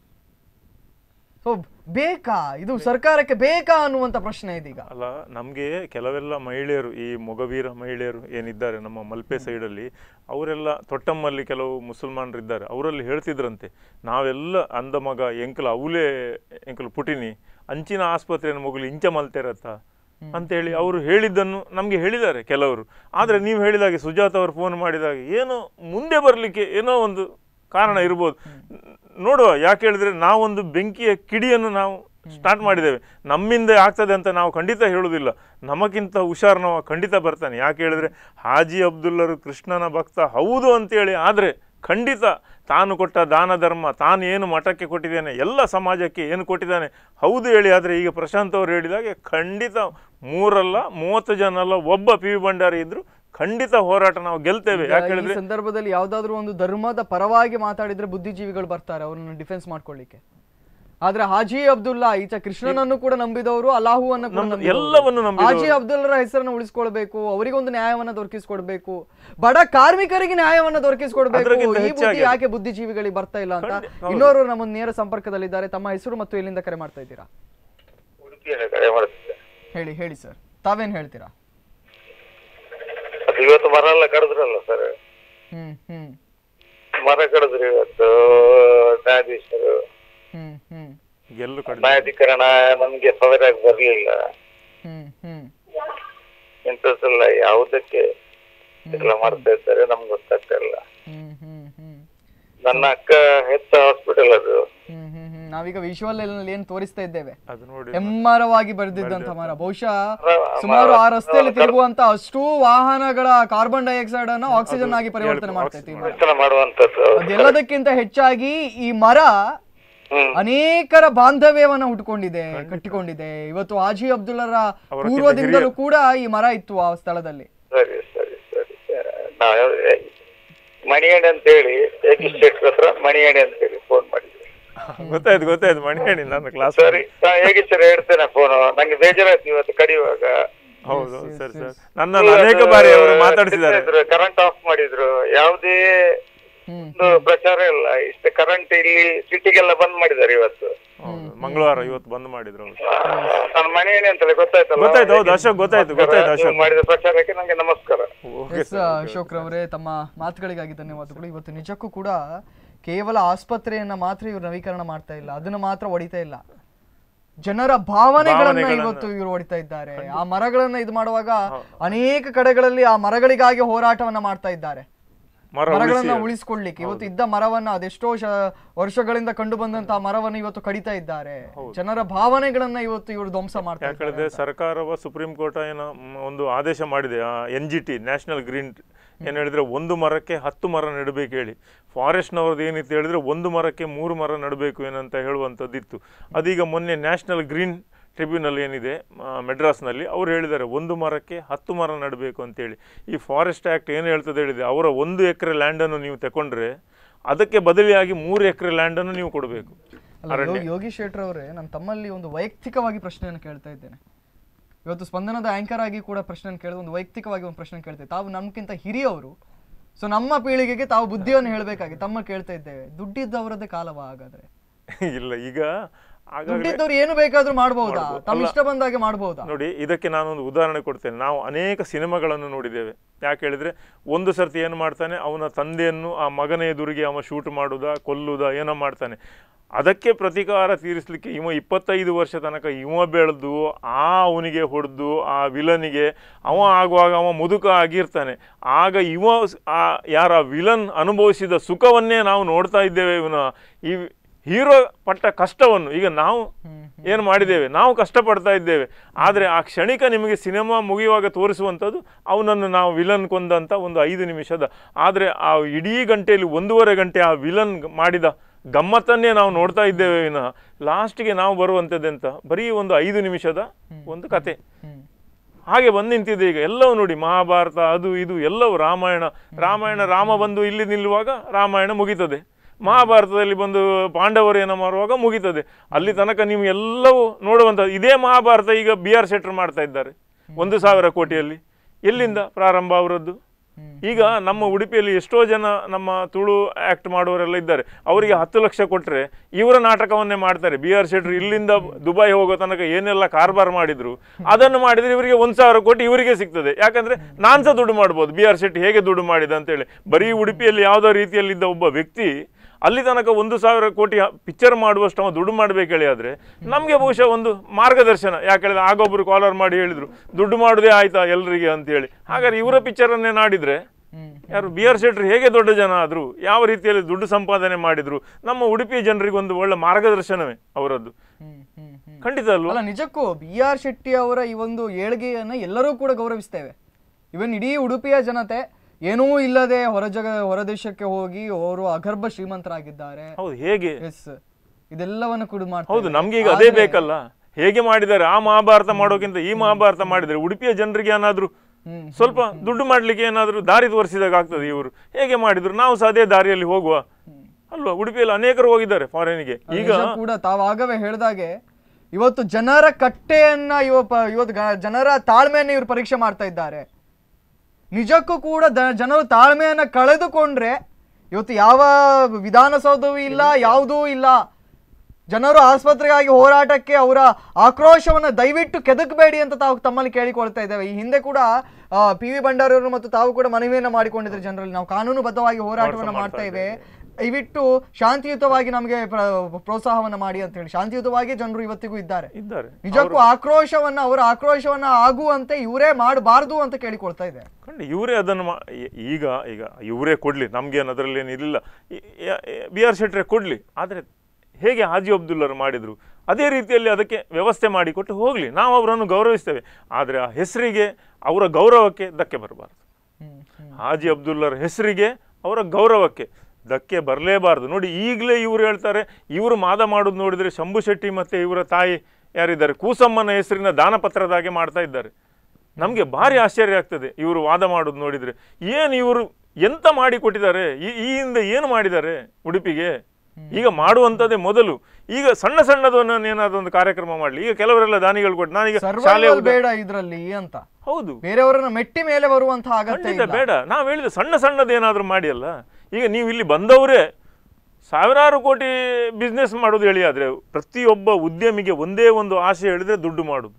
ಸೊ ಬೇಕಾ ಇದು ಸರ್ಕಾರಕ್ಕೆ ಬೇಕಾ ಅನ್ನುವಂತ ಪ್ರಶ್ನೆ ಇದೀಗ ಅಲ್ಲ ನಮಗೆ ಕೆಲವೆಲ್ಲ ಮಹಿಳೆಯರು ಈ ಮೊಗವೀರ ಮಹಿಳೆಯರು ಏನಿದ್ದಾರೆ ನಮ್ಮ ಮಲ್ಪೆ ಸೈಡಲ್ಲಿ ಅವರೆಲ್ಲ ತೊಟ್ಟಮ್ಮಲ್ಲಿ ಕೆಲವು ಮುಸಲ್ಮಾನರಿದ್ದಾರೆ ಅವರಲ್ಲಿ ಹೇಳ್ತಿದ್ರಂತೆ ನಾವೆಲ್ಲ ಅಂದ ಮಗ ಎಂಕಲ ಅವಲೇ ಎಂಕಲು ಪುಟಿನಿ ಅಂಚಿನ ಆಸ್ಪತ್ರೆಯನ್ನು ಮುಗಲಿ ಇಂಚ ಮಲ್ತೆರತ್ತ ಅಂತೇಳಿ ಅವರು ಹೇಳಿದ್ದನ್ನು ನಮಗೆ ಹೇಳಿದ್ದಾರೆ ಕೆಲವರು ಆದರೆ ನೀವು ಹೇಳಿದಾಗೆ ಸುಜಾತ ಅವರು ಫೋನ್ ಮಾಡಿದಾಗ ಏನೋ ಮುಂದೆ ಬರಲಿಕ್ಕೆ ಏನೋ ಒಂದು ಕಾರಣ ಇರ್ಬೋದು ನೋಡುವ ಯಾಕೆ ಹೇಳಿದ್ರೆ ನಾವೊಂದು ಬೆಂಕಿಯ ಕಿಡಿಯನ್ನು ನಾವು ಸ್ಟಾರ್ಟ್ ಮಾಡಿದ್ದೇವೆ ನಮ್ಮಿಂದ ಆಗ್ತದೆ ಅಂತ ನಾವು ಖಂಡಿತ ಹೇಳುವುದಿಲ್ಲ ನಮಗಿಂತ ಹುಷಾರ್ ನಾವು ಖಂಡಿತ ಬರ್ತಾನೆ ಯಾಕೆ ಹೇಳಿದ್ರೆ ಹಾಜಿ ಅಬ್ದುಲ್ಲರು ಕೃಷ್ಣನ ಭಕ್ತ ಹೌದು ಅಂತೇಳಿ ಆದರೆ ಖಂಡಿತ ತಾನು ಕೊಟ್ಟ ದಾನ ಧರ್ಮ ತಾನು ಏನು ಮಠಕ್ಕೆ ಕೊಟ್ಟಿದ್ದೇನೆ ಎಲ್ಲ ಸಮಾಜಕ್ಕೆ ಏನು ಕೊಟ್ಟಿದ್ದಾನೆ ಹೌದು ಹೇಳಿ ಆದರೆ ಈಗ ಪ್ರಶಾಂತ್ ಅವರು ಹೇಳಿದಾಗೆ ಖಂಡಿತ ಮೂರಲ್ಲ ಮೂವತ್ತು ಜನ ಅಲ್ಲ ಒಬ್ಬ ಪಿ ವಿ ಭಂಡಾರಿ ಇದ್ರು ಖಂಡಿತ ಹೋರಾಟ ನಾವು ಗೆಲ್ತೇವೆ ಯಾಕೆ ಈ ಹೇಳಿದ್ರೆ ಸಂದರ್ಭದಲ್ಲಿ ಯಾವ್ದಾದ್ರು ಒಂದು ಧರ್ಮದ ಪರವಾಗಿ ಮಾತಾಡಿದ್ರೆ ಬುದ್ಧಿಜೀವಿಗಳು ಬರ್ತಾರೆ ಅವರನ್ನು ಡಿಫೆನ್ಸ್ ಮಾಡ್ಕೊಳ್ಳಿಕ್ಕೆ ಆದ್ರೆ ಹಾಜಿ ಅಬ್ದುಲ್ಲಾ ಈತ ಕೃಷ್ಣನನ್ನು ಕೂಡ ನಂಬಿದವರು ಅಲ್ಲಾಹುವನ್ನ ಕೂಡ ನಮ್ಮ ನಂಬಿದವರು. ಎಲ್ಲವನ್ನು ನಂಬಿದವರು. ಹಾಜಿ ಅಬ್ದುಲ್ಲರ ಹೆಸರನ್ನು ಉಳಿಸ್ಕೊಳ್ಬೇಕು ಅವರಿಗೊಂದು ನ್ಯಾಯವನ್ನ ದೊರಕಿಸ್ಕೊಡ್ಬೇಕು ಬಡ ಕಾರ್ಮಿಕರಿಗೆ ನ್ಯಾಯವನ್ನ ದೊರಕಿಸ್ಕೊಡ್ಬೇಕು ಅದ್ರಕ್ಕಿಂತ ಈ ಬುದ್ಧಿ ಹೆಚ್ಚಾಗಿ ಯಾಕೆ ಬುದ್ಧಿಜೀವಿಗಳಿಗೆ ಬರ್ತಾ ಇಲ್ಲ ಅಂತ ಖಂಡಿತ, ಹೌದು. ಇನ್ನೋರು ನಮ್ಮ ನೇರ ಸಂಪರ್ಕದಲ್ಲಿದ್ದಾರೆ ತಮ್ಮ ಹೆಸರು ಮತ್ತು ಎಲ್ಲಿಂದ ಕರೆ ಮಾಡ್ತಾ ಇದ್ದೀರಾ ಉಡುಪಿಯಲ್ಲಿ ಕರೆ ಮಾಡುತ್ತಿದ್ದೆ ಹೇಳಿ ಹೇಳಿ ಸರ್ ತಾವೇನ್ ಹೇಳ್ತೀರಾ ಅದು ಇವತ್ತು ಮರ ಎಲ್ಲ ಕಡಿದ್ರಲ್ಲ ಸರ್ ಹ್ಮ್ ಹ್ಮ್ ಮರ ಕಡಿದ್ರು ಇವತ್ತು ನ್ಯಾಯಾಧೀಶರು ಹ್ಮ್ ಹ್ಮ್ ಗೆಲ್ಲು ಕಡಿಮೆ ನ್ಯಾಯಾಧಿಕರಣ ನಮ್ಗೆ ಸವರಾಗಿ ಬರ್ಲಿಲ್ಲ ಹ್ಮ್ ಹ್ಮ್ ಇಂಥದ್ದೆಲ್ಲ ಯಾವುದಕ್ಕೆ ಎಲ್ಲ ಮಾಡ್ತಾ ಇದ್ದಾರೆ ನಮ್ಗೆ ಗೊತ್ತಾಗ್ತಾ ಇಲ್ಲ ಹ್ಮ್ ಹ್ಮ್ ಹ್ಮ್ ನನ್ನ ಅಕ್ಕ ಹೆತ್ತ ಹಾಸ್ಪಿಟಲ್ ಅದು ಹ್ಮ್ ಹ್ಮ್ ಹ್ಮ್ ನಾವೀಗ ವಿಶ್ವಲ್ ಅಲ್ಲಿ ಏನ್ ತೋರಿಸ್ತಾ ಇದ್ದೇವೆ ಅದು ನೋಡಿ ಹೆಮ್ಮರವಾಗಿ ಬೆಳೆದಿದ್ದಂತ ಮರ ಬಹುಶಃ ಮರ- ಸುಮಾರು ಆ ಮರ- ರಸ್ತೆಯಲ್ಲಿ ಮರ- ತಿರುಗುವಂತ ಅಷ್ಟು ವಾಹನಗಳ ಕಾರ್ಬನ್ ಡೈಆಕ್ಸೈಡ್ ಅನ್ನು ಆಕ್ಸಿಜನ್ ಆಗಿ ಪರಿವರ್ತನೆ ಮಾಡ್ತೈತಿ ಈ ಮರ ರಕ್ಷಣೆ ಮಾಡುವಂತದ್ದು ಅದೆಲ್ಲದಕ್ಕಿಂತ ಹೆಚ್ಚಾಗಿ ಈ ಮರ ಹ್ಮ್ ಅನೇಕರ ಬಾಂಧವ್ಯವನ್ನ ಹುಟ್ಕೊಂಡಿದೆ ಕಟ್ಟಿಕೊಂಡಿದೆ ಇವತ್ತು ಹಾಜಿ ಅಬ್ದುಲ್ಲರ ಅವರಕ್ಕಿಂತ ಪೂರ್ವದಿಂದಲೂ ಕೂಡ ಈ ಮರ ಇತ್ತು ಆ ಸ್ಥಳದಲ್ಲಿ ಸರಿ ಸರಿ ಸರಿ ನಾವು ಮಣಿಯಣಿ ಅಂತ ಹೇಳಿ ಏಕಿಸ್ಟೇಟ್ ಹತ್ರ ಮಣಿಯಣಿ ಅಂತ ಹೇಳಿ ಫೋನ್ ಮಾಡಿದ್ವಿ ಗೊತ್ತಾಯ್ತು ಗೊತ್ತಾಯ್ತು ಮಣಿಹಣಿ ನನ್ನ ಕ್ಲಾಸ್ ಸರಿ ನಾ ಹೇಗಿಸ್ತಾರೆ ಹೇಳ್ತೇನೆ ಫೋನ್ ನಂಗೆ ಬೇಜಾರಾಯ್ತು ಇವತ್ತು ಕಡಿಯುವಾಗ ಹೌದು ಹೌದು, ಸರಿ ಸರಿ ನನ್ನನ್ನು ಅನೇಕ ಬಾರಿ ಅವರು ಮಾತಾಡಿಸಿದ್ದಾರೆ ಕರೆಂಟ್ ಆಫ್ ಮಾಡಿದ್ರು ಯಾವುದೇ ಹ್ಮ್ ಒಂದು ಪ್ರಚಾರ ಇಲ್ಲ ಇಷ್ಟು ಕರೆಂಟ್ ಇಲ್ಲಿ ಸಿಟಿಗೆಲ್ಲ ಬಂದ್ ಮಾಡಿದ್ದಾರೆ ಇವತ್ತು ಹೌದು ಮಂಗಳವಾರ ಇವತ್ತು ಬಂದ್ ಮಾಡಿದ್ರು ಅವ್ರು. ನನ್ನ ಮನೆಯೇನೆ ಅಂತೇಳಿ ಗೊತ್ತಾಯ್ತಲ್ಲ ಗೊತ್ತಾಯ್ತು, ಹೌದು, ಅಶೋಕ್ ಗೊತ್ತಾಯ್ತು, ಗೊತ್ತಾಯ್ತು, ಅಶೋಕ್. ನೀವು ಮಾಡಿದ ಪ್ರಚಾರಕ್ಕೆ ನಂಗೆ ನಮಸ್ಕಾರ ಓಕೆ ಎಸ್ ಅಶೋಕ್ ರವರೇ ತಮ್ಮ ಮಾತುಗಳಿಗಾಗಿ ಧನ್ಯವಾದಗಳು ಇವತ್ತು ನಿಜಕ್ಕೂ ಕೂಡ ಕೇವಲ ಆಸ್ಪತ್ರೆಯನ್ನ ಮಾತ್ರ ಇವರು ನವೀಕರಣ ಮಾಡ್ತಾ ಇಲ್ಲ ಅದನ್ನ ಮಾತ್ರ ಹೊಡಿತಾ ಇಲ್ಲ ಜನರ ಭಾವನೆಗಳನ್ನ ಭಾವನೆಗಳನ್ನ. ಇವತ್ತು ಇವರು ಹೊಡಿತಾ ಇದ್ದಾರೆ ಆ ಮರಗಳನ್ನ ಇದು ಮಾಡುವಾಗ ಅನೇಕ ಕಡೆಗಳಲ್ಲಿ ಆ ಮರಗಳಿಗಾಗಿ ಹೋರಾಟವನ್ನ ಮಾಡ್ತಾ ಇದ್ದಾರೆ ಮರ ಮರಗಳನ್ನ ಉಳಿಸಿ ಉಳಿಸ್ಕೊಳ್ಳಿಕ್ಕೆ ಇವತ್ತು ಇದ್ದ ಮರವನ್ನ ಅದೆಷ್ಟೋ ಶ- ವರ್ಷಗಳಿಂದ ಕಂಡು ಬಂದಂತಹ ಮರವನ್ನು ಇವತ್ತು ಕಡಿತಾ ಇದ್ದಾರೆ ಜನರ ಭಾವನೆಗಳನ್ನ ಇವತ್ತು ಇವರು ಧ್ವಂಸ ಮಾಡ್ತಾ ಯಾಕೆ ಇದ್ದಾರೆ ಹೇಳಿದ್ರೆ ಸರ್ಕಾರವ ಸುಪ್ರೀಂ ಕೋರ್ಟ್ ಏನೋ ಮ್, ಒಂದು ಆದೇಶ ಮಾಡಿದೆ N G T national green ಏನು ಹೇಳಿದ್ರೆ ಒಂದು ಮರಕ್ಕೆ ಹತ್ತು ಮರ ನೆಡಬೇಕು ಹೇಳಿ ಫಾರೆಸ್ಟ್ನವ್ರದ್ದು ಏನಿತ್ತು ಹೇಳಿದ್ರೆ ಒಂದು ಮರಕ್ಕೆ ಮೂರು ಮರ ನೆಡಬೇಕು ಏನಂತ ಹೇಳುವಂಥದ್ದಿತ್ತು ಅದೀಗ ಮೊನ್ನೆ ನ್ಯಾಷನಲ್ ಗ್ರೀನ್ ಟ್ರಿಬ್ಯುನಲ್ ಏನಿದೆ ಆ, ಮೆಡ್ರಾಸ್ನಲ್ಲಿ ಅವ್ರು ಹೇಳಿದ್ದಾರೆ ಒಂದು ಮರಕ್ಕೆ ಹತ್ತು ಮರ ನೆಡಬೇಕು ಅಂತೇಳಿ ಈ ಫಾರೆಸ್ಟ್ ಆ್ಯಕ್ಟ್ ಏನು ಹೇಳ್ತದೆ ಹೇಳಿದೆ ಅವರ ಒಂದು ಎಕರೆ ಲ್ಯಾಂಡನ್ನು ನೀವು ತಗೊಂಡ್ರೆ ಅದಕ್ಕೆ ಬದಲಿಯಾಗಿ ಮೂರು ಎಕರೆ ಲ್ಯಾಂಡನ್ನು ನೀವು ಕೊಡಬೇಕು ಅಲ್ಲ, ಯೋ- ಯೋಗೀಶ್ ಶೆಟ್ಟರ್ ಅವರೇ ನಾನು ತಮ್ಮಲ್ಲಿ ಒಂದು ವೈಯಕ್ತಿಕವಾಗಿ ಪ್ರಶ್ನೆಯನ್ನು ಕೇಳ್ತಾ ಇದ್ದೇನೆ ಇವತ್ತು ಸ್ಪಂದನದ ಆಂಕರ್ ಆಗಿ ಕೂಡ ಪ್ರಶ್ನೆಯನ್ನು ಕೇಳಿದ ಒಂದು ವೈಯಕ್ತಿಕವಾಗಿ ಒಂದು ಪ್ರಶ್ನೆ ಕೇಳ್ತೇವೆ ತಾವು ನಮ್ಗಿಂತ ಹಿರಿಯವರು ಸೊ ನಮ್ಮ ಪೀಳಿಗೆಗೆ ತಾವು ಬುದ್ಧಿಯನ್ನು ಹೇಳಬೇಕಾಗಿ ತಮ್ಮ ಕೇಳ್ತಾ ಇದ್ದೇವೆ ದುಡ್ಡಿದ್ದವರದ್ದೇ ಕಾಲವಾ ಹಾಗಾದ್ರೆ ಇಲ್ಲ ಈಗ ಆಗಾಗಲೇ ದುಡ್ಡಿದ್ದವ್ರು ಏನು ಬೇಕಾದ್ರೂ ಮಾಡಬಹುದಾ ಮಾಡ್ಬೋದು. ತಮ್ಮ ಅಲ್ಲ. ಇಷ್ಟ ಬಂದಾಗೆ ಮಾಡಬಹುದಾ ನೋಡಿ ಇದಕ್ಕೆ ನಾನೊಂದು ಉದಾಹರಣೆ ಕೊಡ್ತೇನೆ ನಾವು ಅನೇಕ ಸಿನಿಮಾಗಳನ್ನು ನೋಡಿದ್ದೇವೆ ಯಾಕೆ ಹೇಳಿದ್ರೆ ಒಂದು ಸರ್ತಿ ಏನು ಮಾಡ್ತಾನೆ ಅವನ ತಂದೆಯನ್ನು ಆ ಮಗನ ಎದುರಿಗೆ ಅವ ಶೂಟ್ ಮಾಡುವುದಾ ಕೊಲ್ಲುವುದಾ ಏನೋ ಮಾಡ್ತಾನೆ ಅದಕ್ಕೆ ಪ್ರತೀಕಾರ ತೀರಿಸಲಿಕ್ಕೆ ಇವ ಇಪ್ಪತ್ತೈದು ವರ್ಷ ತನಕ ಇವ ಬೆಳೆದು ಆ ಅವನಿಗೆ ಹೊಡೆದು ಆ ವಿಲನಿಗೆ ಅವ ಆಗುವಾಗ ಅವ ಮುದುಕ ಆಗಿರ್ತಾನೆ ಆಗ ಇವ ಸ್- ಆ ಯಾರ ವಿಲನ್ ಅನುಭವಿಸಿದ ಸುಖವನ್ನೇ ನಾವು ನೋಡ್ತಾ ಇದ್ದೇವೆ ಇವನ ಈ ಹೀರೋ ಪಟ್ಟ ಕಷ್ಟವನ್ನು ಈಗ ನಾವು ಏನು ಮಾಡಿದ್ದೇವೆ ನಾವು ಕಷ್ಟಪಡ್ತಾ ಇದ್ದೇವೆ ಆದರೆ ಆ ಕ್ಷಣಿಕ ನಿಮಗೆ ಸಿನಿಮಾ ಮುಗಿಯುವಾಗ ತೋರಿಸುವಂಥದ್ದು ಅವನನ್ನು ನಾವು ವಿಲನ್ ಕೊಂದಂಥ ಒಂದು ಐದು ನಿಮಿಷದ ಆದರೆ ಆ ಇಡೀ ಗಂಟೆಯಲ್ಲಿ ಒಂದೂವರೆ ಗಂಟೆ ಆ ವಿಲನ್ ಮಾಡಿದ ಗಮ್ಮತ್ತನ್ನೇ ನಾವು ನೋಡ್ತಾ ಇದ್ದೇವೆ ವಿನಃ ಲಾಸ್ಟ್ಗೆ ನಾವು ಬರುವಂಥದ್ದೆಂತ ಬರೀ ಒಂದು ಐದು ನಿಮಿಷದ ಒಂದು ಕತೆ ಹಾಗೆ ಬಂದು ನಿಂತಿದೆ ಈಗ ಎಲ್ಲವೂ ನೋಡಿ ಮಹಾಭಾರತ ಅದು ಇದು ಎಲ್ಲವೂ ರಾಮಾಯಣ ರಾಮಾಯಣ ರಾಮ ಬಂದು ಇಲ್ಲಿ ನಿಲ್ಲುವಾಗ ರಾಮಾಯಣ ಮುಗೀತದೆ ಮಹಾಭಾರತದಲ್ಲಿ ಬಂದು ಪಾಂಡವರು ಏನೋ ಮಾಡುವಾಗ ಮುಗೀತದೆ ಅಲ್ಲಿ ತನಕ ನೀವು ಎಲ್ಲವೂ ನೋಡುವಂಥ ಇದೇ ಮಹಾಭಾರತ ಈಗ ಬಿ ಆರ್ ಶೆಟ್ಟರ್ ಮಾಡ್ತಾ ಇದ್ದಾರೆ ಒಂದು ಸಾವಿರ ಕೋಟಿಯಲ್ಲಿ ಎಲ್ಲಿಂದ ಪ್ರಾರಂಭ ಅವರದ್ದು ಈಗ ನಮ್ಮ ಉಡುಪಿಯಲ್ಲಿ ಎಷ್ಟೋ ಜನ ನಮ್ಮ ತುಳು ಆಕ್ಟ್ ಮಾಡುವವರೆಲ್ಲ ಇದ್ದಾರೆ ಅವರಿಗೆ ಹತ್ತು ಲಕ್ಷ ಕೊಟ್ಟರೆ ಇವರ ನಾಟಕವನ್ನೇ ಮಾಡ್ತಾರೆ ಬಿ ಆರ್ ಶೆಟ್ರು ಇಲ್ಲಿಂದ ದುಬೈ ಹೋಗೋ ತನಕ ಏನೆಲ್ಲ ಕಾರ್ಬಾರ್ ಮಾಡಿದ್ರು ಅದನ್ನು ಮಾಡಿದ್ರೆ ಇವರಿಗೆ ಒಂದು ಸಾವಿರ ಕೋಟಿ ಇವರಿಗೆ ಸಿಗ್ತದೆ ಯಾಕಂದ್ರೆ ನಾನು ಸಹ ದುಡ್ಡು ಮಾಡ್ಬೋದು ಬಿ ಆರ್ ಶೆಟ್ಟಿ ಹೇಗೆ ದುಡ್ಡು ಮಾಡಿದ ಅಂತೇಳಿ ಬರೀ ಉಡುಪಿಯಲ್ಲಿ ಯಾವುದೋ ರೀತಿಯಲ್ಲಿದ್ದ ಒಬ್ಬ ವ್ಯಕ್ತಿ ಅಲ್ಲಿ ತನಕ ಒಂದು ಸಾವಿರ ಕೋಟಿ ಪಿಕ್ಚರ್ ಮಾಡುವಷ್ಟು ಅವ ದುಡ್ಡು ಮಾಡ್ಬೇಕು ಹೇಳಿ ಆದ್ರೆ ನಮಗೆ ಬಹುಶಃ ಒಂದು ಮಾರ್ಗದರ್ಶನ ಯಾಕೆ ಹೇಳಿದ್ರೆ ಆಗೊಬ್ರು ಕಾಲರ್ ಮಾಡಿ ಹೇಳಿದ್ರು ದುಡ್ಡು ಮಾಡೋದೇ ಆಯ್ತಾ ಎಲ್ರಿಗೆ ಅಂತ ಹೇಳಿ ಹಾಗಾದ್ರೆ ಇವರ ಪಿಕ್ಚರನ್ನೇ ನಾಡಿದ್ರೆ ಯಾರು ಬಿ ಆರ್ ಶೆಟ್ರು ಹೇಗೆ ದೊಡ್ಡ ಜನ ಆದ್ರು ಯಾವ ರೀತಿಯಲ್ಲಿ ದುಡ್ಡು ಸಂಪಾದನೆ ಮಾಡಿದ್ರು ನಮ್ಮ ಉಡುಪಿ ಜನರಿಗೆ ಒಂದು ಒಳ್ಳೆ ಮಾರ್ಗದರ್ಶನವೇ ಅವರದ್ದು ಖಂಡಿತ ಅಲ್ವಾ ಅಲ್ಲ ನಿಜಕ್ಕೂ ಬಿ ಆರ್ ಶೆಟ್ಟಿ ಅವರ ಈ ಒಂದು ಏಳ್ಗೆಯನ್ನ ಎಲ್ಲರೂ ಕೂಡ ಗೌರವಿಸ್ತೇವೆ ಇವನ್ ಇಡೀ ಉಡುಪಿಯ ಜನತೆ ಏನೂ ಇಲ್ಲದೆ ಹೊರ ಜಗ ಹೊರದೇಶಕ್ಕೆ ಹೋಗಿ ಅವರು ಅಗರ್ಭ ಶ್ರೀಮಂತರಾಗಿದ್ದಾರೆ ಹೌದು ಹೇಗೆ ಎಸ್ ಇದೆಲ್ಲವನ್ನು ಕೂಡ ಮಾಡ್ತಾರೆ ಹೌದು ನಮ್ಗೆ ಈಗ ಅದೇ ಬೇಕಲ್ಲ ಹೇಗೆ ಮಾಡಿದ್ದಾರೆ ಆ ಮಹಾಭಾರತ ಮಾಡೋಕ್ಕಿಂತ ಈ ಮಹಾಭಾರತ ಮಾಡಿದರೆ ಉಡುಪಿಯ ಜನರಿಗೆ ಏನಾದ್ರು ಹ್ಮ್. ಸ್ವಲ್ಪ ದುಡ್ಡು ಮಾಡ್ಲಿಕ್ಕೆ ಏನಾದ್ರು ದಾರಿ ತೋರಿಸಿದಾಗ ಆಗ್ತದೆ ಇವರು ಹೇಗೆ ಮಾಡಿದ್ರು ನಾವು ಸಹ ಅದೇ ದಾರಿಯಲ್ಲಿ ಹೋಗುವ ಅಲ್ವಾ ಉಡುಪಿಯಲ್ಲಿ ಅನೇಕರು ಹೋಗಿದ್ದಾರೆ ಫಾರಿನ್ಗೆ ಈಗ ನಿಜ ಕೂಡ ತಾವಾಗವೇ ಹೇಳ್ದಾಗೆ ಇವತ್ತು ಜನರ ಕಟ್ಟೆಯನ್ನ ಇವ ಪ- ಇವತ್ತು ಗ- ಜನರ ತಾಳ್ಮೆಯನ್ನ ಇವರು ಪರೀಕ್ಷೆ ಮಾಡ್ತಾ ಇದ್ದಾರೆ ನಿಜಕ್ಕೂ ಕೂಡ ದ- ಜನರು ತಾಳ್ಮೆಯನ್ನ ಕಳೆದುಕೊಂಡ್ರೆ ಇವತ್ತು ಯಾವ ವಿಧಾನಸೌಧವೂ ಇಲ್ಲ ಯಾವುದೂ ಇಲ್ಲ ಜನರು ಆಸ್ಪತ್ರೆಗಾಗಿ ಹೋರಾಟಕ್ಕೆ ಅವರ ಆಕ್ರೋಶವನ್ನ ದಯವಿಟ್ಟು ಕೆದಕಬೇಡಿ ಅಂತ ತಾವು ತಮ್ಮಲ್ಲಿ ಕೇಳಿಕೊಳ್ತಾ ಇದ್ದೇವೆ ಈ ಹಿಂದೆ ಕೂಡ ಪಿ ವಿ ಭಂಡಾರವರು ಮತ್ತು ತಾವು ಕೂಡ ಮನವಿಯನ್ನ ಮಾಡಿಕೊಂಡಿದ್ರೆ ಜನರಲ್ಲಿ ನಾವು ಕಾನೂನುಬದ್ಧವಾಗಿ ಹೋರಾಟವನ್ನ ಮಾಡ್ತಾ ಇವೆ ದಯವಿಟ್ಟು ಶಾಂತಿಯುತವಾಗಿ ನಮಗೆ ಪ್ರ- ಪ್ರೋತ್ಸಾಹವನ್ನ ಮಾಡಿ ಅಂತ ಹೇಳಿ ಶಾಂತಿಯುತವಾಗಿ ಜನರು ಇವತ್ತಿಗೂ ಇದ್ದಾರೆ ಇದ್ದಾರೆ ನಿಜಕ್ಕೂ ಆಕ್ರೋಶವನ್ನ ಅವರ ಆಕ್ರೋಶವನ್ನ ಆಗುವಂತೆ ಇವರೇ ಮಾಡಬಾರ್ದು ಅಂತ ಕೇಳಿಕೊಳ್ತಾ ಇದೆ ಖಂಡ ಇವರೇ ಅದನ್ನು ಮಾ ಈ- ಈಗ ಈಗ ಇವರೇ ಕೊಡಲಿ ನಮಗೇನು ಅದರಲ್ಲಿ ಏನಿರಲಿಲ್ಲ ಬಿ ಆರ್ ಶೆಟ್ರೆ ಕೊಡಲಿ ಆದರೆ ಹೇಗೆ ಹಾಜಿ ಅಬ್ದುಲ್ಲರು ಮಾಡಿದರು ಅದೇ ರೀತಿಯಲ್ಲಿ ಅದಕ್ಕೆ ವ್ಯವಸ್ಥೆ ಮಾಡಿಕೊಟ್ಟು ಹೋಗಲಿ ನಾವು ಅವರನ್ನು ಗೌರವಿಸ್ತೇವೆ ಆದರೆ ಆ ಹೆಸರಿಗೆ ಅವರ ಗೌರವಕ್ಕೆ ಧಕ್ಕೆ ಬರಬಾರ್ದು ಹಾಜಿ ಅಬ್ದುಲ್ಲರ ಹೆಸರಿಗೆ ಅವರ ಗೌರವಕ್ಕೆ ಧಕ್ಕೆ ಬರಲೇಬಾರ್ದು ನೋಡಿ ಈಗಲೇ ಇವರು ಹೇಳ್ತಾರೆ ಇವರು ಮಾದ ಮಾಡೋದು ನೋಡಿದರೆ ಶಂಭು ಶೆಟ್ಟಿ ಮತ್ತು ಇವರ ತಾಯಿ ಯಾರಿದ್ದಾರೆ ಕೂಸಮ್ಮನ ಹೆಸರಿನ ದಾನಪತ್ರದ ಹಾಗೆ ಮಾಡ್ತಾ ಇದ್ದಾರೆ ನಮಗೆ ಭಾರಿ ಆಶ್ಚರ್ಯ ಆಗ್ತದೆ ಇವರು ವಾದ ಮಾಡೋದು ನೋಡಿದರೆ ಏನು ಇವರು ಎಂತ ಮಾಡಿ ಕೊಟ್ಟಿದ್ದಾರೆ ಈ ಈ ಹಿಂದೆ ಏನು ಮಾಡಿದ್ದಾರೆ ಉಡುಪಿಗೆ ಈಗ ಮಾಡುವಂಥದ್ದೇ ಮೊದಲು ಈಗ ಸಣ್ಣ ಸಣ್ಣದನ್ನು ಏನಾದ್ರು ಒಂದು ಕಾರ್ಯಕ್ರಮ ಮಾಡಲಿ ಈಗ ಕೆಲವರೆಲ್ಲ ದಾನಿಗಳು ಕೊಟ್ಟು ನಾನೀಗ ಶಾಲೆ ಸರ್ವೈವಲ್ ಬೇಡ ಇದ್ರಲ್ಲಿ ಅಂತ ಹೌದು ಬೇರೆಯವರನ್ನ ಮೆಟ್ಟಿ ಮೇಲೆ ಬರುವಂತಹ ಅಗತ್ಯ ಖಂಡಿತ ಇಲ್ಲ ಬೇಡ ನಾವು ಹೇಳಿದ ಸಣ್ಣ ಸಣ್ಣದೇನಾದರೂ ಮಾಡಿ ಅಲ್ಲ ಈಗ ನೀವು ಇಲ್ಲಿ ಬಂದವರೇ ಸಾವಿರಾರು ಕೋಟಿ ಬಿಸ್ನೆಸ್ ಮಾಡೋದು ಹೇಳಿ ಆದರೆ ಪ್ರತಿಯೊಬ್ಬ ಉದ್ಯಮಿಗೆ ಒಂದೇ ಒಂದು ಆಸೆ ಹೇಳಿದ್ರೆ ದುಡ್ಡು ಮಾಡೋದು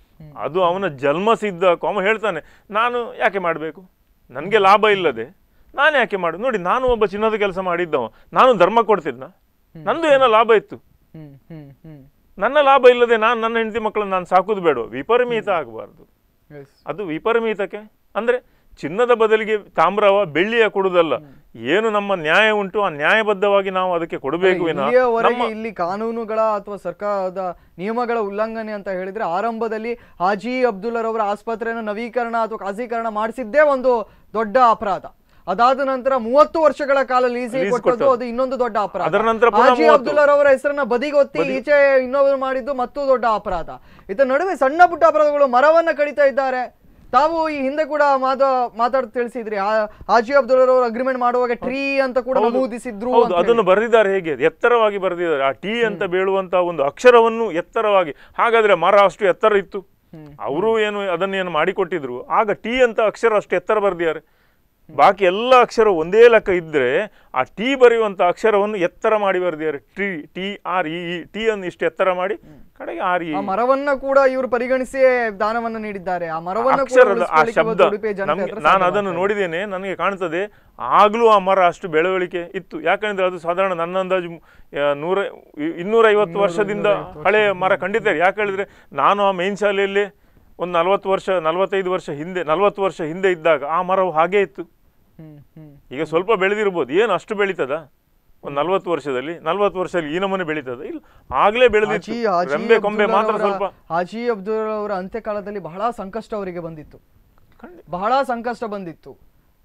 ಅದು ಅವನ ಜನ್ಮ ಸಿದ್ಧ ಅವನು ಹೇಳ್ತಾನೆ ನಾನು ಯಾಕೆ ಮಾಡಬೇಕು ನನಗೆ ಲಾಭ ಇಲ್ಲದೆ ನಾನು ಯಾಕೆ ಮಾಡು ನೋಡಿ ನಾನು ಒಬ್ಬ ಚಿನ್ನದ ಕೆಲಸ ಮಾಡಿದ್ದವ ನಾನು ಧರ್ಮ ಕೊಡ್ತಿದ್ನ ನಂದು ಏನೋ ಲಾಭ ಇತ್ತು ಹ್ಮ್ ಹ್ಮ್ ಹ್ಮ್ ನನ್ನ ಲಾಭ ಇಲ್ಲದೆ ನಾನು ನನ್ನ ಹೆಂಡತಿ ಮಕ್ಕಳನ್ನ ನಾನು ಸಾಕುದು ಬೇಡ ವಿಪರೀತ ಆಗಬಾರ್ದು Yes. ಅದು ವಿಪರೀತಕ್ಕೆ ಅಂದ್ರೆ ಚಿನ್ನದ ಬದಲಿಗೆ ತಾಮ್ರವ ಬೆಳ್ಳಿಯ ಕೊಡುದಲ್ಲ ಏನು ನಮ್ಮ ನ್ಯಾಯ ಉಂಟು ಆ ನ್ಯಾಯಬದ್ಧವಾಗಿ ನಾವು ಅದಕ್ಕೆ ಕೊಡಬೇಕು ವಿನಃ ಇಲ್ಲಿಯವರೆಗೆ ನಮ್ಮ ಇಲ್ಲಿ ಕಾನೂನುಗಳ ಅಥವಾ ಸರ್ಕಾರದ ನಿಯಮಗಳ ಉಲ್ಲಂಘನೆ ಅಂತ ಹೇಳಿದ್ರೆ ಆರಂಭದಲ್ಲಿ ಹಾಜಿ ಅಬ್ದುಲ್ಲರವರ ಆಸ್ಪತ್ರೆಯನ್ನು ನವೀಕರಣ ಅಥವಾ ಖಾಸೀಕರಣ ಮಾಡಿಸಿದ್ದೇ ಒಂದು ದೊಡ್ಡ ಅಪರಾಧ ಅದಾದ ನಂತರ ಮೂವತ್ತು ವರ್ಷಗಳ ಕಾಲ ಲೀಸಿಗೆ Lease ಕೊಟ್ಟದ್ದು ಕೊಟ್ಟದ್ದು. ಅದು ಇನ್ನೊಂದು ದೊಡ್ಡ ಅಪರಾಧ ಅದರ ನಂತರ ಪುನಃ ಹಾಜಿ 30. ಅಬ್ದುಲ್ಲರವರ ಹೆಸರನ್ನ ಬದಿಗೊತ್ತಿ ಈಚೆ ಇನ್ನೊಬ್ರು ಮಾಡಿದ್ದು ಮತ್ತೂ ದೊಡ್ಡ ಅಪರಾಧ ಇದರ ನಡುವೆ ಸಣ್ಣ ಪುಟ್ಟ ಅಪರಾಧಗಳು ಮರವನ್ನ ಕಡಿತಾ ಇದ್ದಾರೆ ತಾವು ಈ ಹಿಂದೆ ಕೂಡ ಮಾತ ಮಾತಾಡ್ ತಿಳಿಸಿದ್ರಿ ಆ- ಹಾಜಿ ಅಬ್ದುಲ್ಲರವರು ಅಗ್ರಿಮೆಂಟ್ ಮಾಡುವಾಗ ಟ್ರೀ ಅಂತ ಕೂಡ ಹೌದು. ನಮೂದಿಸಿದ್ರು ಹೌದು ಅಂತ ಹೇಳಿ. ಅದನ್ನು ಬರೆದಿದ್ದಾರೆ ಹೇಗೆ ಎತ್ತರವಾಗಿ ಬರೆದಿದ್ದಾರೆ ಆ ಟಿ ಅಂತ ಬೀಳುವಂತ ಒಂದು ಅಕ್ಷರವನ್ನು ಎತ್ತರವಾಗಿ ಹಾಗಾದ್ರೆ ಮರ ಅಷ್ಟು ಎತ್ತರ ಇತ್ತು ಅವರು ಏನು ಅದನ್ನೇನು ಮಾಡಿಕೊಟ್ಟಿದ್ರು ಆಗ ಟಿ ಅಂತ ಅಕ್ಷರ ಅಷ್ಟು ಎತ್ತರ ಬರೆದಿದ್ದಾರೆ ಬಾಕಿ ಎಲ್ಲ ಅಕ್ಷರ ಒಂದೇ ಲೆಕ್ಕ ಇದ್ರೆ ಆ ಟಿ ಬರೆಯುವಂತ ಅಕ್ಷರವನ್ನು ಎತ್ತರ ಮಾಡಿ ಬರೆದಿದ್ದಾರೆ T T R E T ಅನ್ನು ಇಷ್ಟು ಎತ್ತರ ಮಾಡಿ ಕಡೆಗೆ ಆರ್ ಇ ಆ ಮರವನ್ನ ಕೂಡ ಇವರು ಪರಿಗಣಿಸಿ ದಾನವನ್ನ ನೀಡಿದ್ದಾರೆ ಆ ಮರವನ್ನ ಕೂಡ ಅಕ್ಷರದ ಆ ಉಳಿಸ್ಕೊಳ್ಳಿಕ್ಕೆ ಶಬ್ದ ಇವತ್ತು ಉಡುಪಿಯ ಜನತೆ ನಮ್ಗೆ ಹತ್ರ ನಾನು ಸಾಧ್ಯವಾಗ್ತಾ ಅದನ್ನು ಇದೆ. ನೋಡಿದ್ದೇನೆ ನನಗೆ ಕಾಣ್ತದೆ ಆಗ್ಲೂ ಆ ಮರ ಅಷ್ಟು ಬೆಳವಣಿಗೆ ಇತ್ತು ಯಾಕಂದ್ರೆ ಅದು ಸಾಧಾರಣ ನನ್ನ ಅಂದಾಜು ಆ, ನೂರ ಇ- ಇನ್ನೂರೈವತ್ತು ವರ್ಷದಿಂದ ಹಳೆಯ ಮರ ಖಂಡಿತ ಇದೆ. ಯಾಕೆ ಹೇಳಿದ್ರೆ ನಾನು ಆ ಮೇನ್ ಶಾಲೆಯಲ್ಲಿ ಒಂದು ನಲವತ್ತು ವರ್ಷ ನಲವತ್ತೈದು ವರ್ಷ ಹಿಂದೆ ನಲವತ್ತು ವರ್ಷ ಹಿಂದೆ ಇದ್ದಾಗ ಆ ಮರವು ಹಾಗೇ ಇತ್ತು ಹ್ಮ್, ಹ್ಮ್. ಈಗ ಸ್ವಲ್ಪ ಬೆಳೆದಿರ್ಬೋದು ಏನು ಅಷ್ಟು ಬೆಳೀತದ ಒಂದು ನಲವತ್ತು ವರ್ಷದಲ್ಲಿ ನಲವತ್ತು ವರ್ಷದಲ್ಲಿ ಈ ನಮೂನೆ ಬೆಳೀತದ ಇಲ್ಲ ಆಗ್ಲೇ ಬೆಳೆದಿತ್ತು ಹಾಜಿ ಹಾಜಿ ರೆಂಬೆ ಕೊಂಬೆ ಅಬ್ದುಲ್ ಮಾತ್ರ ಅವರ- ಸ್ವಲ್ಪ ಹಾಜಿ ಅಬ್ದುಲ್ ಅವರ ಅಂತ್ಯಕಾಲದಲ್ಲಿ ಬಹಳ ಸಂಕಷ್ಟ ಅವರಿಗೆ ಬಂದಿತ್ತು ಖಂಡಿತ. ಬಹಳ ಸಂಕಷ್ಟ ಬಂದಿತ್ತು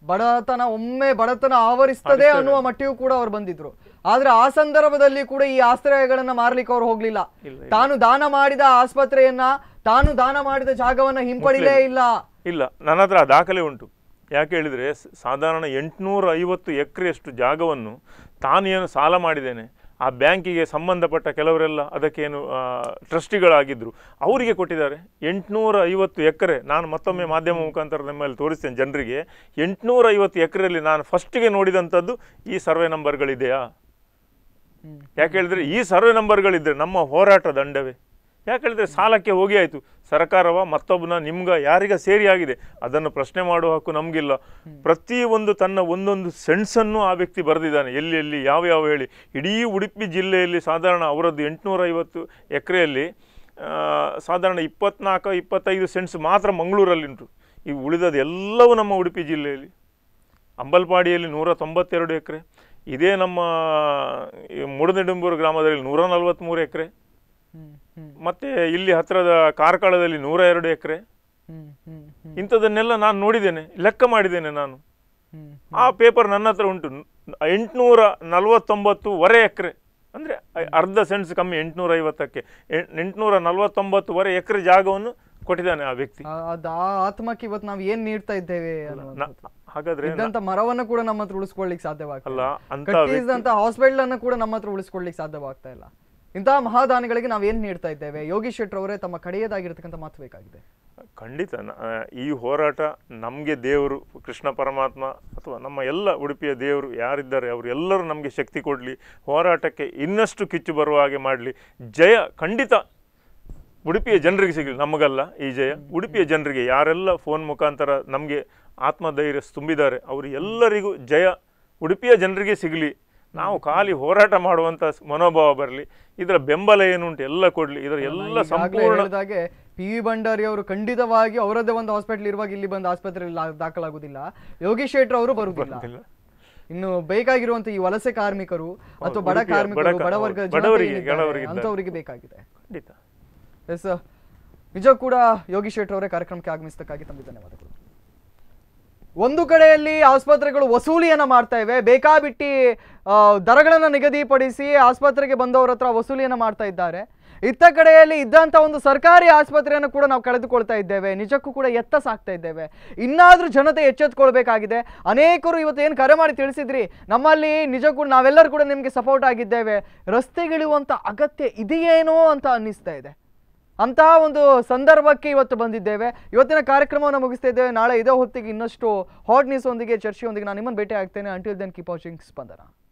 ಬಡತನ ಒಮ್ಮೆ ಬಡತನ ಆವರಿಸ್ತದೆ ಆವರಿಸ್ತದೆ. ಅನ್ನುವ ಮಟ್ಟಿಗೂ ಕೂಡ ಅವ್ರು ಬಂದಿದ್ರು ಆದ್ರೆ ಆ ಸಂದರ್ಭದಲ್ಲಿ ಕೂಡ ಈ ಆಶ್ರಯಗಳನ್ನ ಮಾರ್ಲಿಕ್ಕೆ ಅವ್ರು ಹೋಗ್ಲಿಲ್ಲ ಇಲ್ಲ, ಇಲ್ಲ. ತಾನು ದಾನ ಮಾಡಿದ ಆಸ್ಪತ್ರೆಯನ್ನ ತಾನು ದಾನ ಮಾಡಿದ ಜಾಗವನ್ನ ಹಿಂಪಡಿಲೇ ಇಲ್ಲ ಇಲ್ಲ ನನ್ನ ಹತ್ರ ಆ ದಾಖಲೆ ಉಂಟು ಯಾಕೆ ಹೇಳಿದರೆ ಸ- ಸಾಧಾರಣ ಎಂಟುನೂರ ಐವತ್ತು ಎಕರೆಯಷ್ಟು ಜಾಗವನ್ನು ತಾನು ಏನು ಸಾಲ ಮಾಡಿದ್ದೇನೆ ಆ ಬ್ಯಾಂಕಿಗೆ ಸಂಬಂಧಪಟ್ಟ ಕೆಲವರೆಲ್ಲ ಅದಕ್ಕೇನು ಆ, ಟ್ರಸ್ಟಿಗಳಾಗಿದ್ದರು ಅವರಿಗೆ ಕೊಟ್ಟಿದ್ದಾರೆ ಎಂಟುನೂರ ಐವತ್ತು ಎಕರೆ ನಾನು ಮತ್ತೊಮ್ಮೆ ಮಾಧ್ಯಮ ಮುಖಾಂತರ ನಿಮ್ಮಲ್ಲಿ ತೋರಿಸ್ತೇನೆ ಜನರಿಗೆ ಎಂಟುನೂರ ಐವತ್ತು ಎಕರೆಯಲ್ಲಿ ನಾನು ಫಸ್ಟಿಗೆ ನೋಡಿದಂಥದ್ದು ಈ ಸರ್ವೆ ನಂಬರ್ಗಳಿದೆಯಾ ಯಾಕೆ ಹೇಳಿದ್ರೆ ಈ ಸರ್ವೆ ನಂಬರ್ಗಳಿದ್ರೆ ನಮ್ಮ ಹೋರಾಟ ದಂಡವೇ ಯಾಕೆ ಹೇಳಿದ್ರೆ ಸಾಲಕ್ಕೆ ಹೋಗಿ ಆಯಿತು ಸರ್ಕಾರವ ಮತ್ತೊಬ್ಬನ ನಿಮ್ಗ ಯಾರಿಗ ಸೇರಿ ಆಗಿದೆ ಅದನ್ನು ಪ್ರಶ್ನೆ ಮಾಡುವ ಹಕ್ಕು ನಮಗಿಲ್ಲ ಪ್ರತಿ ಒಂದು ತನ್ನ ಒಂದೊಂದು ಸೆನ್ಸನ್ನು ಆ ವ್ಯಕ್ತಿ ಬರೆದಿದ್ದಾನೆ ಎಲ್ಲಿ ಎಲ್ಲಿ ಯಾವ ಯಾವ ಹೇಳಿ ಇಡೀ ಉಡುಪಿ ಜಿಲ್ಲೆಯಲ್ಲಿ ಸಾಧಾರಣ ಅವರದ್ದು ಎಂಟುನೂರ ಐವತ್ತು ಎಕರೆಯಲ್ಲಿ ಸಾಧಾರಣ ಇಪ್ಪತ್ನಾಲ್ಕು ಇಪ್ಪತ್ತೈದು ಸೆಂಟ್ಸ್ ಮಾತ್ರ ಮಂಗಳೂರಲ್ಲಿಂಟು ಈ ಉಳಿದದ್ದು ಎಲ್ಲವೂ ನಮ್ಮ ಉಡುಪಿ ಜಿಲ್ಲೆಯಲ್ಲಿ ಅಂಬಲ್ಪಾಡಿಯಲ್ಲಿ ನೂರ ತೊಂಬತ್ತೆರಡು ಎಕರೆ ಇದೇ ನಮ್ಮ ಈ ಮುಡನೆಡುಂಬೂರು ಗ್ರಾಮದಲ್ಲಿ ನೂರ ನಲವತ್ತ್ಮೂರು ಎಕರೆ ಹ್ಮ್ ಹ್ಮ್ ಮತ್ತು ಇಲ್ಲಿ ಹತ್ತಿರದ ಕಾರ್ಕಳದಲ್ಲಿ ನೂರ ಎರಡು ಎಕರೆ ಹ್ಮ್ ಹ್ಮ್ ಹ್ಮ್ ಇಂಥದನ್ನೆಲ್ಲ ನಾನು ನೋಡಿದ್ದೇನೆ ಲೆಕ್ಕ ಮಾಡಿದ್ದೇನೆ ನಾನು ಹ್ಮ್ ಆ ಪೇಪರ್ ನನ್ನ ಹತ್ರ ಉಂಟು ಎಂಟುನೂರ ನಲವತ್ತೊಂಬತ್ತುವರೆ ಎಕರೆ ಅಂದರೆ ಅರ್ಧ ಸೆಂಟ್ಸ್ ಕಮ್ಮಿ ಎಂಟುನೂರ ಐವತ್ತಕ್ಕೆ ಎಂಟುನೂರ ನಲವತ್ತೊಂಬತ್ತುವರೆ ಎಕರೆ ಜಾಗವನ್ನು ಕೊಟ್ಟಿದ್ದಾನೆ ಆ ವ್ಯಕ್ತಿ ಆ- ಅದ್ ಆ ಆತ್ಮಕ್ಕೆ ಇವತ್ತು ನಾವು ಏನ್ ನೀಡ್ತಾ ಇದ್ದೇವೆ ನ- ಅನ್ನುವಂಥದ್ದು. ಹಾಗಾದ್ರೆ ನ- ಇದ್ದಂತ ಮರವನ್ನ ಕೂಡ ನಮ್ಮ ಹತ್ರ ಉಳಿಸ್ಕೊಳ್ಳಿಕ್ಕೆ ಸಾಧ್ಯವಾಗ್ತಾ ಅಲ್ಲ ಇಲ್ಲ. ಅಂತ ಕಟ್ಟಿಸಿದಂತ ಹಾಸ್ಪಿಟಲ್ ಅನ್ನ ಕೂಡ ನಮ್ಮ ಹತ್ರ ಉಳಿಸ್ಕೊಳ್ಳಿಕ್ಕೆ ಸಾಧ್ಯವಾಗ್ತಾ ಇಲ್ಲ ಇಂತಹ ಮಹಾದಾನಿಗಳಿಗೆ ನಾವು ಏನ್ ನೀಡ್ತಾ ಇದ್ದೇವೆ ಯೋಗೀಶ್ ಶೆಟ್ಟರ್ ಅವರೇ ತಮ್ಮ ಕಡೆಯದಾಗಿರ್ತಕ್ಕಂಥ ಮಾತು ಬೇಕಾಗಿದೆ ಖಂಡಿತ ನ- ಆ, ಈ ಹೋರಾಟ ನಮಗೆ ದೇವರು ಕೃಷ್ಣ ಪರಮಾತ್ಮ ಅಥವಾ ನಮ್ಮ ಎಲ್ಲ ಉಡುಪಿಯ ದೇವರು ಯಾರಿದ್ದಾರೆ ಅವರು ಎಲ್ಲರೂ ನಮಗೆ ಶಕ್ತಿ ಕೊಡಲಿ ಹೋರಾಟಕ್ಕೆ ಇನ್ನಷ್ಟು ಕಿಚ್ಚು ಬರುವ ಹಾಗೆ ಮಾಡಲಿ ಜಯ ಖಂಡಿತ ಉಡುಪಿಯ ಜನರಿಗೆ ಸಿಗಲಿ ನಮಗಲ್ಲ ಈ ಜಯ ಉಡುಪಿಯ ಜನರಿಗೆ ಯಾರೆಲ್ಲ ಫೋನ್ ಮುಖಾಂತರ ನಮಗೆ ಆತ್ಮಧೈರ್ಯ ತುಂಬಿದ್ದಾರೆ ಅವರು ಎಲ್ಲರಿಗೂ ಜಯ ಉಡುಪಿಯ ಜನರಿಗೆ ಸಿಗಲಿ ನಾವು ಖಾಲಿ ಹೋರಾಟ ಮಾಡುವಂಥ ಸ್- ಮನೋಭಾವ ಬರಲಿ ಇದರ ಬೆಂಬಲ ಏನುಂಟು ಎಲ್ಲ ಕೊಡಲಿ ಇದರ ಎಲ್ಲ ಈಗಾಗ್ಲೇ ಸಂಪೂರ್ಣ ಹೇಳಿದಾಗೆ ಪಿ ವಿ ಭಂಡಾರಿ ಅವರು ಖಂಡಿತವಾಗಿ ಅವರದ್ದೇ ಒಂದು ಹಾಸ್ಪಿಟಲ್ ಇರುವಾಗ ಇಲ್ಲಿ ಬಂದು ಆಸ್ಪತ್ರೆಯಲ್ಲಿ ಲಾ- ದಾಖಲಾಗುದಿಲ್ಲ ಯೋಗೀಶ್ ಶೆಟ್ಟರ್ ಅವರು ಬರುವುದಿಲ್ಲ ಬರುವುದಿಲ್ಲ. ಇನ್ನು ಬೇಕಾಗಿರುವಂತ ಈ ವಲಸೆ ಕಾರ್ಮಿಕರು ಅಥವಾ ಬಡ ಉಡುಪಿಯ ಕಾರ್ಮಿಕರು ಬಡ ಕಾ- ಬಡ ವರ್ಗ ಜನತೆ ಬಡವರಿಗೆ, ಏನಿದ್ದಾರೆ, ಕೆಲವರಿಗೆ ಇದ್ದಾರೆ. ಅಂಥವರಿಗೆ ಬೇಕಾಗಿದೆ ಖಂಡಿತ ಎಸ್ ನಿಜ ಕೂಡ ಯೋಗೀಶ್ ಶೆಟ್ಟರ್ ಅವರೇ ಕಾರ್ಯಕ್ರಮಕ್ಕೆ ಆಗಮಿಸತಕ್ಕಾಗಿ ತಮಗೆ ಧನ್ಯವಾದಗಳು ಒಂದು ಕಡೆಯಲ್ಲಿ ಆಸ್ಪತ್ರೆಗಳು ವಸೂಲಿಯನ್ನ ಮಾಡ್ತಾ ಇವೆ ಬೇಕಾಬಿಟ್ಟಿ ಆ, ದರಗಳನ್ನ ನಿಗದಿಪಡಿಸಿ ಆಸ್ಪತ್ರೆಗೆ ಬಂದವರ ಹತ್ರ ವಸೂಲಿಯನ್ನ ಮಾಡ್ತಾ ಇದ್ದಾರೆ ಇತ್ತ ಕಡೆಯಲ್ಲಿ ಇದ್ದಂಥ ಒಂದು ಸರ್ಕಾರಿ ಆಸ್ಪತ್ರೆಯನ್ನು ಕೂಡ ನಾವು ಕಳೆದುಕೊಳ್ತಾ ಇದ್ದೇವೆ ನಿಜಕ್ಕೂ ಕೂಡ ಎತ್ತ ಸಾಕ್ತಾ ಇದ್ದೇವೆ ಇನ್ನಾದ್ರೂ ಜನತೆ ಎಚ್ಚೆತ್ಕೊಳ್ಬೇಕಾಗಿದೆ ಅನೇಕರು ಇವತ್ತು ಏನು ಕರೆ ಮಾಡಿ ತಿಳಿಸಿದ್ರಿ ನಮ್ಮಲ್ಲಿ ನಿಜಕ್ಕೂ ನಾವೆಲ್ಲರೂ ಕೂಡ ನಿಮಗೆ ಸಪೋರ್ಟ್ ಆಗಿದ್ದೇವೆ ರಸ್ತೆಗಿಳಿಯುವಂಥ ಅಗತ್ಯ ಇದೆಯೇನೋ ಅಂತ ಅನ್ನಿಸ್ತಾ ಇದೆ ಅಂತಹ ಒಂದು ಸಂದರ್ಭಕ್ಕೆ ಇವತ್ತು ಬಂದಿದ್ದೇವೆ ಇವತ್ತಿನ ಕಾರ್ಯಕ್ರಮವನ್ನು ಮುಗಿಸ್ತಾ ಇದ್ದೇವೆ ನಾಳೆ ಇದೇ ಹೊತ್ತಿಗೆ ಇನ್ನಷ್ಟು ಹಾಟ್ ನ್ಯೂಸ್ ಒಂದಿಗೆ ಚರ್ಚೆಯೊಂದಿಗೆ ನಾನು ನಿಮ್ಮನ್ನು ಭೇಟಿ ಆಗ್ತೇನೆ ಅಂಟಿಲ್ ದೆನ್ ಕೀಪ್ ವಾಚಿಂಗ್ ಸ್ಪಂದನ